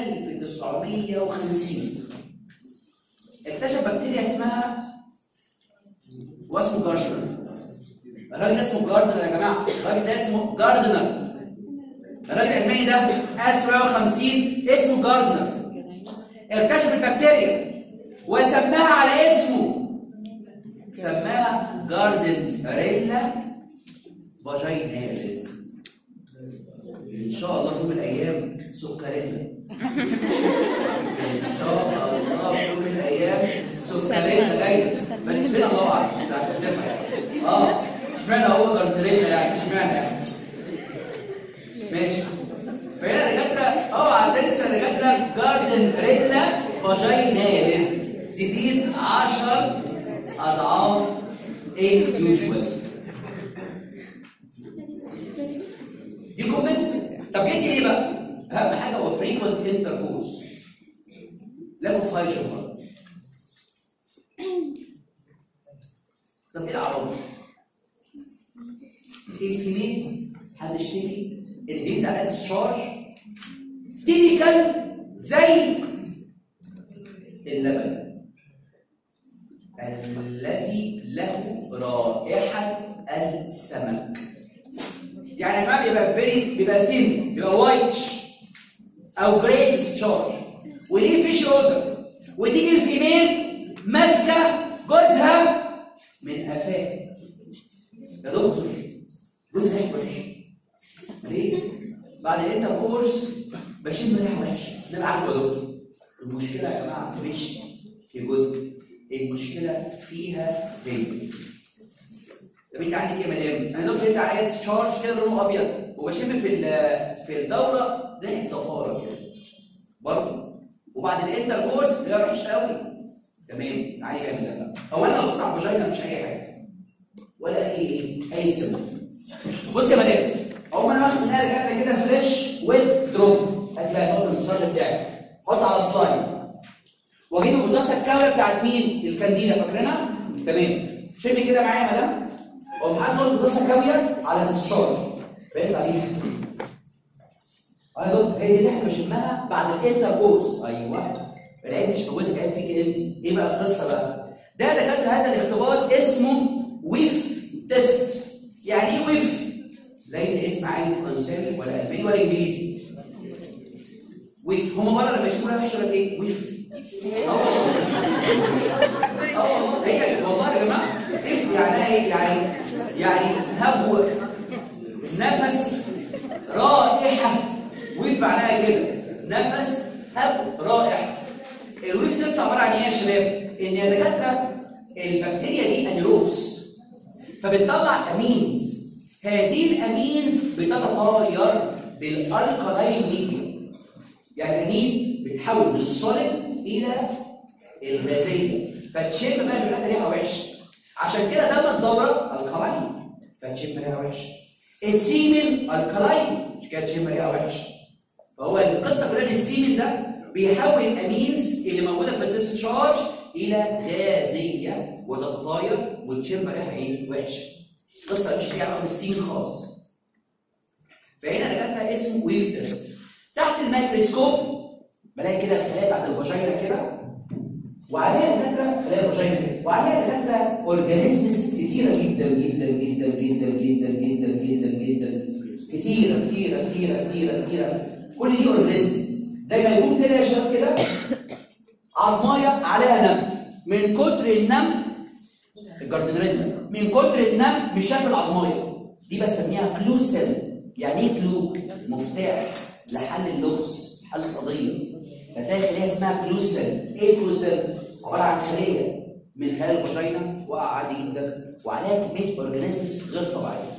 1950 اكتشف بكتيريا اسمها واسمه جاردنر الراجل ده اسمه جاردنر يا جماعه الراجل ده اسمه جاردنر الراجل الألماني ده 1950 اسمه جاردنر اكتشف البكتيريا وسماها على اسمه سماها جاردن ريلا فاجيناليس ان شاء الله في يوم من الايام سكريلا ان شاء الله في يوم من الايام سكريلا جايه بس فين الله اعلم ساعه السمع يعني اه اشمعنى هو جاردنريلا يعني اشمعنى يعني ماشي فهنا دكاتره اه عندنا لسه دكاتره جاردن ريلا فاجيناليس تزيد 10 اضعاف ايه يوجوال دي كومنتس طب جيتي ليه بقى؟ اهم حاجه هو فريكوينت انتركورس لا في هاي شوكر طب ايه العوامل؟ الكمين هتشتكي اللي بينزل على الشارج تيبيكال زي اللبن الذي له رائحة السمك يعني الماء بيبقى فيري بيبقى ثين بيبقى وايتش او جري تشارج وليه فيش اودر وتيجي الفيميل ماسكه جوزها من قفاه يا دكتور جوزها ريحه وحشه ليه؟ بعد الانتركورس بشم ريحه وحشه ده العقل يا دكتور المشكله يا جماعه مش في جزء المشكله فيها هي طب انت عندك ايه يا مدام؟ انا دكتور لسه عليا تشارج كده لونه ابيض وبشم في في الدوره ريحه زفاره كده برضه وبعد الانتركورس ده وحش قوي تمام علي جامد ده هو انا بص على الفاجينا مش اي حاجه ولا اي اي سم بص يا مدام اقوم انا واخد منها رجعت كده فريش ويت دروب هتلاقي نقطه من الشارج بتاعي حط على سلايد واجيب القداسه الكامله بتاعت مين؟ الكانديدا فاكرينها؟ تمام شمي كده معايا يا مدام اقوم حاطط القداسه كاويه على الشارج فيطلع ايه؟ ايوه هي دي اللي احنا بنشمها بعد الانتركورس ايوه العيب مش في جوزك عيب فيك انت ايه بقى القصه بقى؟ ده دكاتره هذا الاختبار اسمه ويف تيست يعني ايه ويف؟ ليس اسم عالم فرنساوي ولا الماني ولا انجليزي ويف هم بره لما يشوفوا لها وحشه يقول لك ايه؟ ويف اه والله هي والله يا جماعه اف يعني ايه يعني يعني هبو نفس رائحه ويف معناها كده نفس هب رائحه الويف تيست عباره عن ايه يا شباب؟ ان يا دكاتره البكتيريا دي انيروبس فبتطلع امينز هذه الامينز بتتغير بالالكالاين ميديوم يعني الامين بتحول من السوليد الى الغازيه فتشم بقى بيبقى ريحه وحشه عشان كده دم الدوره الكالاين فتشم ريحه وحشه السيمن الكالاين عشان كده تشم ريحه وحشه فهو القصه كلها ان السيمن ده بيحول الامينز اللي موجوده في الديسشارج الى غازيه وتتطاير وتشم ريحه ايه وحشه القصه مش ليها علاقه بالسيمن خالص فهنا دكاتره اسمه ويف تيست تحت الميكروسكوب بلاقي كده الخلايا بتاعت الفاجينا كده وعليها دكاتره خلايا الفاجينا كده وعليها دكاتره اورجانيزمز كتيره جدا جدا جدا جدا جدا جدا جدا جدا كتيره كتيره كتيره كتيره كتيره كل دي اورجانيزمز زي ما يكون كده يا شباب كده عضمايه عليها نم من كتر النم الجاردنريلا من كتر النم مش شاف العضمايه دي بسميها كلو سيل يعني ايه كلو؟ مفتاح لحل اللغز حل القضيه فتلاقي خليه اسمها كلو سيل ايه كلو سيل؟ عباره عن خليه من خلال الفاجينا وقع عادي جدا وعليها كميه اورجانيزمز غير طبيعيه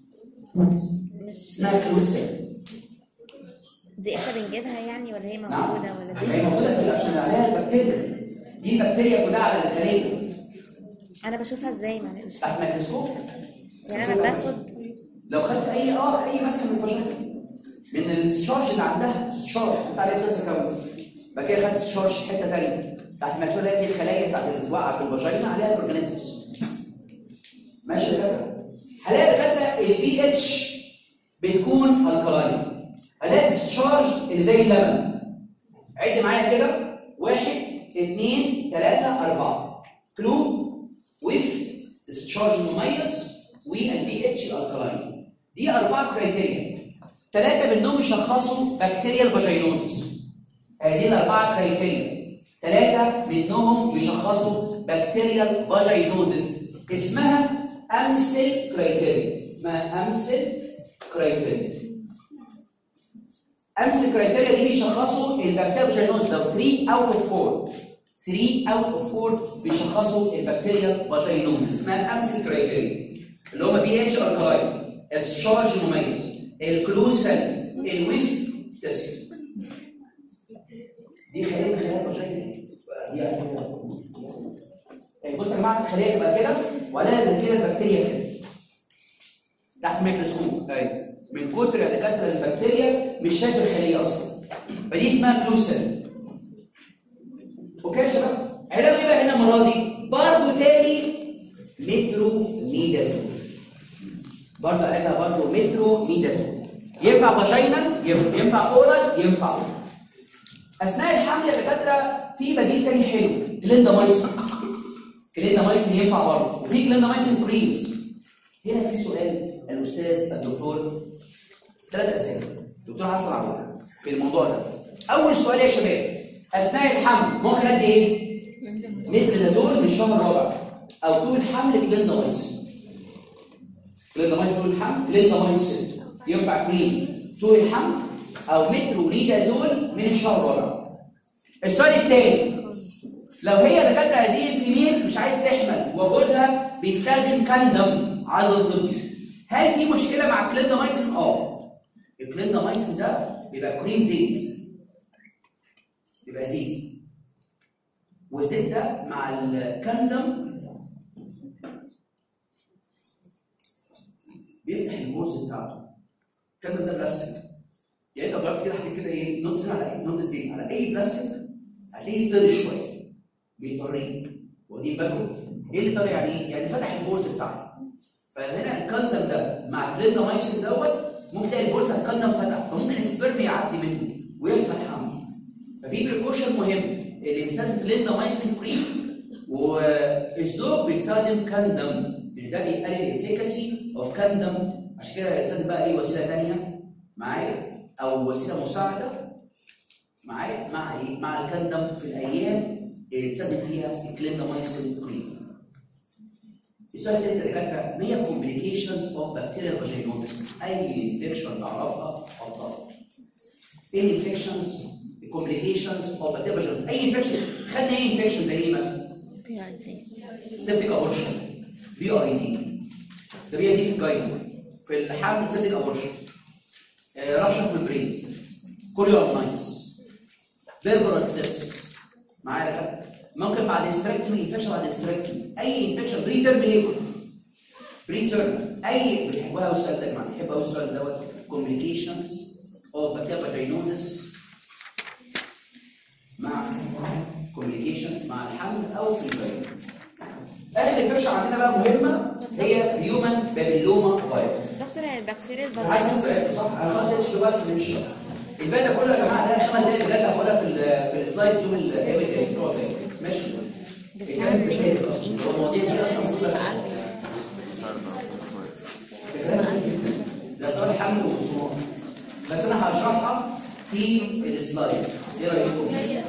اسمها كلو سيل دي احنا بنجيبها يعني ولا هي نعم موجودة ولا دي هي موجوده في عشان عليها البكتيريا دي البكتيريا كلها على الخليه انا بشوفها ازاي ما مش تحت ميكروسكوب يعني انا باخد لو خدت اي اه اي مثلا من الفاجينا من الديسشارج اللي عندها ديسشارج انت عليه قصه كام بعد كده خدت ديسشارج حته ثانيه تحت الميكروسكوب تلاقي في الخلايا بتاعت اللي واقعه في الفاجينا عليها اورجانيزمز ماشي يا دكاتره هلاقي دكاتره البي اتش بتكون الكلاين هلاقي ديسشارج اللي زي اللبن عد معايا كده واحد اثنين ثلاثة أربعة كلو ويف ديسشارج مميز والبي اتش الكلاين دي أربعة كرايتيريا ثلاثة منهم يشخصوا بكتيريا الفاجينوزس هذه الأربعة كرايتيريا ثلاثة منهم يشخصوا بكتيريا فاجينوزس اسمها أمسل كرايتيريا اسمها أمسل كرايتيريا أمسل كرايتيريا دي بيشخصوا البكتيريا فاجينوزس لو 3 أوت أوف 4 3 أوت أوف 4 بيشخصوا البكتيريا فاجينوزس اسمها أمسل كرايتيريا اللي هم بي اتش الكلاين الشارج المميز الكلوسل الويف تسيس دي خليه من خلايا الفاجينا يعني يعني بص يا جماعه الخليه تبقى كده ولا كده البكتيريا كده تحت الميكروسكوب ايوه من كتر يا دكاتره البكتيريا مش شايف الخليه اصلا فدي اسمها كلوسل اوكي يا شباب علاج ايه بقى هنا المره دي برضه تاني مترو نيدازول برضه علاجها برضه مترو نيدازول ينفع فاجينال ينفع, ينفع اورال ينفع اثناء الحمل يا دكاتره في بديل تاني حلو كليندامايسين كليندامايسين ينفع برضه وفي كليندامايسين كريمز هنا في سؤال الاستاذ الدكتور ثلاث اسئله الدكتور حسن عبود في الموضوع ده اول سؤال يا شباب اثناء الحمل ممكن ادي ايه؟ متريدازول من الشهر الرابع او طول الحمل كليندامايسين كليندامايسين طول الحمل كليندامايسين ينفع كريم طول الحمل او مترونيدازول من الشهر الرابع السؤال الثاني لو هي دكاتره هذه الفيميل مش عايز تحمل وجوزها بيستخدم كاندم عزل طبي هل في مشكله مع الكليندامايسين؟ اه الكليندامايسين ده بيبقى كريم زيت بيبقى زيت والزيت ده مع الكاندم بيفتح البورز بتاعته الكاندم ده بلاستيك يعني انت جربت كده حطيت كده ايه نقطه زيت على ايه نقطه زيت على اي بلاستيك هتلاقيه طري شويه بيطريه واخدين بالكم ايه اللي طري يعني ايه؟ يعني فتح البورز بتاعته فهنا الكاندم ده مع الكليندامايسين دوت ممكن تلاقي البورز بتاع الكاندم فتح فممكن السبرم يعدي منه ويحصل حمل ففي بريكوشن مهم اللي بيستخدم كليندامايسين كريم والزوج بيستخدم كاندم لان ده بيقلل الافيكاسي اوف كاندم عشان كده هيستخدم بقى ايه وسيله ثانيه معايا او وسيله مساعده معايا مع ايه؟ مع الكاندم في الايام اللي بيستخدم فيها الكليندامايسين كريم السؤال الثالث يا دكاتره ما هي complications of bacterial vaginosis اي انفكشن تعرفها حطها ايه الانفكشنز الكومبليكيشنز اوف bacterial vaginosis اي انفكشن خدنا ايه انفكشن زي ايه مثلا في عايزين سيبتيك ابورشن بي اي دي ده بي اي دي في الجاينو في الحمل سيبتيك ابورشن رابشن في البرينز كوريو نايتس فيربرال سيبسس معايا يا دكاتره ممكن بعد استراكتومي انفكشن بعد استراكتومي اي انفكشن بري تيرم ليبر بري تيرم اي بتحبوها قوي السؤال ده يا جماعه بتحب قوي السؤال دوت كومبليكيشنز اوف بكتيريا فاجينوزس مع كوميونيكيشن مع الحمل او في البيت. اخر انفكشن عندنا بقى مهمه هي هيومن بابيلوما فيروس. دكتور هي البكتيريا عايز الفيروس تقول صح انا خلاص اتش بس نمشي الباقي ده كله يا جماعه ده خمس دقايق بجد هقولها في ال- في السلايد يوم الايام الاسبوع الجاي ماشي الكلام ده فات اصلا هو المواضيع دي اصلا المفروض ده طبعا الحمل والصمام بس انا هشرحها في السلايدز ايه رايكم؟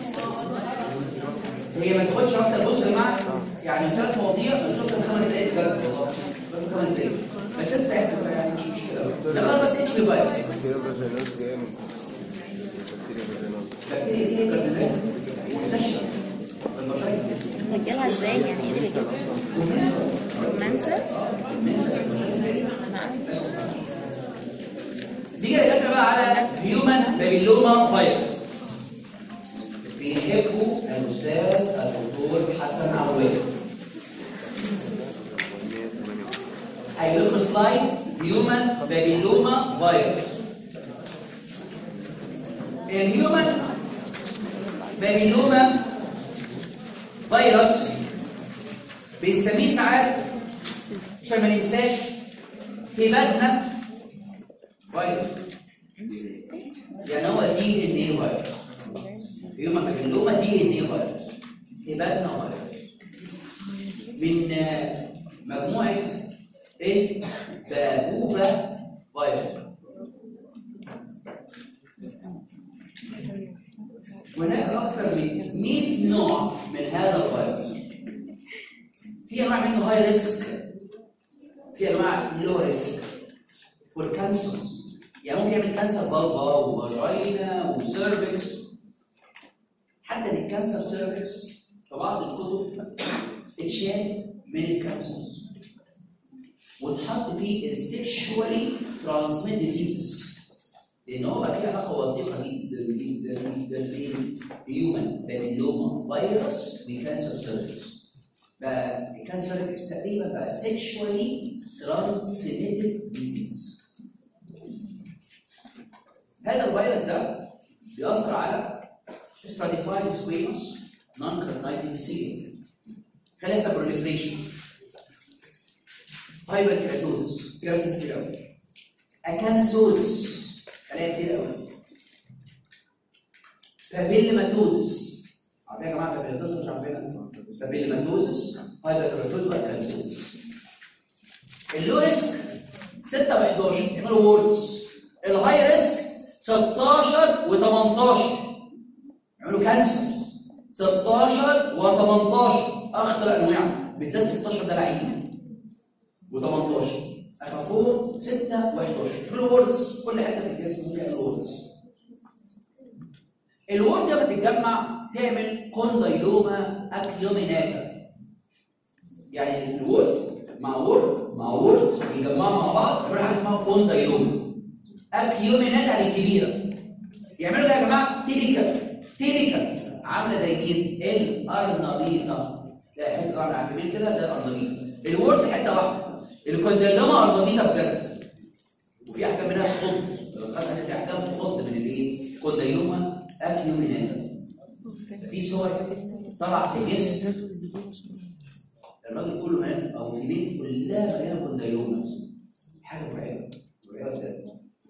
هي ما تاخدش اكتر بص يا جماعه يعني ثلاث مواضيع ما تاخدش أكتر من خمس دقايق بجد والله تاخد خمس دقايق بس انت عارف يعني مش مشكله ده خلاص بس اتش بي فايروس بكتيريا فاجينوز جايه من بكتيريا فاجينوز بكتيريا دي هي كاردينال منتشره البشريه نسجلها ازاي يعني ايه اللي بيجيبها؟ منسى؟ نيجي يا دكاتره بقى على هيومن بابيلوما فيروس بيحبوا الاستاذ الدكتور حسن عواد هيجيب لكم سلايد هيومن بابيلوما فيروس الهيومن بابيلوما فيروس بنسميه ساعات عشان ما ننساش هباتنا فيروس يعني هو دي ان ايه فيروس هيومن بابيلوما دي ان ايه فيروس هباتنا فيروس من آه، مجموعه ايه بابوفا فيروس هناك اكثر من 100 نوع من هذا الفيروس في انواع منه هاي ريسك في انواع لو ريسك فور كانسرز يعني ممكن يعمل كانسر بلبه وفاجينا وسيرفكس حتى الكانسر سيرفكس في بعض الكتب اتشال من الكانسرز واتحط فيه السكشوالي ترانسميت ديزيزز لان هو بقى فيه علاقه وثيقه جدا جدا جدا بين هيومن بابيلوما فيروس وكانسر سيرفكس بقى الكانسر سيرفكس تقريبا بقى سكشوالي ترانسميتد ديزيز هذا الفيروس ده بيأثر على stratified squamous non-carotid epithelium خلايا proliferation hyperkeratosis كيراتين كتير قوي اكانسوزس خلايا كتير قوي بابيلماتوزس عارفين يا جماعه بابيلماتوزس مش عارفينها بابيلماتوزس هايبركيراتوزس واكانسوزس اللو ريسك 6 و11 يعملوا ووردز الهاي ريسك 16 و18 يعملوا كانسر 16 و18 اخطر انواع بالذات 16 ده لعين و18 اخفوهم 6 و11 يعملوا ووردز كل حته في الجسم ممكن يعملوا ووردز الورد لما تتجمع تعمل كوندايلوما اكيوميناتا يعني الورد مع وورد مع وورد يجمعوا مع بعض يعملوا حاجه اسمها كوندايلوما اكيوميناتا يعني كبيره يعملوا ده يا جماعه تيبيكال تيبيكال عامله زي مين؟ الارنبيطه لا حته واحده على اليمين كده زي الارنبيطه الورد حته واحده الكوندايلوما ارنبيطه بجد وفي احكام منها تخض خدنا في احكام تخض من الايه؟ كوندايلوما اكيوميناتا في صور طلع في جسم الراجل كله مال او في بيت كلها مليانه كوندايلوما حاجه مرعبه مرعبه بجد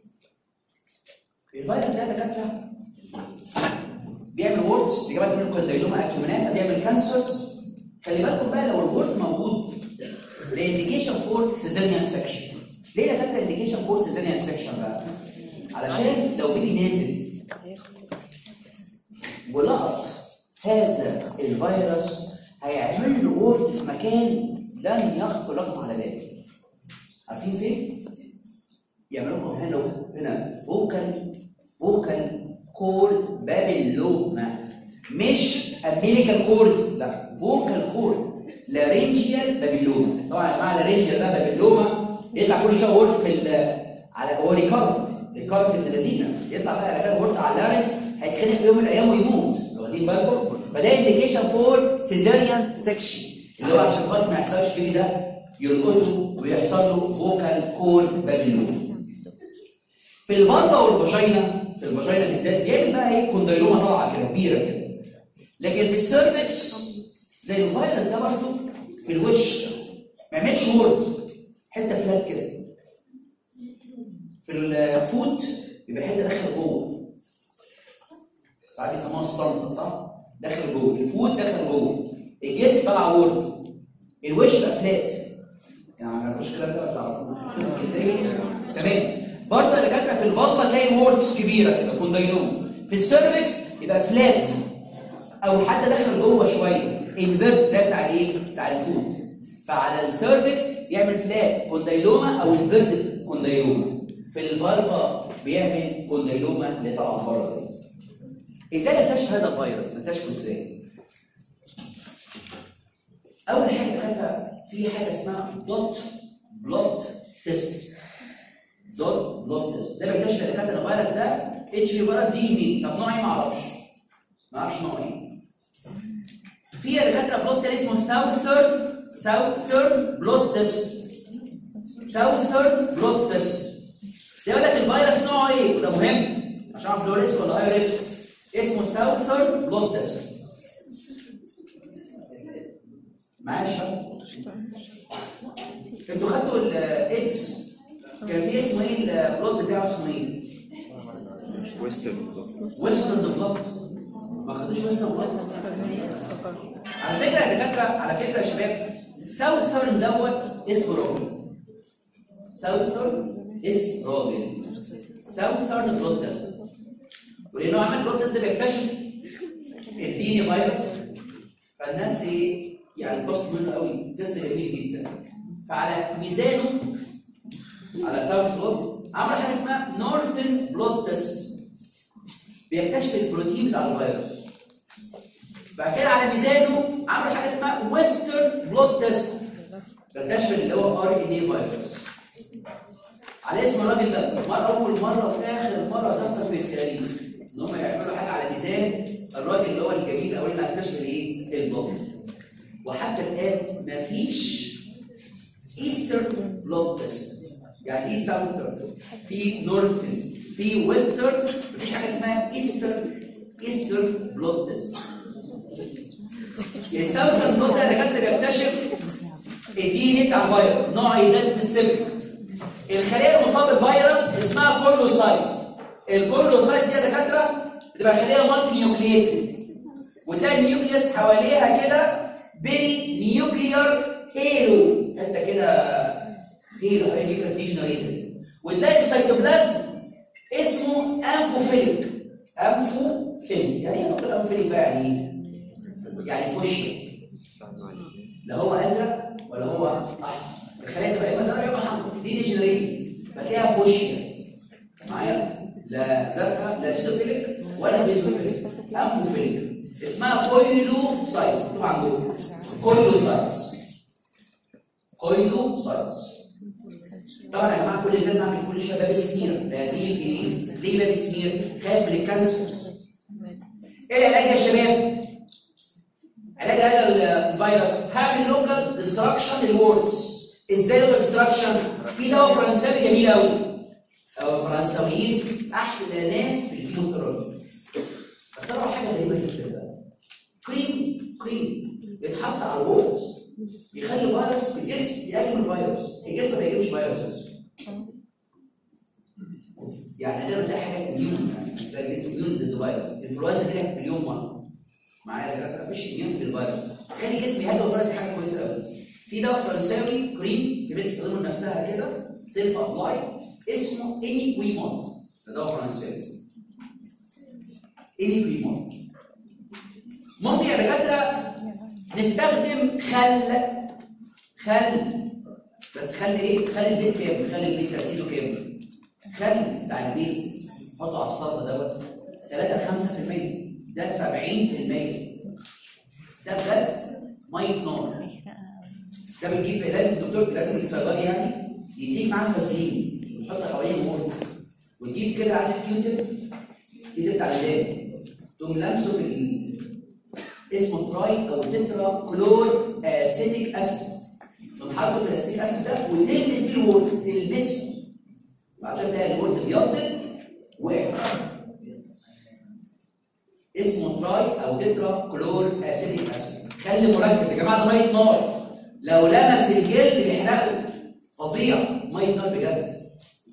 الفيروس ده دكاتره بيعمل ووردز اجابات من كوندايلوما اكيوميناتا بيعمل كانسرز خلي بالكم بقى لو الورد موجود ده انديكيشن فور سيزاريان سكشن ليه يا دكاتره انديكيشن فور سيزاريان سكشن بقى علشان لو بيبي نازل ولقط هذا الفيروس هيعمل له وورد في مكان لن يخطر لكم على بال عارفين فين؟ يعملوا لكم هنا هنا فوكال فوكال كورد بابلوما مش امريكان كورد لا فوكال كورد لارنجيال بابلوما طبعا يا جماعه لارنجيال ده بابلوما يطلع كل شويه وورد في ال- على هو ريكارد ريكارد ابن لذينه يطلع بقى على وورد على اللارنكس هيتخنق في يوم من الايام ويموت واخدين بالكم فده انديكيشن فور سيزاريان سكشن اللي هو عشان خاطر ما يحصلش فيه ده يلقطه ويحصل له فوكال كورد بابلوما في الفالفا والفاجينا في الفاجينا بالذات يعمل بقى ايه كونديلوما طالعه كده كبيره كده لكن في السيرفكس زي الفيروس ده برضه في الوش ما يعملش وورد حته فلات كده في الفوت يبقى حته داخل جوه ساعات يسموها الصمت صح؟ داخل جوه الفوت داخل جوه الجسم طالع وورد الوش بقى فلات يعني ما تعرفوش الكلام ده ولا تعرفوه؟ تمام برضه اللي كاتبه في البلطه تلاقي ووردز كبيره كده كونديلوم في السيرفكس يبقى فلات او حتى داخل جوه شويه انفيرت زي بتاع الايه؟ بتاع الفوت فعلى السيرفكس يعمل فلات كونديلوما او انفيرت كونديلوما في الفالفا بيعمل كونديلوما اللي طبعا بره دي. ازاي نكتشف هذا الفيروس؟ نكتشفه ازاي؟ اول حاجه كذا في حاجه اسمها دوت بلوت تيست دوت بلوت تيست ده بيكتشف اذا كان الفيروس ده اتش بي فيروس دي ان ايه طب نوع ايه ما اعرفش ما اعرفش نوع ايه في دكاتره بلوت تاني اسمه ساوثرن ساوثرن بلوت تيست ساوثرن بلوت تيست ده يقول لك الفيروس نوعه ايه وده مهم عشان اعرف لو ريسك ولا هاي ريسك اسمه ساوثرن بلوت تيست معايا يا شباب انتوا خدتوا الايدز كان في اسمه ايه البلوت بتاعه اسمه ايه؟ ويسترن ويسترن بلوت ما خدوش ويسترن بلوت على فكره يا دكاتره على فكره يا شباب ساوثرن دوت اسمه راجل ساوثرن اسم راجل ساوثرن بلوت تيست ولانه عمل بلوت تيست ده بيكتشف الديني فيروس فالناس ايه يعني اتبسطوا منه قوي تيست جميل جدا فعلى ميزانه على ساوث بلوت عمل حاجه اسمها نورثن بلوت تيست بيكتشف البروتين بتاع الفيروس بعد كده على ميزانه عملوا حاجه اسمها ويسترن بلوت تيست بيكتشف اللي هو ار ان اي فيروس على اسم الراجل ده مرة أول مرة وآخر مرة تحصل في التاريخ إن هم يعملوا حاجة على ميزان الراجل اللي هو الجميل أوي اللي اكتشف الإيه؟ البلوت وحتى الآن مفيش ايسترن بلوت تيست يعني ايه ساوثرن في نورثرن في ويسترن مفيش حاجة اسمها ايسترن ايسترن بلوت تيست الساوثرن بلوت ده دكاترة بيكتشف الدي ان بتاع الفيروس نوع ايه ده سبيسيفيك الخليه المصابه بالفيروس اسمها كولوسايتس الكولوسايت دي يا دكاتره بتبقى خليه مالتي نيوكلييتد وتلاقي النيوكليوس حواليها كده بيري نيوكليير هيلو حته كده هيلو هي نيوكليوس ديجنريتد وتلاقي السيتوبلازم اسمه انفوفيليك انفوفيليك يعني ايه دكتور انفوفيليك بقى يعني ايه؟ يعني فشي لا هو ازرق ولا هو احمر الخلايا تبقى اما زرقاء يا اما حمراء دي ديجنريتد فتلاقيها فوشيا معايا لا زرقاء لا سيتوفيليك ولا بيزوفيليك انفوفيليك اسمها كويلوسايتس مكتوب عندكم كويلوسايتس كويلوسايتس طبعا يا جماعه كل زي ما عمل كل شويه باب سمير هذه الفيلين ليه باب سمير؟ خايف من الكانسر ايه العلاج يا شباب؟ علاج هذا الفيروس هعمل لوكال ديستراكشن للوردز ازاي لوكال ديستراكشن في دواء فرنساوي جميل قوي الفرنساويين احلى ناس في الكيموثيرابي اخترعوا حاجه غريبه جدا بقى كريم كريم بيتحط على الوردز يخلي الفيروس في الجسم يهاجم الفيروس الجسم ما بيهاجمش فيروسز يعني هتقدر تلاقي حاجه مليون يعني تلاقي الجسم مليون ضد الفيروس الانفلونزا دي مليون مره معايا يا دكاتره مفيش اميون للفيروس خلي جسمي يهاجم الفيروس دي حاجه كويسه قوي في دواء فرنساوي كريم في بيت تستخدمه لنفسها كده سيلف ابلاي اسمه انيكويمون ده دواء فرنساوي انيكويمون ممكن يا دكاتره نستخدم خل خل بس خل ايه؟ خل البيت كام؟ خل البيت تركيزه كام؟ خل بتاع البيت حطه على السلطه دوت 3 5% ده 70% ده بجد ميه نار ده بتجيب لازم الدكتور لازم الصيدلي يعني يديك معاه فازلين ويحط حواليه مورد وتجيب كده عارف الكيوتن دي بتاع اللام تقوم لامسه في ال- اسمه تراي او تترا كلور اسيتيك اسيد تقوم حاطه في الاسيتيك اسيد ده وتلمس بيه الورد تلمسه بعدين تلاقي الورد ابيض وقع اسمه تراي او تترا كلور اسيتيك اسيد خلي مركز يا جماعه ده ميه نار لو لمس الجلد بيحرقه فظيع ميه نار بجد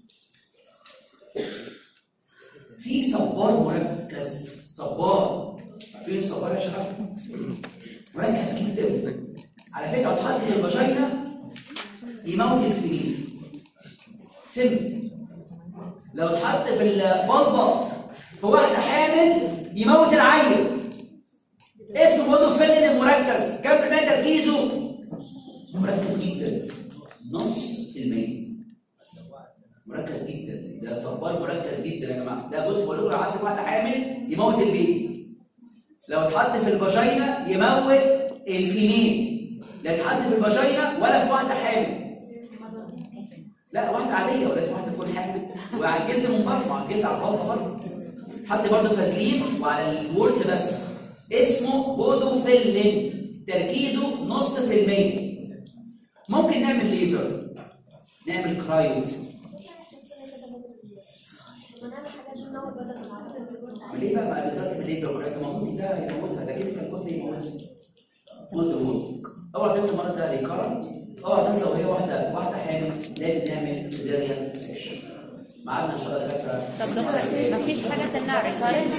في صبار مركز صبار عارفين الصبار يا شباب مركز جدا على فكره لو اتحط في الفاجينا يموت الفيميل سم لو اتحط في الفالفا في واحده حامل يموت العيل اسمه بودوفيلين المركز كم في المية تركيزه؟ مركز جدا نص المية مركز جدا ده صبار مركز جدا يا جماعه ده بص بقول لكم لو عندك واحده حامل يموت البيبي لو اتحط في الفاجينا يموت الفينين لا اتحط في الفاجينا ولا في واحده حامل لا واحده عاديه ولازم واحده تكون حامل وعلى الجلد من بره وعلى الجلد على الفضه برضه حط برضه فازلين وعلى الورد بس اسمه بودوفيلين تركيزه نص في المية ممكن نعمل ليزر نعمل كرايو ليه بقى بعد دلوقتي بالليزر وراك ما ممكن ده يموتها ده كده كان كنت يموت موت موت اوعى تنسى المره ده ريكارنت اوعى تنسى لو هي واحده واحده حامل لازم نعمل سيزاريان سيكشن ميعادنا ان شاء الله دكاتره طب دكتور مفيش حاجة تمنع ريكارنت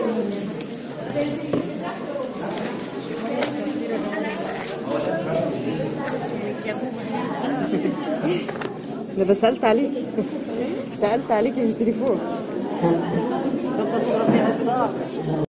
ده انا سالت عليك سالت عليك من التليفون